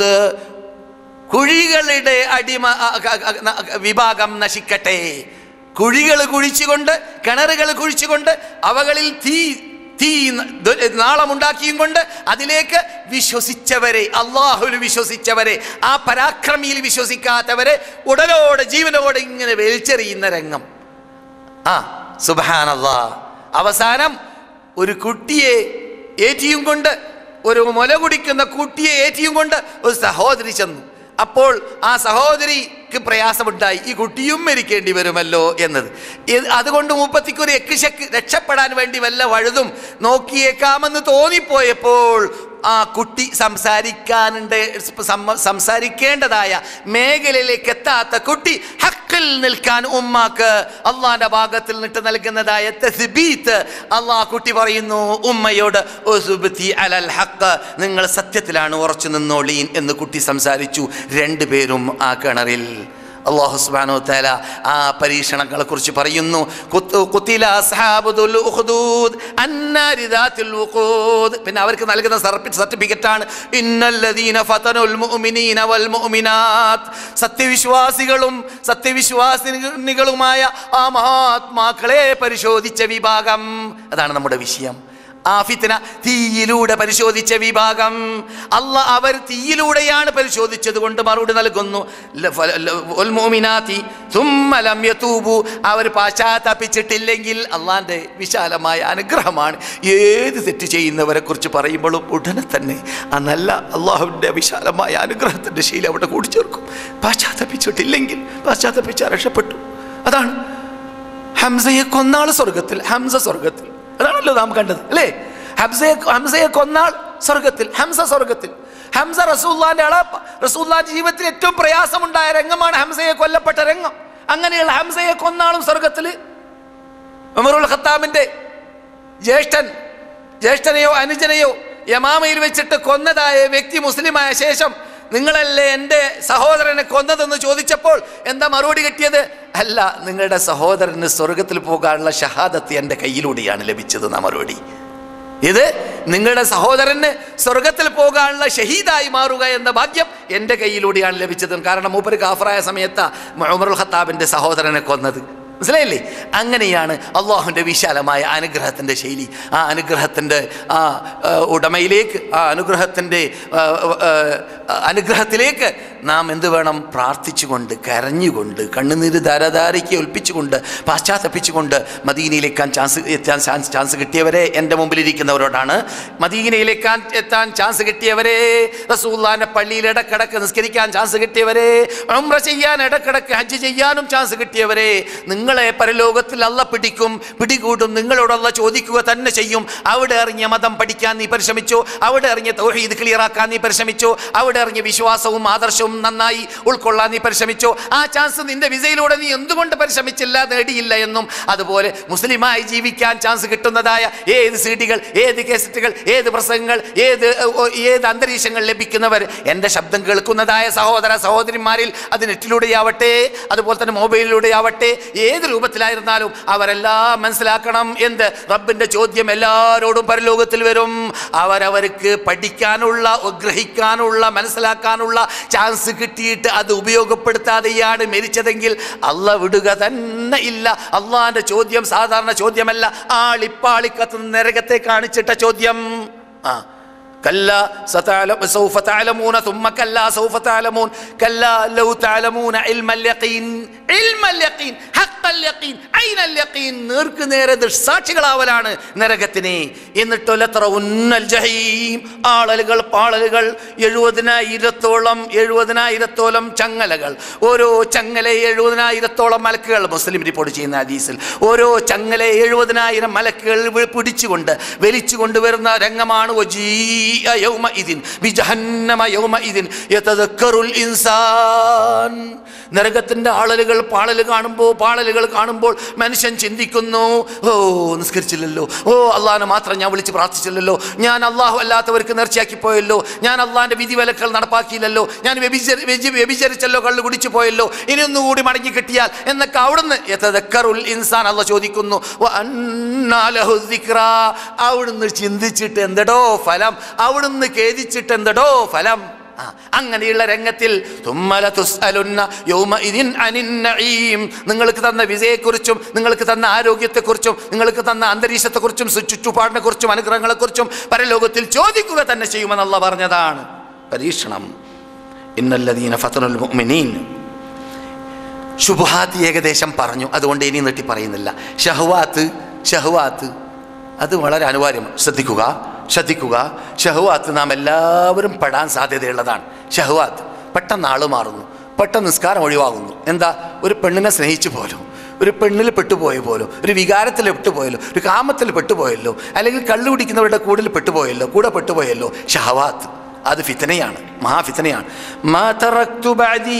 കുഴികളുടെ അടിമ അ- അ- അ- ന- വിഭാഗം നശിക്കട്ടെ കുഴികൾ കുഴിച്ചുകൊണ്ട് കിണറുകൾ കുഴിച്ചുകൊണ്ട് അവകളിൽ തീ തീ ന- ദ- നാളമുണ്ടാക്കിയും കൊണ്ട് അതിലേക്ക് വിശ്വസിച്ചവരെ അള്ളാഹുവിൽ വിശ്വസിച്ചവരെ ആ പരാക്രമിയിൽ വിശ്വസിക്കാത്തവരെ ഉടലോടെ ജീവനോടെ ഇങ്ങനെ വലിച്ചെറിയുന്ന രംഗം ആ സുബാനല്ലാ അവസാനം ഒരു കുട്ടിയെ ഏറ്റിയും കൊണ്ട് ഒരു മുല കുടിക്കുന്ന കുട്ടിയെ ഏറ്റിയും കൊണ്ട് ഒരു സഹോദരി ചെന്നു അപ്പോൾ ആ സഹോദരിക്ക് പ്രയാസമുണ്ടായി ഈ കുട്ടിയും മരിക്കേണ്ടി വരുമല്ലോ എന്നത് ഇത് അതുകൊണ്ട് മുപ്പത്തിക്കൊരു എക്കിശക്ക് രക്ഷപ്പെടാൻ വേണ്ടി വല്ല വഴുതും നോക്കിയേക്കാമെന്ന് തോന്നിപ്പോയപ്പോൾ ആ കുട്ടി സംസാരിക്കാനുണ്ട് സമ്മ- സംസാരിക്കേണ്ടതായ മേഖലയിലേക്ക് എത്താത്ത കുട്ടി ഹക്കിൽ നിൽക്കാൻ ഉമ്മാക്ക് അള്ളാന്റെ ഭാഗത്തിൽ നിന്നിട്ട് നൽകുന്നതായ തസ്ബീത്ത് അള്ളാഹ് കുട്ടി പറയുന്നു ഉമ്മയോട് "ഉസ്ബിത്തി അലൽ ഹക്ക് നിങ്ങൾ സത്യത്തിലാണ് ഉറച്ചു നിന്നോളീൻ എന്ന് കുട്ടി സംസാരിച്ചു രണ്ടുപേരും ആ കിണറിൽ അള്ളാഹു സുബ്ഹാനഹു തആല ആ പരീക്ഷണങ്ങളെ കുറിച്ച് പറയുന്നു കുത്ത്- കുത്തില അസ്ഹാബുൽ ഉഖ്ദൂദ് അന്നാരി ദാത്തുൽ വുഖൂദ് പിന്നെ അവർക്ക് നൽകുന്ന സർട്ടിഫിക്കറ്റ് ആണ് ഇന്നല്ലദീന ഫതനുൽ മുഅ്മിനീന വൽ മുഅ്മിനാത്ത് സത്യവിശ്വാസികളും സത്യവിശ്വാസിനികളുമായ ആ മഹാത്മാക്കളെ പരിശോധിച്ച വിഭാഗം അതാണ് നമ്മുടെ വിഷയം ആ ഫിത്ന തീയിലൂടെ പരിശോധിച്ച വിഭാഗം അല്ല അവർ തീയിലൂടെയാണ് പരിശോധിച്ചത് കൊണ്ട് മറുപടി നൽകുന്നു ല- ഫ- ല- വൽ മുഅ്മിനാത്തി സുമ്മ ലം യതൂബു. അവർ പാശ്ചാത്തപിച്ചിട്ടില്ലെങ്കിൽ അള്ളാന്റെ വിശാലമായ അനുഗ്രഹമാണ് ഏത് തെറ്റ് ചെയ്യുന്നവരെ കുറിച്ച് പറയുമ്പോഴും ഉടനെ തന്നെ ആ നല്ല അള്ളാഹുവിൻ്റെ വിശാലമായ അനുഗ്രഹത്തിൻ്റെ ശീലം അവിടെ കൂടിച്ചേർക്കും പാശ്ചാത്തപിച്ചിട്ടില്ലെങ്കിൽ പാശ്ചാത്തപിച്ചാൽ രക്ഷപ്പെട്ടു അതാണ് ഹംസയെ കൊന്നാൾ സ്വർഗത്തിൽ ഹംസ സ്വർഗത്തിൽ അതാണല്ലോ നാം കണ്ടത് അല്ലേ ഹംസയെ ഹംസയെ കൊന്നാൾ സ്വർഗത്തിൽ ഹംസ സ്വർഗത്തിൽ ഹംസ റസൂല്ലാന്റെ അളപ്പ റസൂല്ലാന്റെ ജീവിതത്തിൽ ഏറ്റവും പ്രയാസമുണ്ടായ രംഗമാണ് ഹംസയെ കൊല്ലപ്പെട്ട രംഗം അങ്ങനെയുള്ള ഹംസയെ കൊന്നാളും സ്വർഗത്തിൽ ഉമറുൽ ഖത്താബിന്റെ ജ്യേഷ്ഠൻ ജ്യേഷ്ഠനെയോ അനുജനെയോ യമാമയിൽ വെച്ചിട്ട് കൊന്നതായ വ്യക്തി മുസ്ലിമായ ശേഷം നിങ്ങളല്ലേ എൻ്റെ സഹോദരനെ കൊന്നതെന്ന് ചോദിച്ചപ്പോൾ എന്താ മറുപടി കിട്ടിയത് അല്ല നിങ്ങളുടെ സഹോദരന് സ്വർഗത്തിൽ പോകാനുള്ള ഷഹാദത്ത് എൻ്റെ കയ്യിലൂടെയാണ് ലഭിച്ചത് എന്നാ മറുപടി ഇത് നിങ്ങളുടെ സഹോദരന് സ്വർഗത്തിൽ പോകാനുള്ള ഷഹീദായി മാറുക എന്ന ഭാഗ്യം എൻ്റെ കയ്യിലൂടെയാണ് ലഭിച്ചത് കാരണം മൂപ്പര് കാഫറായ സമയത്ത് ഉമറുൽ ഖത്താബിൻ്റെ സഹോദരനെ കൊന്നത് മനസ്സിലായില്ലേ അങ്ങനെയാണ് അള്ളാഹുവിൻ്റെ വിശാലമായ അനുഗ്രഹത്തിൻ്റെ ശൈലി ആ അനുഗ്രഹത്തിൻ്റെ ആ ആ, ഉടമയിലേക്ക് ആ അനുഗ്രഹത്തിൻ്റെ ആ, ആ, അനുഗ്രഹത്തിലേക്ക് നാം എന്ത് വേണം പ്രാർത്ഥിച്ചുകൊണ്ട് കരഞ്ഞുകൊണ്ട് കണ്ണുനീര് ധാരധാരയ്ക്ക് ഒൽപ്പിച്ചുകൊണ്ട് പാശ്ചാത്തപ്പിച്ചുകൊണ്ട് മദീനയിലേക്കാൻ ചാൻസ് എത്താൻ ചാൻസ് ചാൻസ് കിട്ടിയവരെ എൻ്റെ മുമ്പിലിരിക്കുന്നവരോടാണ് മദീനയിലേക്കാൻ എത്താൻ ചാൻസ് കിട്ടിയവരെ റസൂല്ലാന്റെ പള്ളിയിൽ ഇടക്കിടക്ക് നിസ്കരിക്കാൻ ചാൻസ് കിട്ടിയവരെ ഉംറ ചെയ്യാൻ ഇടക്കിടക്ക് ഹജ്ജ് ചെയ്യാനും ചാൻസ് കിട്ടിയവരെ നിങ്ങളെ പരലോകത്തിൽ അല്ല പിടിക്കും പിടികൂടും നിങ്ങളോടുള്ള ചോദിക്കുക തന്നെ ചെയ്യും അവിടെ ഇറങ്ങിയ മതം പഠിക്കാൻ നീ പരിശ്രമിച്ചോ അവിടെ ഇറങ്ങിയ തൗഹീദ് ക്ലിയറാക്കാൻ നീ പരിശ്രമിച്ചോ അവിടെ ഇറങ്ങിയ വിശ്വാസവും ആദർശവും നന്നായി ഉൾക്കൊള്ളാൻ നീ പരിശ്രമിച്ചോ ആ ചാൻസ് നിന്റെ വിസയിലൂടെ നീ എന്തുകൊണ്ട് പരിശ്രമിച്ചില്ല നേടിയില്ല എന്നും അതുപോലെ മുസ്ലിമായി ജീവിക്കാൻ ചാൻസ് കിട്ടുന്നതായ ഏത് സീഡികൾ ഏത് കേസറ്റുകൾ ഏത് പ്രസംഗങ്ങൾ ഏത് ഏ, ഓ, ഏത് അന്തരീക്ഷങ്ങൾ ലഭിക്കുന്നവർ എൻ്റെ ശബ്ദം കേൾക്കുന്നതായ സഹോദര സഹോദരിമാരിൽ അത് നെറ്റിലൂടെയാവട്ടെ അതുപോലെ തന്നെ മൊബൈലിലൂടെയാവട്ടെ ഏത് രൂപത്തിലായിരുന്നാലും അവരെല്ലാം മനസ്സിലാക്കണം എന്ത് റബ്ബിൻ്റെ ചോദ്യം എല്ലാവരോടും പരലോകത്തിൽ വരും അവരവർക്ക് പഠിക്കാനുള്ള ഗ്രഹിക്കാനുള്ള മനസ്സിലാക്കാനുള്ള ചാൻസ് കിട്ടിയിട്ട് അത് ഉപയോഗപ്പെടുത്താതെയാണ് മരിച്ചതെങ്കിൽ അല്ല വിടുക തന്നെ ഇല്ല അള്ളാന്റെ ചോദ്യം സാധാരണ ചോദ്യമല്ല ആളിപ്പാളിക്കത്ത് നരകത്തെ കാണിച്ചിട്ട ചോദ്യം ആ كلا ستعلم سوف تعلمون ثم كلا سوف تعلمون كلا لو تعلمون علم اليقين علم اليقين حق اليقين عين اليقين നേർക്ക് നേരെ ദൃസാക്ഷികളാവലാണ് നരകത്തിന് എന്നിട്ടോ ലത്ര ഉന്നൽ ജഹീം ആളലുകൾ പാളലുകൾ എഴുപതിനായിരത്തോളം എഴുപതിനായിരത്തോളം ചങ്ങലകൾ ഓരോ ചങ്ങല എഴുപതിനായിരത്തോളം മലക്കുകൾ മുസ്ലിം റിപ്പോർട്ട് ചെയ്യുന്ന ഹദീസിൽ ഓരോ ചങ്ങല എഴുപതിനായിരം മലക്കുകൾ വി- പിടിച്ചുകൊണ്ട് വലിച്ചു കൊണ്ടുവരുന്ന രംഗമാണ് വജീഅ യൗമഇദിൻ ബിജഹന്നമ യൗമഇദിൻ യതദക്കറുൽ ഇൻസാൻ നരകത്തിന്റെ ആളലുകൾ പാളൽ കാണുമ്പോൾ പാളലുകൾ കാണുമ്പോൾ മനുഷ്യൻ ചിന്തിക്കുന്നു ഓ നിസ്കരിച്ചില്ലല്ലോ ഓ അള്ളാഹിനെ മാത്രം ഞാൻ വിളിച്ച് പ്രാർത്ഥിച്ചില്ലല്ലോ ഞാൻ അള്ളാഹു അല്ലാത്തവർക്ക് നേർച്ചയാക്കി പോയല്ലോ ഞാൻ അള്ളാഹിന്റെ വിധിവിലക്കൾ നടപ്പാക്കിയില്ലല്ലോ ഞാൻ വ്യഭിചരി- വ്യഭി- വ്യഭിചരിച്ചല്ലോ കള്ളു കുടിച്ചു പോയല്ലോ ഇനി ഒന്നുകൂടി മടങ്ങി കിട്ടിയാൽ എന്നൊക്കെ അവിടുന്ന് യതദക്കറുൽ ഇൻസാൻ അള്ള ചോദിക്കുന്നു "വ അന്നാ ലഹു ദിക്റാ?" അവിടുന്ന് ചിന്തിച്ചിട്ട് എന്തടോ ഫലം അവിടുന്ന് ഖേദിച്ചിട്ട് എന്തടോ ഫലം ആ, അങ്ങനെയുള്ള രംഗത്തിൽ തുമ്മല തുസ്അലുന്ന യൗമഇദിൻ അനിൻ നഈം. നിങ്ങൾക്ക് തന്ന വിജയെക്കുറിച്ചും നിങ്ങൾക്ക് തന്ന ആരോഗ്യത്തെക്കുറിച്ചും നിങ്ങൾക്ക് തന്ന അന്തരീക്ഷത്തെക്കുറിച്ചും സു- ചുറ്റുപാടിനെക്കുറിച്ചും അനുഗ്രഹങ്ങളെക്കുറിച്ചും പരലോകത്തിൽ ചോദിക്കുക തന്നെ ചെയ്യുമെന്നുള്ള പറഞ്ഞതാണ് പരീക്ഷണം ഇന്നല്ലദീന ഫതനുൽ മുഅ്മിനീൻ ശുഭഹാത്ത് ഏകദേശം പറഞ്ഞു അതുകൊണ്ട് ഇനി നീട്ടി പറയുന്നില്ല ഷഹ്വാത്ത് ഷഹ്വാത്ത് അത് വളരെ അനിവാര്യമാണ് ശ്രദ്ധിക്കുക ശ്രദ്ധിക്കുക ഷഹ്വാത്ത് നാം എല്ലാവരും പെടാൻ സാധ്യതയുള്ളതാണ് ഷഹ്വാത്ത് പെട്ടെന്ന് ആള് മാറുന്നു പെട്ടെന്ന് നിസ്കാരം ഒഴിവാകുന്നു എന്താ ഒരു പെണ്ണിനെ സ്നേഹിച്ചു പോലും ഒരു പെണ്ണിൽ പെട്ടുപോയ പോലും ഒരു വികാരത്തിൽ പെട്ടുപോയല്ലോ ഒരു കാമത്തിൽ പെട്ടുപോയല്ലോ അല്ലെങ്കിൽ കള്ളു കുടിക്കുന്നവരുടെ കൂടിൽ പെട്ടുപോയല്ലോ കൂടെ പെട്ടുപോയല്ലോ ഷഹവാത്ത് അത് ഫിത്തനയാണ് മഹാഫിത്തനയാണ് മാ തറക്തു ബഅദീ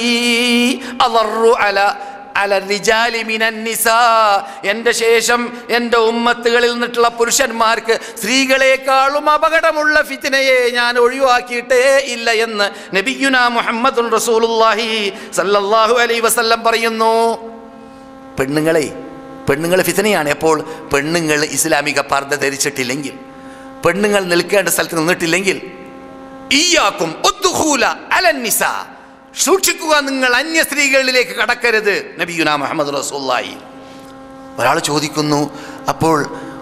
അളറു അല അല റിജാലി മിനൻ നിസാ എൻ്റെ ശേഷം എൻ്റെ ഉമ്മത്തുകളിൽ നിന്നിട്ടുള്ള പുരുഷന്മാർക്ക് സ്ത്രീകളെക്കാളും അപകടമുള്ള ഫിത്തിനയെ ഞാൻ ഒഴിവാക്കിയിട്ടേ ഇല്ല എന്ന് നബിയുന മുഹമ്മദുൻ റസൂലുള്ളാഹി സല്ലല്ലാഹു അലൈഹി വസല്ലം പറയുന്നു പെണ്ണുങ്ങളെ പെണ്ണുങ്ങൾ ഫിത്തനയാണ് എപ്പോൾ പെണ്ണുങ്ങൾ ഇസ്ലാമിക പർദ്ദ ധരിച്ചിട്ടില്ലെങ്കിൽ പെണ്ണുങ്ങൾ നിൽക്കേണ്ട സ്ഥലത്ത് നിന്നിട്ടില്ലെങ്കിൽ ഈയാക്കും ഉദ്ദുഖൂല അലന്നിസ സൂക്ഷിക്കുക നിങ്ങൾ അന്യ സ്ത്രീകളിലേക്ക് കടക്കരുത് നബിയുന മുഹമ്മദ് റസൂല്ലായി ഒരാൾ ചോദിക്കുന്നു അപ്പോൾ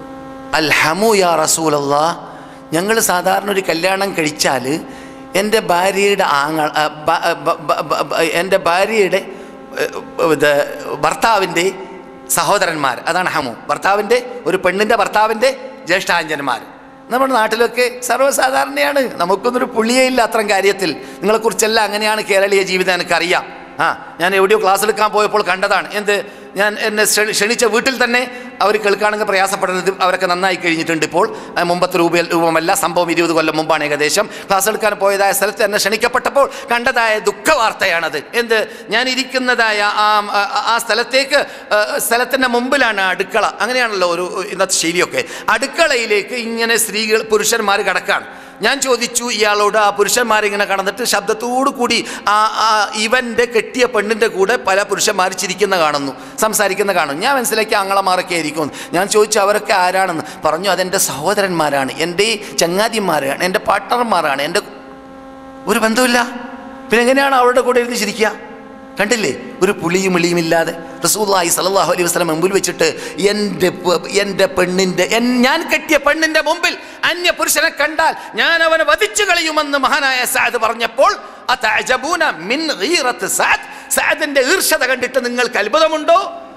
അൽഹമു യാ റസൂലല്ലാ ഞങ്ങൾ സാധാരണ ഒരു കല്യാണം കഴിച്ചാൽ എൻ്റെ ഭാര്യയുടെ ആങ്ങൾ ആ, ബ- ബ- ബ- ബ- ബ- എൻ്റെ ഭാര്യയുടെ ഏഹ്, ഇത് ഭർത്താവിൻ്റെ സഹോദരന്മാർ അതാണ് ഹമു ഭർത്താവിൻ്റെ ഒരു പെണ്ണിൻ്റെ ഭർത്താവിൻ്റെ ജ്യേഷ്ഠാഞ്ജന്മാർ നമ്മുടെ നാട്ടിലൊക്കെ സർവ്വസാധാരണയാണ് നമുക്കൊന്നൊരു പുള്ളിയേ ഇല്ല അത്തരം കാര്യത്തിൽ നിങ്ങളെക്കുറിച്ചെല്ലാം അങ്ങനെയാണ് കേരളീയ ജീവിതം എനിക്കറിയാം ആ ഞാൻ എവിടെയോ ക്ലാസ് എടുക്കാൻ പോയപ്പോൾ കണ്ടതാണ് എന്ത് ഞാൻ എന്നെ ക്ഷണി- ക്ഷണിച്ച വീട്ടിൽ തന്നെ അവർ കേൾക്കുകയാണെങ്കിൽ പ്രയാസപ്പെടുന്നത് അവരൊക്കെ നന്നായി കഴിഞ്ഞിട്ടുണ്ട് ഇപ്പോൾ ആ, മുമ്പത്തെ രൂപ രൂപമല്ല സംഭവം ഇരുപത് കൊല്ലം മുമ്പാണ് ഏകദേശം ക്ലാസ് എടുക്കാൻ പോയതായ സ്ഥലത്ത് എന്നെ ക്ഷണിക്കപ്പെട്ടപ്പോൾ കണ്ടതായ ദുഃഖവാർത്തയാണത് എന്ത് ഞാൻ ഇരിക്കുന്നതായ ആ ആ- ആ സ്ഥലത്തേക്ക് ആ, സ്ഥലത്തിൻ്റെ മുമ്പിലാണ് അടുക്കള അങ്ങനെയാണല്ലോ ഒരു ഇന്നത്തെ ശൈലിയൊക്കെ അടുക്കളയിലേക്ക് ഇങ്ങനെ സ്ത്രീകൾ പുരുഷന്മാർ കിടക്കാണ് ഞാൻ ചോദിച്ചു ഇയാളോട് ആ പുരുഷന്മാരിങ്ങനെ കടന്നിട്ട് ശബ്ദത്തോടു കൂടി ആ ആ ഇവൻ്റെ കെട്ടിയ പെണ്ണിൻ്റെ കൂടെ പല പുരുഷന്മാർ ചിരിക്കുന്ന കാണുന്നു സംസാരിക്കുന്ന കാണുന്നു ഞാൻ മനസ്സിലാക്കി ആങ്ങളമാരൊക്കെ ആയിരിക്കും ഞാൻ ചോദിച്ചു അവരൊക്കെ ആരാണെന്ന് പറഞ്ഞു അതെൻ്റെ സഹോദരന്മാരാണ് എൻ്റെ ചങ്ങാതിമാരാണ് എൻ്റെ പാർട്ട്ണർമാരാണ് എൻ്റെ ഒരു ബന്ധമില്ല പിന്നെ എങ്ങനെയാണ് അവരുടെ കൂടെ ഇരുന്ന് ചിരിക്കുക കണ്ടില്ലേ ഒരു പുളിയും ഇളിയും ഇല്ലാതെ റസൂല്ലായി സല്ലല്ലാഹു അലൈഹി വസല്ലം മുമ്പിൽ വെച്ചിട്ട് എൻ്റെ പെ- എൻ്റെ പെണ്ണിൻ്റെ എൻ- ഞാൻ കെട്ടിയ പെണ്ണിൻ്റെ മുമ്പിൽ അന്യ പുരുഷനെ കണ്ടാൽ ഞാൻ അവനെ വധിച്ചു കളയുമെന്ന് മഹാനായ സാദ് പറഞ്ഞപ്പോൾ അതഅജബൂന മിൻ ഗീറത്ത് സാദ് സാദിന്റെ ഈർഷത കണ്ടിട്ട് നിങ്ങൾക്ക് അത്ഭുതമുണ്ടോ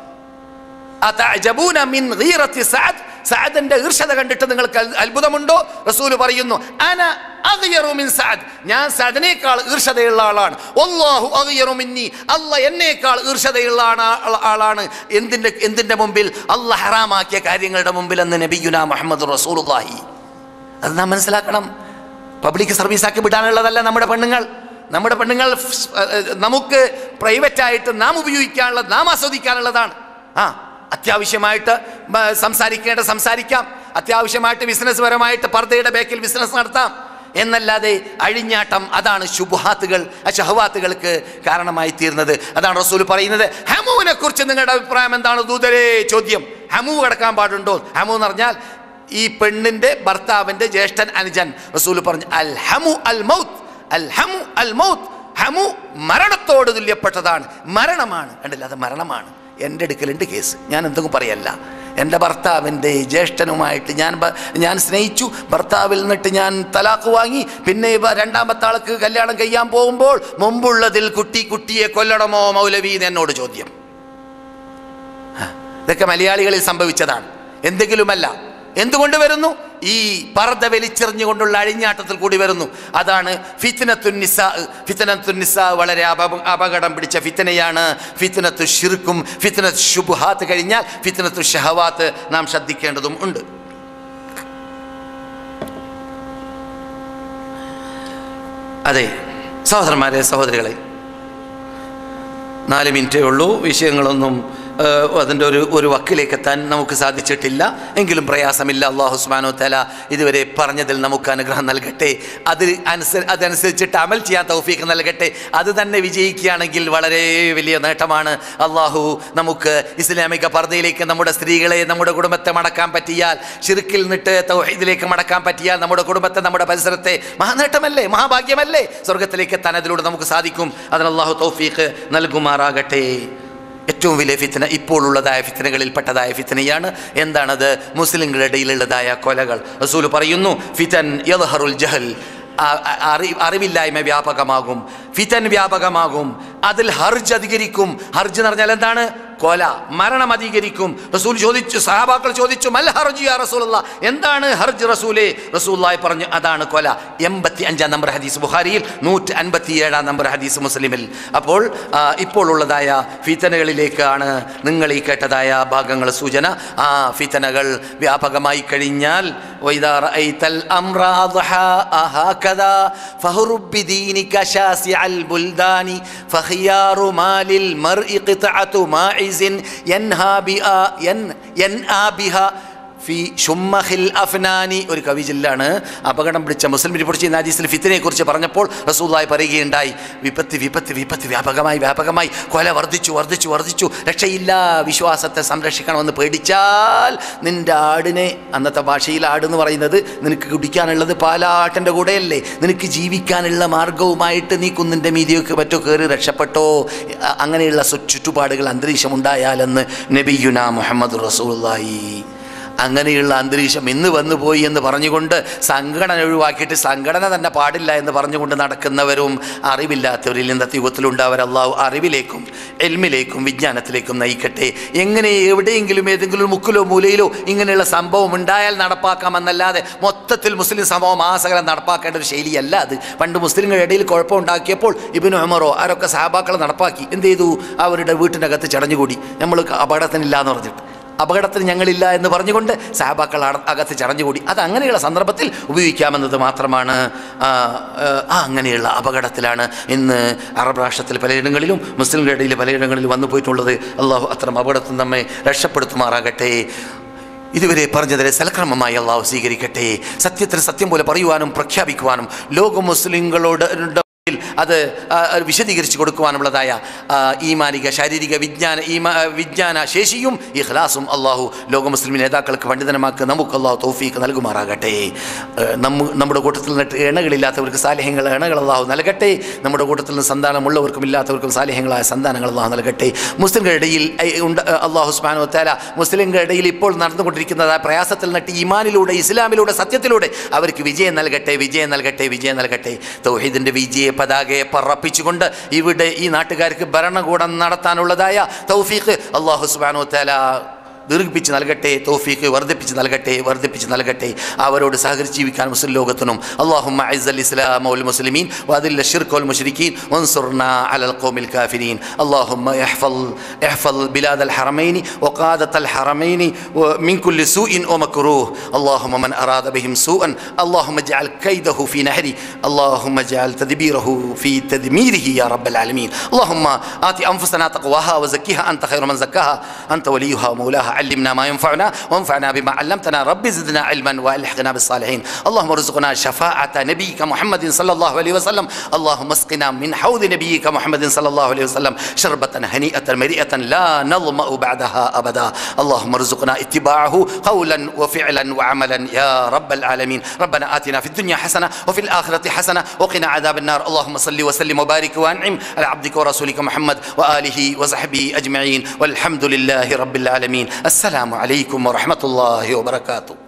അതഅജബൂന മിൻ ഗീറത്തി സഅദ് സഅദിന്റെ ഈർഷത കണ്ടിട്ട് നിങ്ങൾക്ക് അൽ- അത്ഭുതമുണ്ടോ റസൂല് പറയുന്നു അന അഗ്യറു മിൻ സഅദ് ഞാൻ സഅദിനേക്കാൾ ഈർഷതയുള്ള ആളാണ് വല്ലാഹു അഗ്യറു മിന്നി അല്ല എന്നേക്കാൾ ഈർഷതയുള്ള ആണ- ആളാണ് എന്തിന്റെ എന്തിന്റെ മുമ്പിൽ അല്ല ഹറാമാക്കിയ കാര്യങ്ങളുടെ മുമ്പിൽ എന്ന് നബിയുന മുഹമ്മദ് റസൂലുള്ളാഹി അത് നാം മനസ്സിലാക്കണം പബ്ലിക് സർവീസാക്കി വിടാനുള്ളതല്ല നമ്മുടെ പെണ്ണുങ്ങൾ നമ്മുടെ പെണ്ണുങ്ങൾ ഫ്- ഏർ നമുക്ക് പ്രൈവറ്റായിട്ട് നാം ഉപയോഗിക്കാനുള്ളത് നാം ആസ്വദിക്കാനുള്ളതാണ് ആ അത്യാവശ്യമായിട്ട് ബ- സംസാരിക്കേണ്ട സംസാരിക്കാം അത്യാവശ്യമായിട്ട് ബിസിനസ് പരമായിട്ട് പർദ്ദയുടെ ബാക്കിൽ ബിസിനസ് നടത്താം എന്നല്ലാതെ അഴിഞ്ഞാട്ടം അതാണ് ശുഭഹാത്തുകൾ ഷഹവാത്തുകൾക്ക് കാരണമായി തീർന്നത് അതാണ് റസൂൽ പറയുന്നത് ഹമുവിനെ കുറിച്ച് നിങ്ങളുടെ അഭിപ്രായം എന്താണ് ദൂതരേ ചോദ്യം ഹമു കിടക്കാൻ പാടുണ്ടോ ഹമു എന്ന് പറഞ്ഞാൽ ഈ പെണ്ണിന്റെ ഭർത്താവിന്റെ ജ്യേഷ്ഠൻ അനുജൻ റസൂൽ പറഞ്ഞു അൽ ഹമു അൽ മൗത്ത് അൽ ഹമു അൽ മൗത്ത് ഹമു മരണത്തോട് തുല്യപ്പെട്ടതാണ് മരണമാണ് കണ്ടില്ല അത് മരണമാണ് എൻ്റെ അടുക്കലുണ്ട് കേസ് ഞാൻ എന്തെങ്കിലും പറയല്ല എൻ്റെ ഭർത്താവിൻ്റെ ജ്യേഷ്ഠനുമായിട്ട് ഞാൻ ബ- ഞാൻ സ്നേഹിച്ചു ഭർത്താവിൽ നിന്നിട്ട് ഞാൻ തലാക്ക് വാങ്ങി പിന്നെ ഇവ രണ്ടാമത്തെ ആൾക്ക് കല്യാണം കഴിയാൻ പോകുമ്പോൾ മുമ്പുള്ളതിൽ കുട്ടി കുട്ടിയെ കൊല്ലണമോ മൗലവി എന്ന് എന്നോട് ചോദ്യം ഇതൊക്കെ മലയാളികളിൽ സംഭവിച്ചതാണ് എന്തെങ്കിലുമല്ല എന്തുകൊണ്ട് വരുന്നു ഈ പർദ്ദ വലിച്ചെറിഞ്ഞുകൊണ്ടുള്ള അഴിഞ്ഞാട്ടത്തിൽ കൂടി വരുന്നു അതാണ് ഫിത്തനത്തുന്നിസ ഫിത്തനത്തുന്നിസ വളരെ അപ അപകടം പിടിച്ച ഫിത്തനയാണ് ഫിത്തനത്തു ഷിർക്കും ഫിത്തനത്ത് ശുബുഹാത്ത് കഴിഞ്ഞാൽ ഫിത്തനത്തു ഷഹവാത്ത് നാം ശ്രദ്ധിക്കേണ്ടതും ഉണ്ട് അതെ സഹോദരന്മാരെ സഹോദരികളെ നാല് മിനിറ്റേ ഉള്ളൂ വിഷയങ്ങളൊന്നും ഏഹ്, അതിൻ്റെ ഒരു ഒരു വക്കിലേക്ക് എത്താൻ നമുക്ക് സാധിച്ചിട്ടില്ല എങ്കിലും പ്രയാസമില്ല അള്ളാഹു സുബാനോ തല ഇതുവരെ പറഞ്ഞതിൽ നമുക്ക് അനുഗ്രഹം നൽകട്ടെ അത് അനുസ അതനുസരിച്ചിട്ട് അമൽ ചെയ്യാൻ തൗഫീക്ക് നൽകട്ടെ അത് തന്നെ വിജയിക്കുകയാണെങ്കിൽ വളരെ വലിയ നേട്ടമാണ് അള്ളാഹു നമുക്ക് ഇസ്ലാമിക പർദ്ദയിലേക്ക് നമ്മുടെ സ്ത്രീകളെ നമ്മുടെ കുടുംബത്തെ മടക്കാൻ പറ്റിയാൽ ഷിർക്കിൽ നിന്നിട്ട് തൗഹീദിലേക്ക് മടക്കാൻ പറ്റിയാൽ നമ്മുടെ കുടുംബത്തെ നമ്മുടെ പരിസരത്തെ മഹാനേട്ടമല്ലേ മഹാഭാഗ്യമല്ലേ സ്വർഗത്തിലേക്ക് എത്താൻ അതിലൂടെ നമുക്ക് സാധിക്കും അതിന് അള്ളാഹു തൗഫീഖ് നൽകുമാറാകട്ടെ ഏറ്റവും വലിയ ഫിത്തന ഇപ്പോഴുള്ളതായ ഫിത്തനകളിൽപ്പെട്ടതായ ഫിത്തനയാണ് എന്താണത് മുസ്ലിങ്ങളുടെ ഇടയിലുള്ളതായ കൊലകൾ റസൂൽ പറയുന്നു ഫിത്തൻ യദ്ഹറുൽ ജഹൽ ആ- ആ- അറി അറിവില്ലായ്മ വ്യാപകമാകും ഫിത്തൻ വ്യാപകമാകും അതിൽ ഹർജ് അധികരിക്കും ഹർജ് എന്ന് പറഞ്ഞാൽ എന്താണ് കൊല മരണം അധികരിക്കും റസൂൽ ചോദിച്ചു സഹാബാക്കൾ ചോദിച്ചു മൽ ഹർജ് യാ റസൂലുള്ള എന്താണ് ഹർജ് റസൂലേ റസൂല്ലായി പറഞ്ഞു അതാണ് കൊല എൺപത്തി അഞ്ചാം നമ്പർ ഹദീസ് ബുഖാരിയിൽ നൂറ്റി അൻപത്തി ഏഴാം നമ്പർ ഹദീസ് മുസ്ലിമിൽ അപ്പോൾ ആ, ഇപ്പോൾ ഉള്ളതായ ഫിത്തനകളിലേക്കാണ് നിങ്ങൾ ഈ കേട്ടതായ ഭാഗങ്ങൾ സൂചന ആ ഫിത്തനകൾ വ്യാപകമായി കഴിഞ്ഞാൽ وإذا رأيت الأمر أضحى هكذا فهرب بدينك شاسع البلدان فخيار مال المرء قطعة ماعز ينهى بها ين ينأى بها ഫി ഷുമ്മഹിൽ അഫ്നാനി ഒരു കവി ജില്ലാണ് അപകടം പിടിച്ച മുസ്ലിം റിപ്പോർട്ട് നാജീസിൽ ഫിത്തിനെ കുറിച്ച് പറഞ്ഞപ്പോൾ റസൂല്ലായി പറയുകയുണ്ടായി വിപത്ത് വിപത്ത് വിപത്ത് വ്യാപകമായി വ്യാപകമായി കൊല വർദ്ധിച്ചു വർദ്ധിച്ചു വർദ്ധിച്ചു രക്ഷയില്ല വിശ്വാസത്തെ സംരക്ഷിക്കണമെന്ന് പേടിച്ചാൽ നിന്റെ ആടിനെ അന്നത്തെ ഭാഷയിൽ ആടെന്ന് പറയുന്നത് നിനക്ക് കുടിക്കാനുള്ളത് പാലാട്ടിൻ്റെ കൂടെയല്ലേ നിനക്ക് ജീവിക്കാനുള്ള മാർഗവുമായിട്ട് നീ കുന്നിൻ്റെ മീതിയൊക്കെ മറ്റോ കയറി രക്ഷപ്പെട്ടോ അ- അങ്ങനെയുള്ള സു- ചുറ്റുപാടുകൾ അന്തരീക്ഷം ഉണ്ടായാലെന്ന് നബിയുന മുഹമ്മദ് റസൂല്ലായി അങ്ങനെയുള്ള അന്തരീക്ഷം ഇന്ന് വന്നു പോയി എന്ന് പറഞ്ഞുകൊണ്ട് സംഘടന ഒഴിവാക്കിയിട്ട് സംഘടന തന്നെ പാടില്ല എന്ന് പറഞ്ഞുകൊണ്ട് നടക്കുന്നവരും അറിവില്ലാത്തവരിൽ ഇന്നത്തെ യുഗത്തിലുണ്ടാവർ അള്ളാഹു അറിവിലേക്കും എൽമിലേക്കും വിജ്ഞാനത്തിലേക്കും നയിക്കട്ടെ എങ്ങനെ എവിടെയെങ്കിലും ഏതെങ്കിലും മുക്കിലോ മൂലയിലോ ഇങ്ങനെയുള്ള സംഭവം ഉണ്ടായാൽ നടപ്പാക്കാമെന്നല്ലാതെ മൊത്തത്തിൽ മുസ്ലിം സമൂഹം ആസകലം നടപ്പാക്കേണ്ട ഒരു ശൈലിയല്ല അത് പണ്ട് മുസ്ലിങ്ങളുടെ ഇടയിൽ കുഴപ്പമുണ്ടാക്കിയപ്പോൾ ഇബിനു ഉമറോ ആരൊക്കെ സഹാബാക്കൾ നടപ്പാക്കി എന്ത് ചെയ്തു അവരുടെ വീട്ടിനകത്ത് ചടഞ്ഞുകൂടി നമ്മൾ അപകടത്തിനില്ല എന്ന് പറഞ്ഞിട്ട് അപകടത്തിന് ഞങ്ങളില്ല എന്ന് പറഞ്ഞുകൊണ്ട് സാബാക്കൾ അകത്ത് ചടഞ്ഞുകൂടി അത് അങ്ങനെയുള്ള സന്ദർഭത്തിൽ ഉപയോഗിക്കാമെന്നത് മാത്രമാണ് ആ, ആ അങ്ങനെയുള്ള അപകടത്തിലാണ് ഇന്ന് അറബ് രാഷ്ട്രത്തിൽ പലയിടങ്ങളിലും മുസ്ലിങ്ങളുടെ ഇടയിൽ പലയിടങ്ങളിലും വന്നു പോയിട്ടുള്ളത് അള്ളാഹു അത്തരം അപകടത്തിൽ നമ്മെ രക്ഷപ്പെടുത്തുമാറാകട്ടെ ഇതുവരെ പറഞ്ഞതിനെ സൽക്രമമായി അള്ളാഹു സ്വീകരിക്കട്ടെ സത്യത്തിന് സത്യം പോലെ പറയുവാനും പ്രഖ്യാപിക്കുവാനും ലോക മുസ്ലിങ്ങളോട് അത് ആ, വിശദീകരിച്ച് കൊടുക്കുവാനുള്ളതായ ആ, ഈമാനിക ശാരീരിക വിജ്ഞാന ഈമാ വിജ്ഞാന ശേഷിയും ഇഖ്ലാസും അള്ളാഹു ലോക മുസ്ലിം നേതാക്കൾക്ക് പണ്ഡിതനമാക്ക് നമുക്ക് അള്ളാഹു തൗഫീക്ക് നൽകുമാറാകട്ടെ ഏ, നമ്മ നമ്മുടെ കൂട്ടത്തിൽ നിന്നിട്ട് എണ്ണകളില്ലാത്തവർക്ക് സാലിഹ്യങ്ങൾ എണ്ണകൾ അള്ളാഹു നൽകട്ടെ നമ്മുടെ കൂട്ടത്തിൽ നിന്ന് സന്താനമുള്ളവർക്കും ഇല്ലാത്തവർക്കും സാലിഹ്യങ്ങളായ സന്താനങ്ങൾ അള്ളാഹു നൽകട്ടെ മുസ്ലിങ്ങളുടെ ഇടയിൽ ഏ, ഉണ്ട് അള്ളാഹു സ്മാനോ തല മുസ്ലിങ്ങളുടെ ഇടയിൽ ഇപ്പോൾ നടന്നുകൊണ്ടിരിക്കുന്നത് ആ പ്രയാസത്തിൽ നിന്നിട്ട് ഈമാനിലൂടെ ഇസ്ലാമിലൂടെ സത്യത്തിലൂടെ അവർക്ക് വിജയം നൽകട്ടെ വിജയം നൽകട്ടെ വിജയം നൽകട്ടെ തൗഹീദിൻ്റെ വിജയ പതാകയെ പറപ്പിച്ചുകൊണ്ട് ഇവിടെ ഈ നാട്ടുകാർക്ക് ഭരണകൂടം നടത്താനുള്ളതായ തൗഫീഖ് അള്ളാഹു സുബാനോ തല ദീർഘിപ്പിച്ച് നൽകട്ടെ തോഫീക്ക് വർദ്ധിപ്പിച്ച് നൽകട്ടെ വർദ്ധിപ്പിച്ച് നൽകട്ടെ അവരോട് സഹകരിച്ച് ജീവിക്കാൻ മുസ്ലിം ലോകത്തിനും اللهم اعز الاسلام والمسلمين واذل الشرك والمشركين وانصرنا على القوم الكافرين اللهم احفظ احفظ بلاد الحرمين وقادة الحرمين من كل سوء ومكروه اللهم من اراد بهم سوءا اللهم اجعل كيده في نهره اللهم اجعل تدبيره في تدميره يا رب العالمين اللهم آت انفسنا تقواها وزكيها انت خير من زكاها انت وليها ومولاها علمنا ما ينفعنا وانفعنا بما علمتنا رب زدنا علما والحقنا بالصالحين اللهم ارزقنا شفاعة نبيك محمد صلى الله عليه وسلم اللهم اسقنا من حوض نبيك محمد صلى الله عليه وسلم شربة هنيئة مريئة لا نظمأ بعدها أبدا اللهم ارزقنا اتباعه قولا وفعلا وعملا يا رب العالمين ربنا آتنا في الدنيا حسنة وفي الآخرة حسنة وقنا عذاب النار اللهم صل وسلم وبارك وأنعم على عبدك ورسولك محمد وآله وصحبه أجمعين والحمد لله رب العالمين السلام عليكم ورحمة الله وبركاته